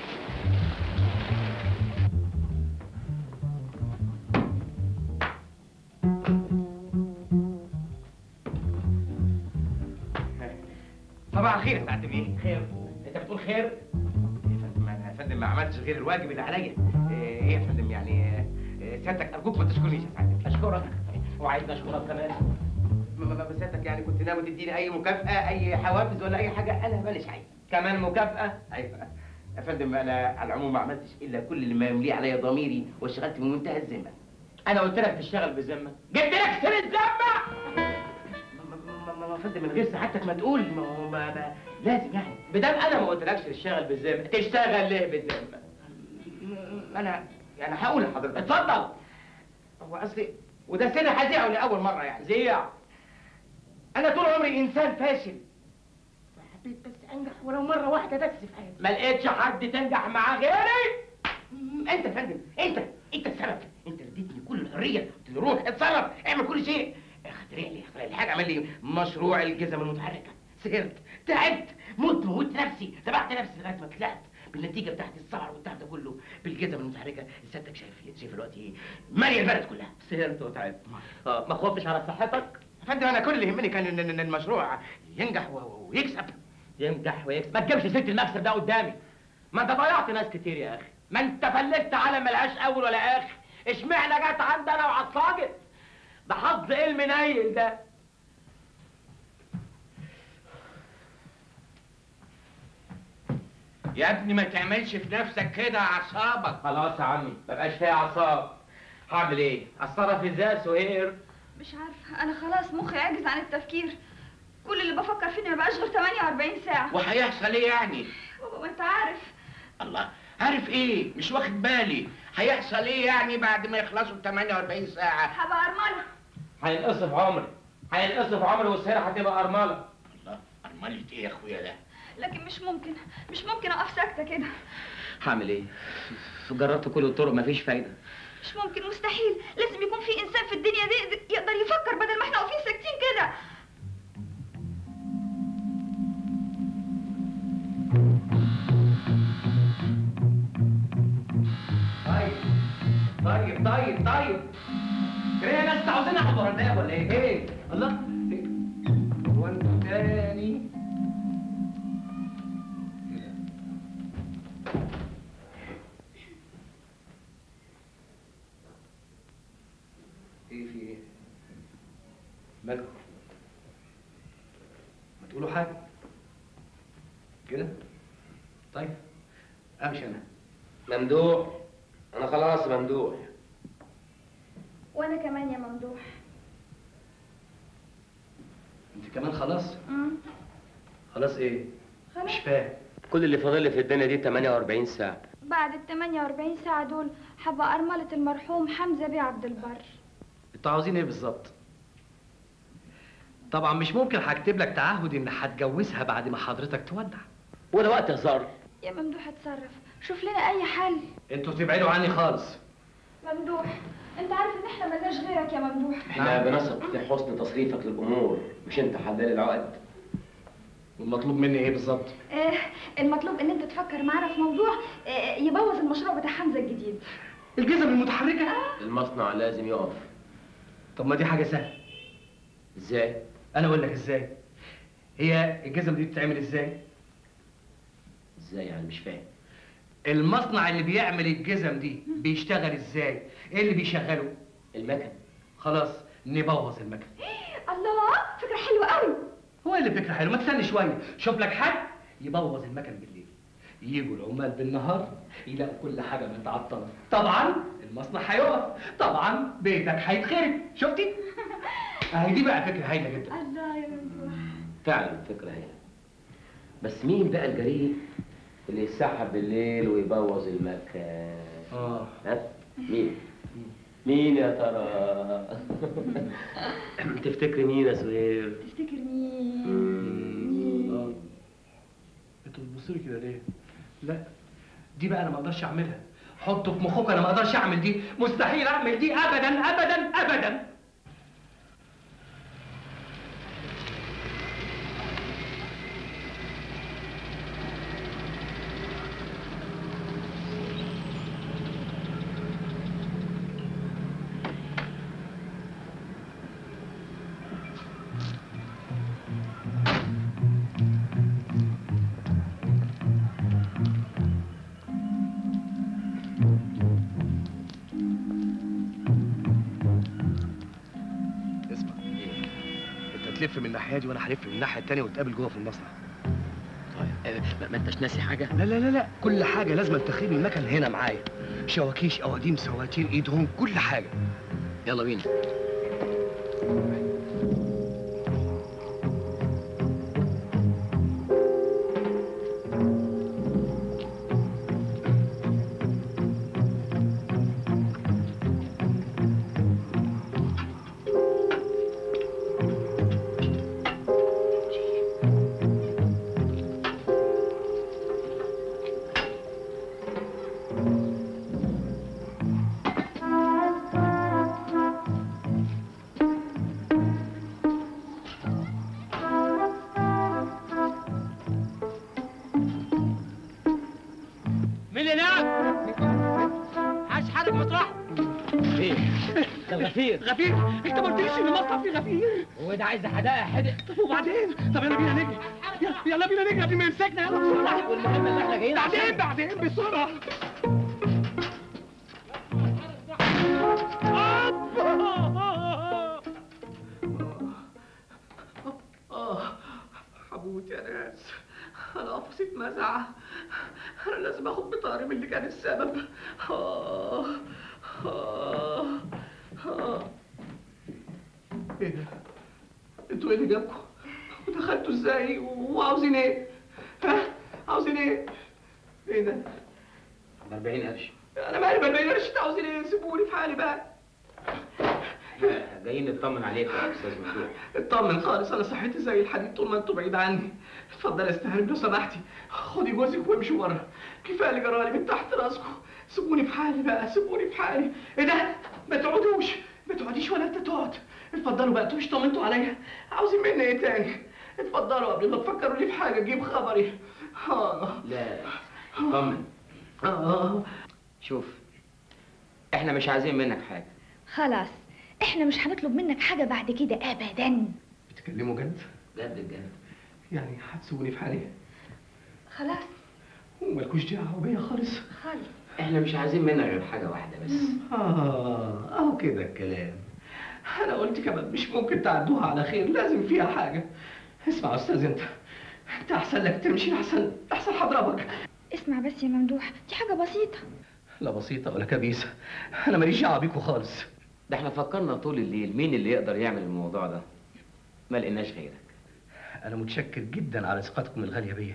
صباح الخير يا سعاده بيه خير انت بتقول خير يا فندم انا يا فندم ما عملتش غير الواجب اللي عليا ايه إيه يا فندم يعني إيه، سيادتك ارجوك ما تشكرنيش يا سعاده اشكرك وعايز اشكرك كمان بس سيادتك يعني كنت ناوي تديني اي مكافاه اي حوافز ولا اي حاجه انا ماليش عايز كمان مكافاه ايوه يا فندم انا على العموم ما عملتش الا كل اللي ما يمليه عليا ضميري واشتغلت بمنتهى الذمه انا قلت لك تشتغل بذمه جبت لك سيره ذمه ما- ما ما فندم من غير سعادتك ما تقول ما هو ما ما لازم يعني بدل انا ما قلتلكش تشتغل بالذمه تشتغل ليه بالذمه انا يعني هقول لحضرتك اتفضل هو اصلي وده سر هذيعه لاول مره يعني زيع انا طول عمري انسان فاشل حبيت بس انجح ولو مره واحده بس في حياتي ما لقيتش حد تنجح معاه غيري انت يا فندم انت انت السبب انت اللي اديتني كل الحريه قلت لي روح اتصرف اعمل كل شيء اخترع لي اخترع لي حاجه عمل لي مشروع الجزم المتحركه سهرت تعبت مت موت نفسي تبعت نفسي لغايه ما طلعت بالنتيجه بتاعت السهر والتعب ده كله بالجزم المتحركه سيادتك شايف شايف الوقت ايه ماليه البلد كلها سهرت وتعبت اه ما خفتش على صحتك يا فندم انا كل اللي يهمني كان ان إن المشروع ينجح و- و- ويكسب ينجح ويكسب ما تجيبش ست المكسب ده قدامي ما انت ضيعت ناس كتير يا اخي ما انت فلست على ملهاش اول ولا اخر اشمعنى جت عندنا وعصاجت ده حظ ايه المنيل ده يا ابني ما تعملش في نفسك كده اعصابك خلاص يا عمي مبقاش فيها اعصاب هعمل ايه اتصرف ازاي يا سهير مش عارفه انا خلاص مخي عاجز عن التفكير كل اللي بفكر فيه انه مبقاش غير 48 ساعه وهيحصل ايه يعني بابا ما انت عارف الله عارف ايه مش واخد بالي هيحصل ايه يعني بعد ما يخلصوا ال 48 ساعه هبقى ارمله هينقصف عمري هينقصف عمري والسهير هتبقى ارمله ارمله ايه يا اخويا ده لكن مش ممكن مش ممكن اقف ساكته كده هعمل ايه جربت كل الطرق مفيش فايده مش ممكن مستحيل لازم يكون في انسان في الدنيا دي دي يقدر يفكر بدل ما احنا واقفين ساكتين كده طيب طيب طيب طيب ايه يا ناس عاوزين احضر الباب ولا ايه؟ ايه؟ الله إيه؟ هو انتوا تاني ايه في ايه؟ مالكم؟ ما تقولوا حاجة كده؟ طيب امشي انا ممدوح انا خلاص ممدوح وانا كمان يا ممدوح انت كمان خلاص امم خلاص ايه خلاص مش فاهم كل اللي فاضل لي في الدنيا دي 48 ساعه بعد ال 48 ساعه دول هبقى ارمله المرحوم حمزه بيه عبد البر انتوا عاوزين ايه بالظبط طبعا مش ممكن هكتب لك تعهد ان هتجوزها بعد ما حضرتك تودع ولا وقت هزار يا ممدوح اتصرف شوف لنا اي حل انتوا تبعدوا عني خالص ممدوح انت عارف ان احنا ملناش غيرك يا ممدوح احنا بنثق في حسن تصريفك للامور مش انت حلال العقد والمطلوب مني ايه بالظبط آه المطلوب ان انت تفكر معانا في موضوع آه يبوظ المشروع بتاع حمزه الجديد الجزم المتحركه المصنع لازم يقف طب ما دي حاجه سهله ازاي انا اقول لك ازاي هي الجزم دي بتتعمل ازاي ازاي يعني مش فاهم المصنع اللي بيعمل الجزم دي بيشتغل ازاي ايه اللي بيشغله المكن خلاص نبوظ المكن الله فكره حلوه قوي هو اللي فكره حلوه ما تستني شويه شوف لك حد يبوظ المكن بالليل يجوا العمال بالنهار يلاقوا كل حاجه متعطله طبعا المصنع هيقف طبعا بيتك هيتخرب شفتي اهي دي بقى فكره هايله جدا الله يا ممدوح فعلا فكره هي بس مين بقى الجريء اللي يسحب بالليل ويبوظ المكان اه ها مين مين يا ترى تفتكري مين يا سهير تفتكر مين انتوا بتبصوا لي كده ليه؟ لا دي بقى انا ما اقدرش اعملها حطوا في مخك انا ما اقدرش اعمل دي مستحيل اعمل دي ابدا ابدا ابدا اسمع انت تلف من الناحيه دي وانا هلف من الناحيه التانيه ونتقابل جوه في المصنع طيب ما انتش ناسي حاجه لا لا لا لا كل حاجه لازم تخيل المكن هنا معايا شواكيش قواديم سواتير ايدهم كل حاجه يلا بينا مين اللي هناك؟ عايز حرك مطرح ايه ده الغفير غفير انت ما قلتليش ان المصنع فيه غفير هو ده عايز حدائق حدق طب وبعدين طب يلا بينا نجري يلا- يلا بينا نجري قبل ما يمسكنا يلا بسرعه والمهم ان احنا جايين بعدين عشان- بعدين بسرعه اه هموت يا ناس انا قفصي اتمزع انا لازم اخد بطاري من اللي كان السبب آه آه آه ايه ده؟ انتوا ايه اللي جابكم؟ ودخلتوا ازاي؟ وعاوزين ايه؟ ها؟ عاوزين ايه؟ ايه ده؟ ب 40 قرش انا مالي ب 40 قرش انتوا عاوزين ايه؟ سيبوني في حالي بقى احنا جايين نطمن عليك يا استاذ مفتوح اطمن خالص انا صحتي زي الحديد طول ما انتوا بعيد عني اتفضل يا استهاني لو سمحتي خدي جوزك وامشي ورا كفايه اللي جرالي من تحت راسكم سيبوني في حالي بقى سيبوني في حالي ايه ده ما تقعدوش ما تقعديش ولا انت تقعد اتفضلوا بقى انتوا مش طمنتوا عليا عاوزين مني ايه تاني اتفضلوا قبل ما تفكروا لي في حاجه جيب خبري اه لا اطمن اه شوف احنا مش عايزين منك حاجه خلاص احنا مش هنطلب منك حاجة بعد كده ابدا بتتكلموا جد جد بجد يعني هتسيبوني في حالي خلاص ومالكوش دعوه بيا خالص خالص احنا مش عايزين منك غير حاجه واحده بس آه أهو كده الكلام أنا قلت كمان مش ممكن تعدوها على خير لازم فيها حاجة اسمع يا أستاذ أنت أنت أحسن لك تمشي أحسن أحسن هضربك اسمع بس يا ممدوح دي حاجة بسيطة لا بسيطة ولا كبيسة أنا ماليش دعوة بيكوا خالص ده احنا فكرنا طول الليل مين اللي يقدر يعمل الموضوع ده ما لقيناش غيرك أنا متشكر جدا على ثقتكم الغالية بيا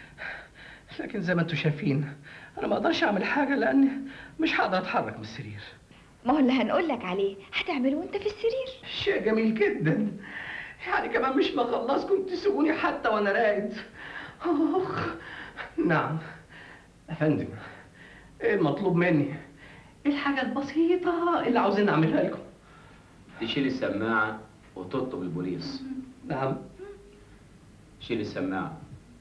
لكن زي ما أنتم شايفين أنا ما أقدرش أعمل حاجة لأني مش هقدر أتحرك من السرير ما هو اللي هنقول لك عليه هتعمله وانت في السرير شيء جميل جدا يعني كمان مش مخلصكم تسيبوني حتى وانا راقد اخ نعم يا فندم ايه المطلوب مني ايه الحاجه البسيطه اللي عاوزين نعملها لكم تشيل السماعه وتطلب البوليس نعم شيل السماعه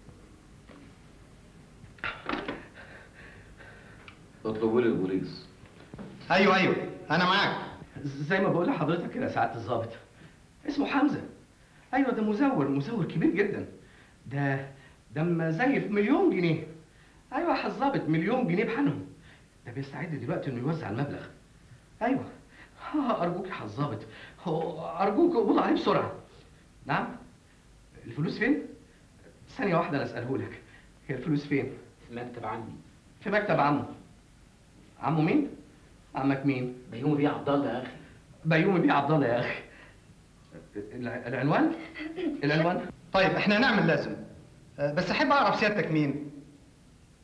اطلبوا لي البوليس ايوه ايوه انا معاك زي ما بقول لحضرتك كده سعاده الضابط اسمه حمزه ايوه ده مزور مزور كبير جدا ده ده مزيف مليون جنيه ايوه يا حظابط مليون جنيه بحالهم ده بيستعد دلوقتي انه يوزع المبلغ ايوه آه، ارجوك يا حظابط هو ارجوك قبض عليه بسرعه نعم الفلوس فين ثانيه واحده انا اساله لك هي الفلوس فين في مكتب عمي في مكتب عمه عمه مين عمك مين بيومي بيه عبد الله يا اخي بيومي بيه عبد الله يا اخي الع- العنوان العنوان طيب احنا هنعمل لازم أه، بس احب اعرف سيادتك مين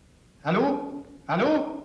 الو الو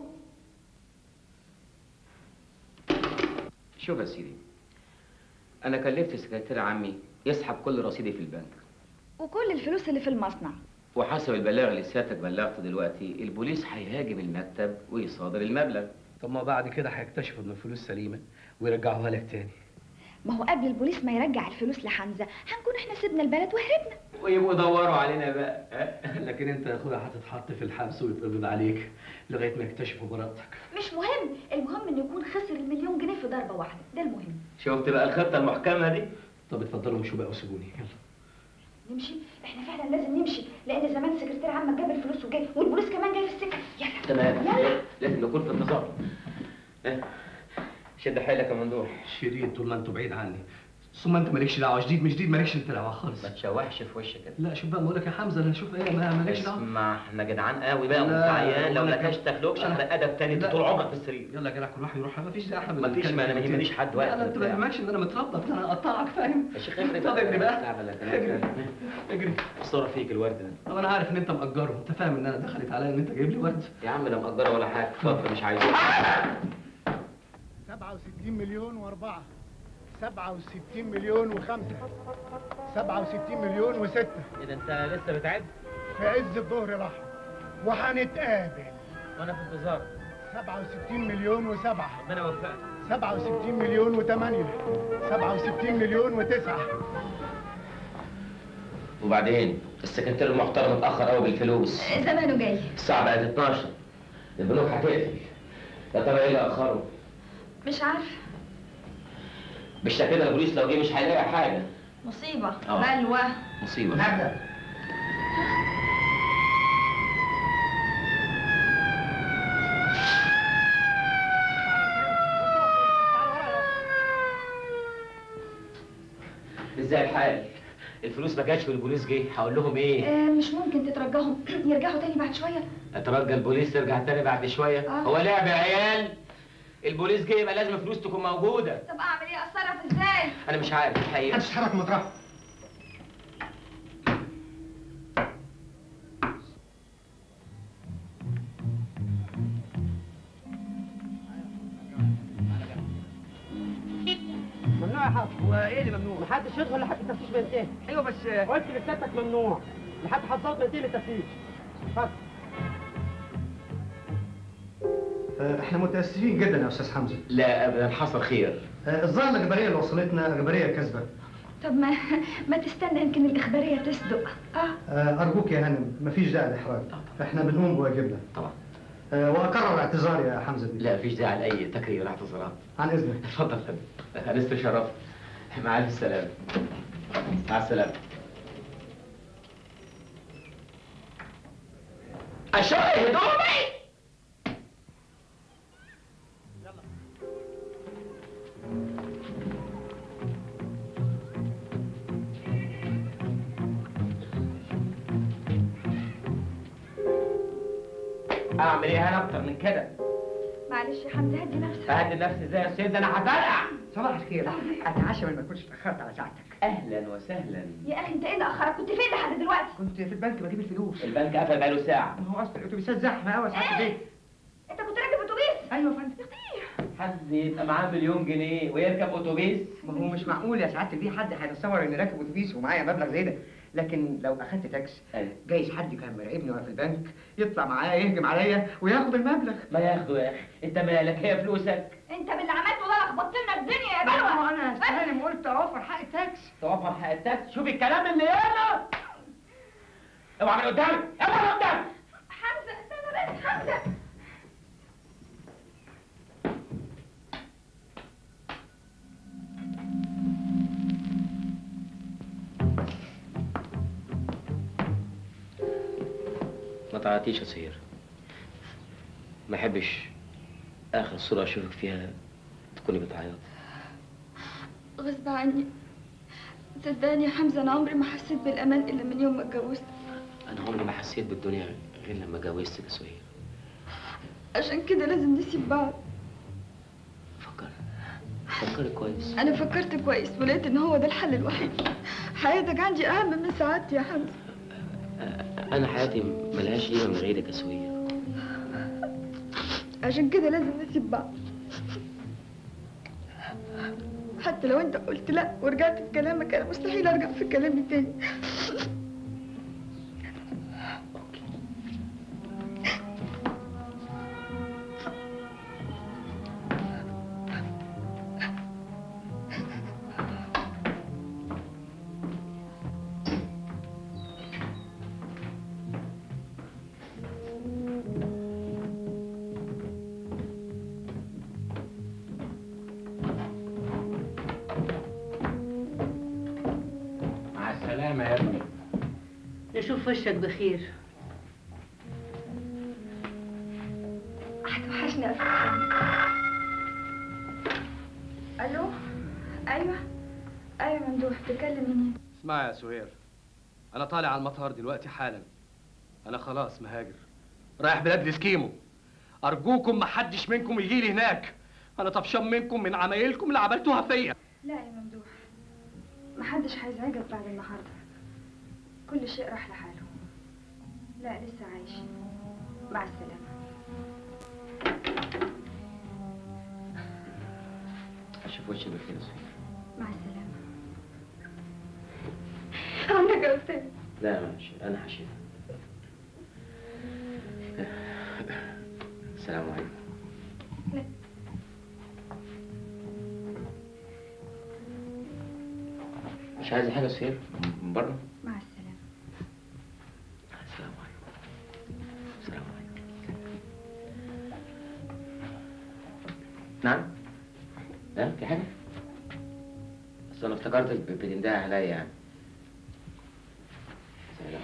شوف يا سيدي انا كلفت سكرتير عمي يسحب كل رصيدي في البنك وكل الفلوس اللي في المصنع وحسب البلاغ اللي سيادتك بلغته دلوقتي البوليس هيهاجم المكتب ويصادر المبلغ طب ما بعد كده هيكتشفوا ان الفلوس سليمه ويرجعوها لك تاني ما هو قبل البوليس ما يرجع الفلوس لحمزه هنكون احنا سيبنا البلد وهربنا ويبقوا يدوروا علينا بقى لكن انت يا اخويا هتتحط في الحبس ويتقبض عليك لغايه ما يكتشفوا براءتك مش مهم المهم انه يكون خسر المليون جنيه في ضربه واحده ده المهم شفت بقى الخطه المحكمه دي طب اتفضلوا امشوا بقى وسيبوني يلا نمشي احنا فعلا لازم نمشي لان زمان سكرتير عمك جاب الفلوس وجاي والبوليس كمان جاي في السكه يلا تمام يلا لازم نكون في انتظار اه. شد حيلك يا ممدوح شديد طول ما انتوا بعيد عني ثم انت مالكش دعوه جديد مش جديد مالكش انت دعوه خالص ما تشوحش في وشك كده لا شوف بقى بقول لك يا حمزه انا شوف ايه ما مالكش دعوه اسمع احنا جدعان قوي بقى لا، وانت عيان لو وأنا ما كم- تشتغلوش أنا- على ادب تاني انت لا. طول عمرك في السرير يلا يا جدع كل واحد يروح ما فيش داعي احنا ما فيش ما انا ما يهمنيش حد واقف لا لا انت ما وبتاع. يهمكش ان انا متربط انا اقطعك فاهم يا شيخ اجري طب اجري بقى تعب لك اجري اجري صورة فيك الورد ده طب انا عارف ان انت مأجره انت فاهم ان انا دخلت عليا ان انت جايب لي ورد يا عم لا مقدره ولا حاجه اتفضل مش عايزه 67 مليون واربعة 67 مليون وخمسة 67 مليون وستة اذا انت لسه بتعد في عز الظهر راح وهنتقابل وانا في انتظار 67 مليون وسبعة ربنا يوفقك 67 مليون وثمانية 67 مليون وتسعة وبعدين السكرتير المحترم اتاخر قوي بالفلوس زمانه جاي الساعه بقت 12 البنوك هتقفل يا ترى ايه اللي اخره مش عارف بالشكل ده البوليس لو جه مش هيلاقي حاجه مصيبه آه. بلوى مصيبه نبدأ ازاي الحال الفلوس ما جاتش والبوليس جه هقول لهم ايه آه مش ممكن تترجاهم يرجعوا تاني بعد شويه اترجى البوليس يرجع تاني بعد شويه آه. هو لعب يا عيال البوليس جه يبقى لازم الفلوس تكون موجوده طب اعمل ايه اتصرف ازاي انا مش عارف الحقيقه محدش يتحرك من مطرحه ممنوع يا حاج هو ايه اللي ممنوع؟ محدش يدخل لحد التفتيش ما ينتهي ايوه بس قلت لسيادتك ممنوع لحد حضرتك ما ينتهي من التفتيش اتفضل احنا متاسفين جدا يا استاذ حمزه لا ابدا حصل خير الظاهر الاخباريه اللي وصلتنا اخباريه كاذبه طب ما ما تستنى يمكن الاخباريه تصدق اه ارجوك يا هانم مفيش داعي للاحراج احنا بنقوم بواجبنا طبعا واكرر اعتذاري يا حمزه بيه لا مفيش داعي لاي تكرير اعتذارات عن اذنك اتفضل فندم انست شرف مع الف سلامه مع السلامه اشق هدومي اعمل ايه انا اكتر من كده معلش يا حمزه هدي نفسك اهدي نفسي ازاي يا سيد انا هفرقع صباح الخير انا عشان ما كنتش اتاخرت على ساعتك اهلا وسهلا يا اخي انت ايه اللي اخرك كنت فين لحد دلوقتي كنت في البنك بجيب الفلوس البنك قفل بقاله ساعه ما هو اصل الاتوبيسات زحمه قوي يا سعاده البيت انت كنت راكب اتوبيس ايوه يا فندم حد يبقى معاه مليون جنيه ويركب اتوبيس ما هو مش معقول يا سعاده البيه حد هيتصور اني راكب اتوبيس ومعايا مبلغ زي ده لكن لو اخدت تاكس جايز حد كان مراقبني وانا في البنك يطلع معايا يهجم عليا وياخد المبلغ ما ياخده يا اخي انت مالك هي فلوسك انت باللي عملته ده لخبطت لنا الدنيا يا ما بلوى هو انا استهانم وقلت اوفر حق التاكس توفر حق التاكس شوف الكلام اللي هنا اوعى من قدامي اوعى من قدامي حمزه استنى بس حمزه ما تعيطيش يا سهير ما احبش اخر صوره اشوفك فيها تكوني بتعيط غصب عني صدقني يا حمزه انا عمري ما حسيت بالامان الا من يوم ما اتجوزت انا عمري ما حسيت بالدنيا غير لما اتجوزتك يا سهير عشان كده لازم نسيب بعض فكري كويس انا فكرت كويس ولقيت ان هو ده الحل الوحيد حياتك عندي اهم من سعادتي يا حمزه انا حياتي ملهاش قيمه من غيرك يا سهير عشان كده لازم نسيب بعض حتى لو انت قلت لا ورجعت في كلامك انا مستحيل ارجع في كلامي تاني مع السلامة يا ابني نشوف وشك بخير هتوحشني يا أستاذ الو ايوه ايوه ممدوح بتكلم منين اسمع يا سهير انا طالع على المطار دلوقتي حالا انا خلاص مهاجر رايح بلاد الاسكيمو ارجوكم محدش منكم يجي لي هناك انا طفشان منكم من عمايلكم اللي عملتوها فيا لا يا ممدوح محدش هيزعجك بعد النهارده كل شيء راح لحاله لا لسه عايش مع السلامه اشوف وشك بخير يا سهير مع السلامه عنك يا استاذ لا ماشي انا هشيلها السلام عليكم مش عايز حاجه يا سهير من بره مع السلامه السلام عليكم السلام عليكم نعم لا في حاجه بس انا افتكرتك بتندهي عليا يعني سلام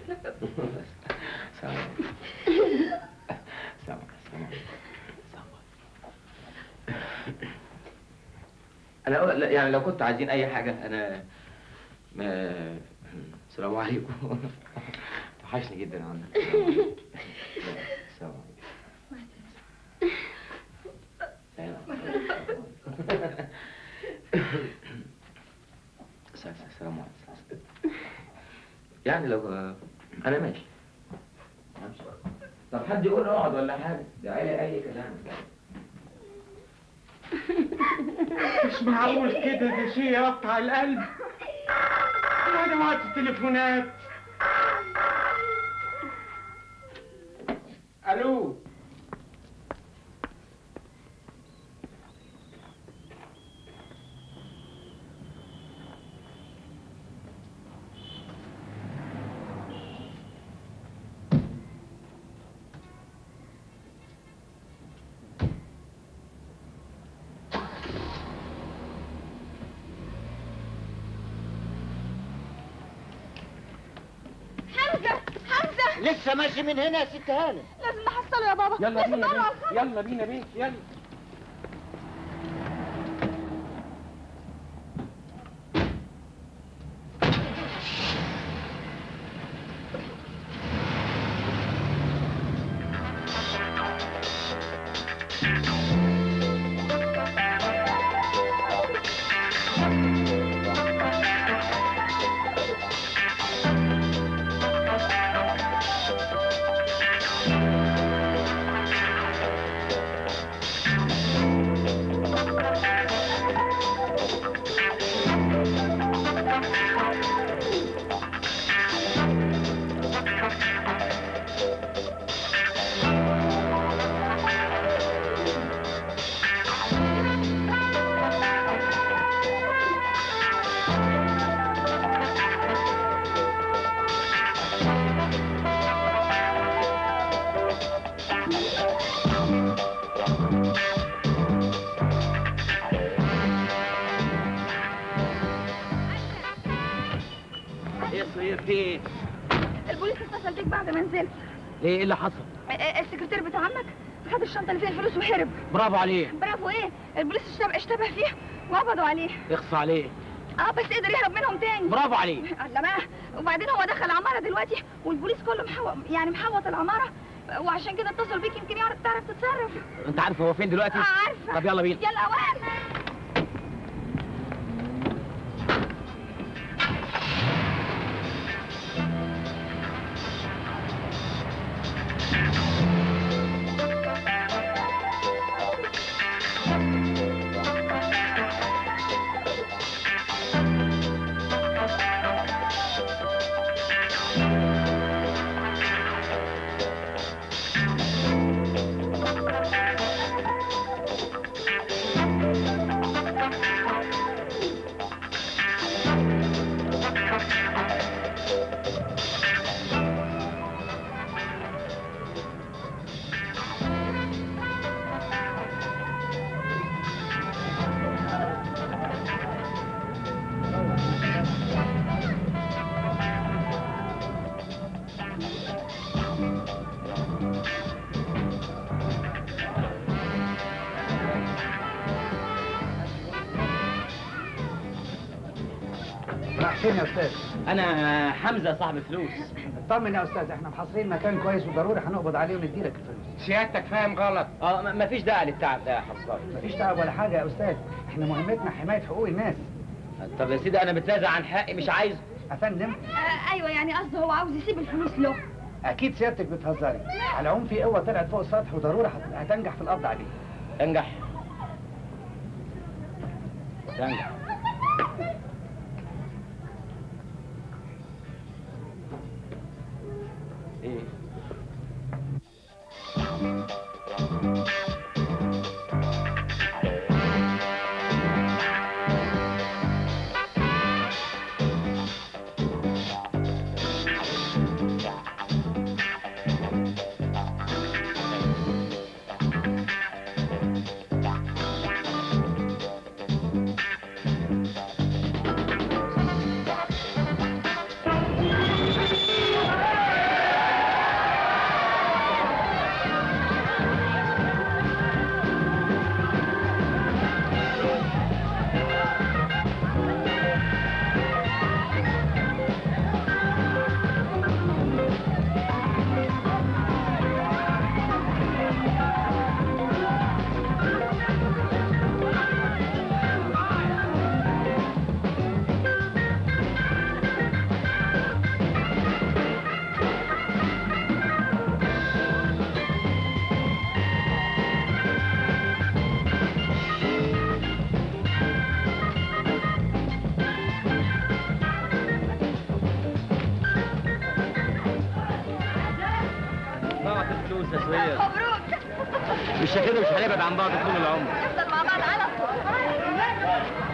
سلام عليكم. سلام سلام عليكم. انا أقول- لا، يعني لو كنتوا عايزين اي حاجه انا ما السلام عليكم وحشني جدا عنك السلام عليكم سلام سلام السلام عليكم يعني لو انا ماشي ماشي. طب حد يقول اقعد ولا حاجه ده اي اي كلام مش معقول كده ده شيء يقطع القلب انا وقت التليفونات الو حمزة حمزة لسه ماشي من هنا يا ست هانم لازم نحصله يا بابا يلا لازم بينا ندور على بينا يلا بينا بينا يلا ايه صغير في ايه؟ البوليس اتصل بيك بعد ما نزلت ليه ايه اللي حصل؟ آه، السكرتير بتاع عمك خد الشنطه اللي فيها الفلوس وهرب برافو عليه برافو ايه البوليس اشتبه, اشتبه فيه وقبضوا عليه اخص عليه اه بس قدر يهرب منهم تاني برافو عليه. الله بقى وبعدين هو دخل عماره دلوقتي والبوليس كله محو... يعني محوط العماره وعشان كده اتصل بيك يمكن يعرف تعرف تتصرف انت عارف هو فين دلوقتي؟ آه، عارفه طب يلا بينا يلا اوان فين يا استاذ انا حمزه صاحب الفلوس اطمن يا استاذ احنا محاصرين مكان كويس وضروري هنقبض عليه وندي لك الفلوس سيادتك فاهم غلط اه م- مفيش داعي للتعب ده يا حصان مفيش تعب ولا حاجه يا استاذ احنا مهمتنا حمايه حقوق الناس طب يا سيدي انا بتنازع عن حقي مش عايز يا فندم آه ايوه يعني قصده هو عاوز يسيب الفلوس له اكيد سيادتك بتهزري على العموم في قوه طلعت فوق السطح وضروري هت- هتنجح في القبض عليه انجح تنجح ايه ضاعت الفلوس يا سوية مبروك مش كده مش هنبعد عن بعض طول العمر نفضل مع بعض على طول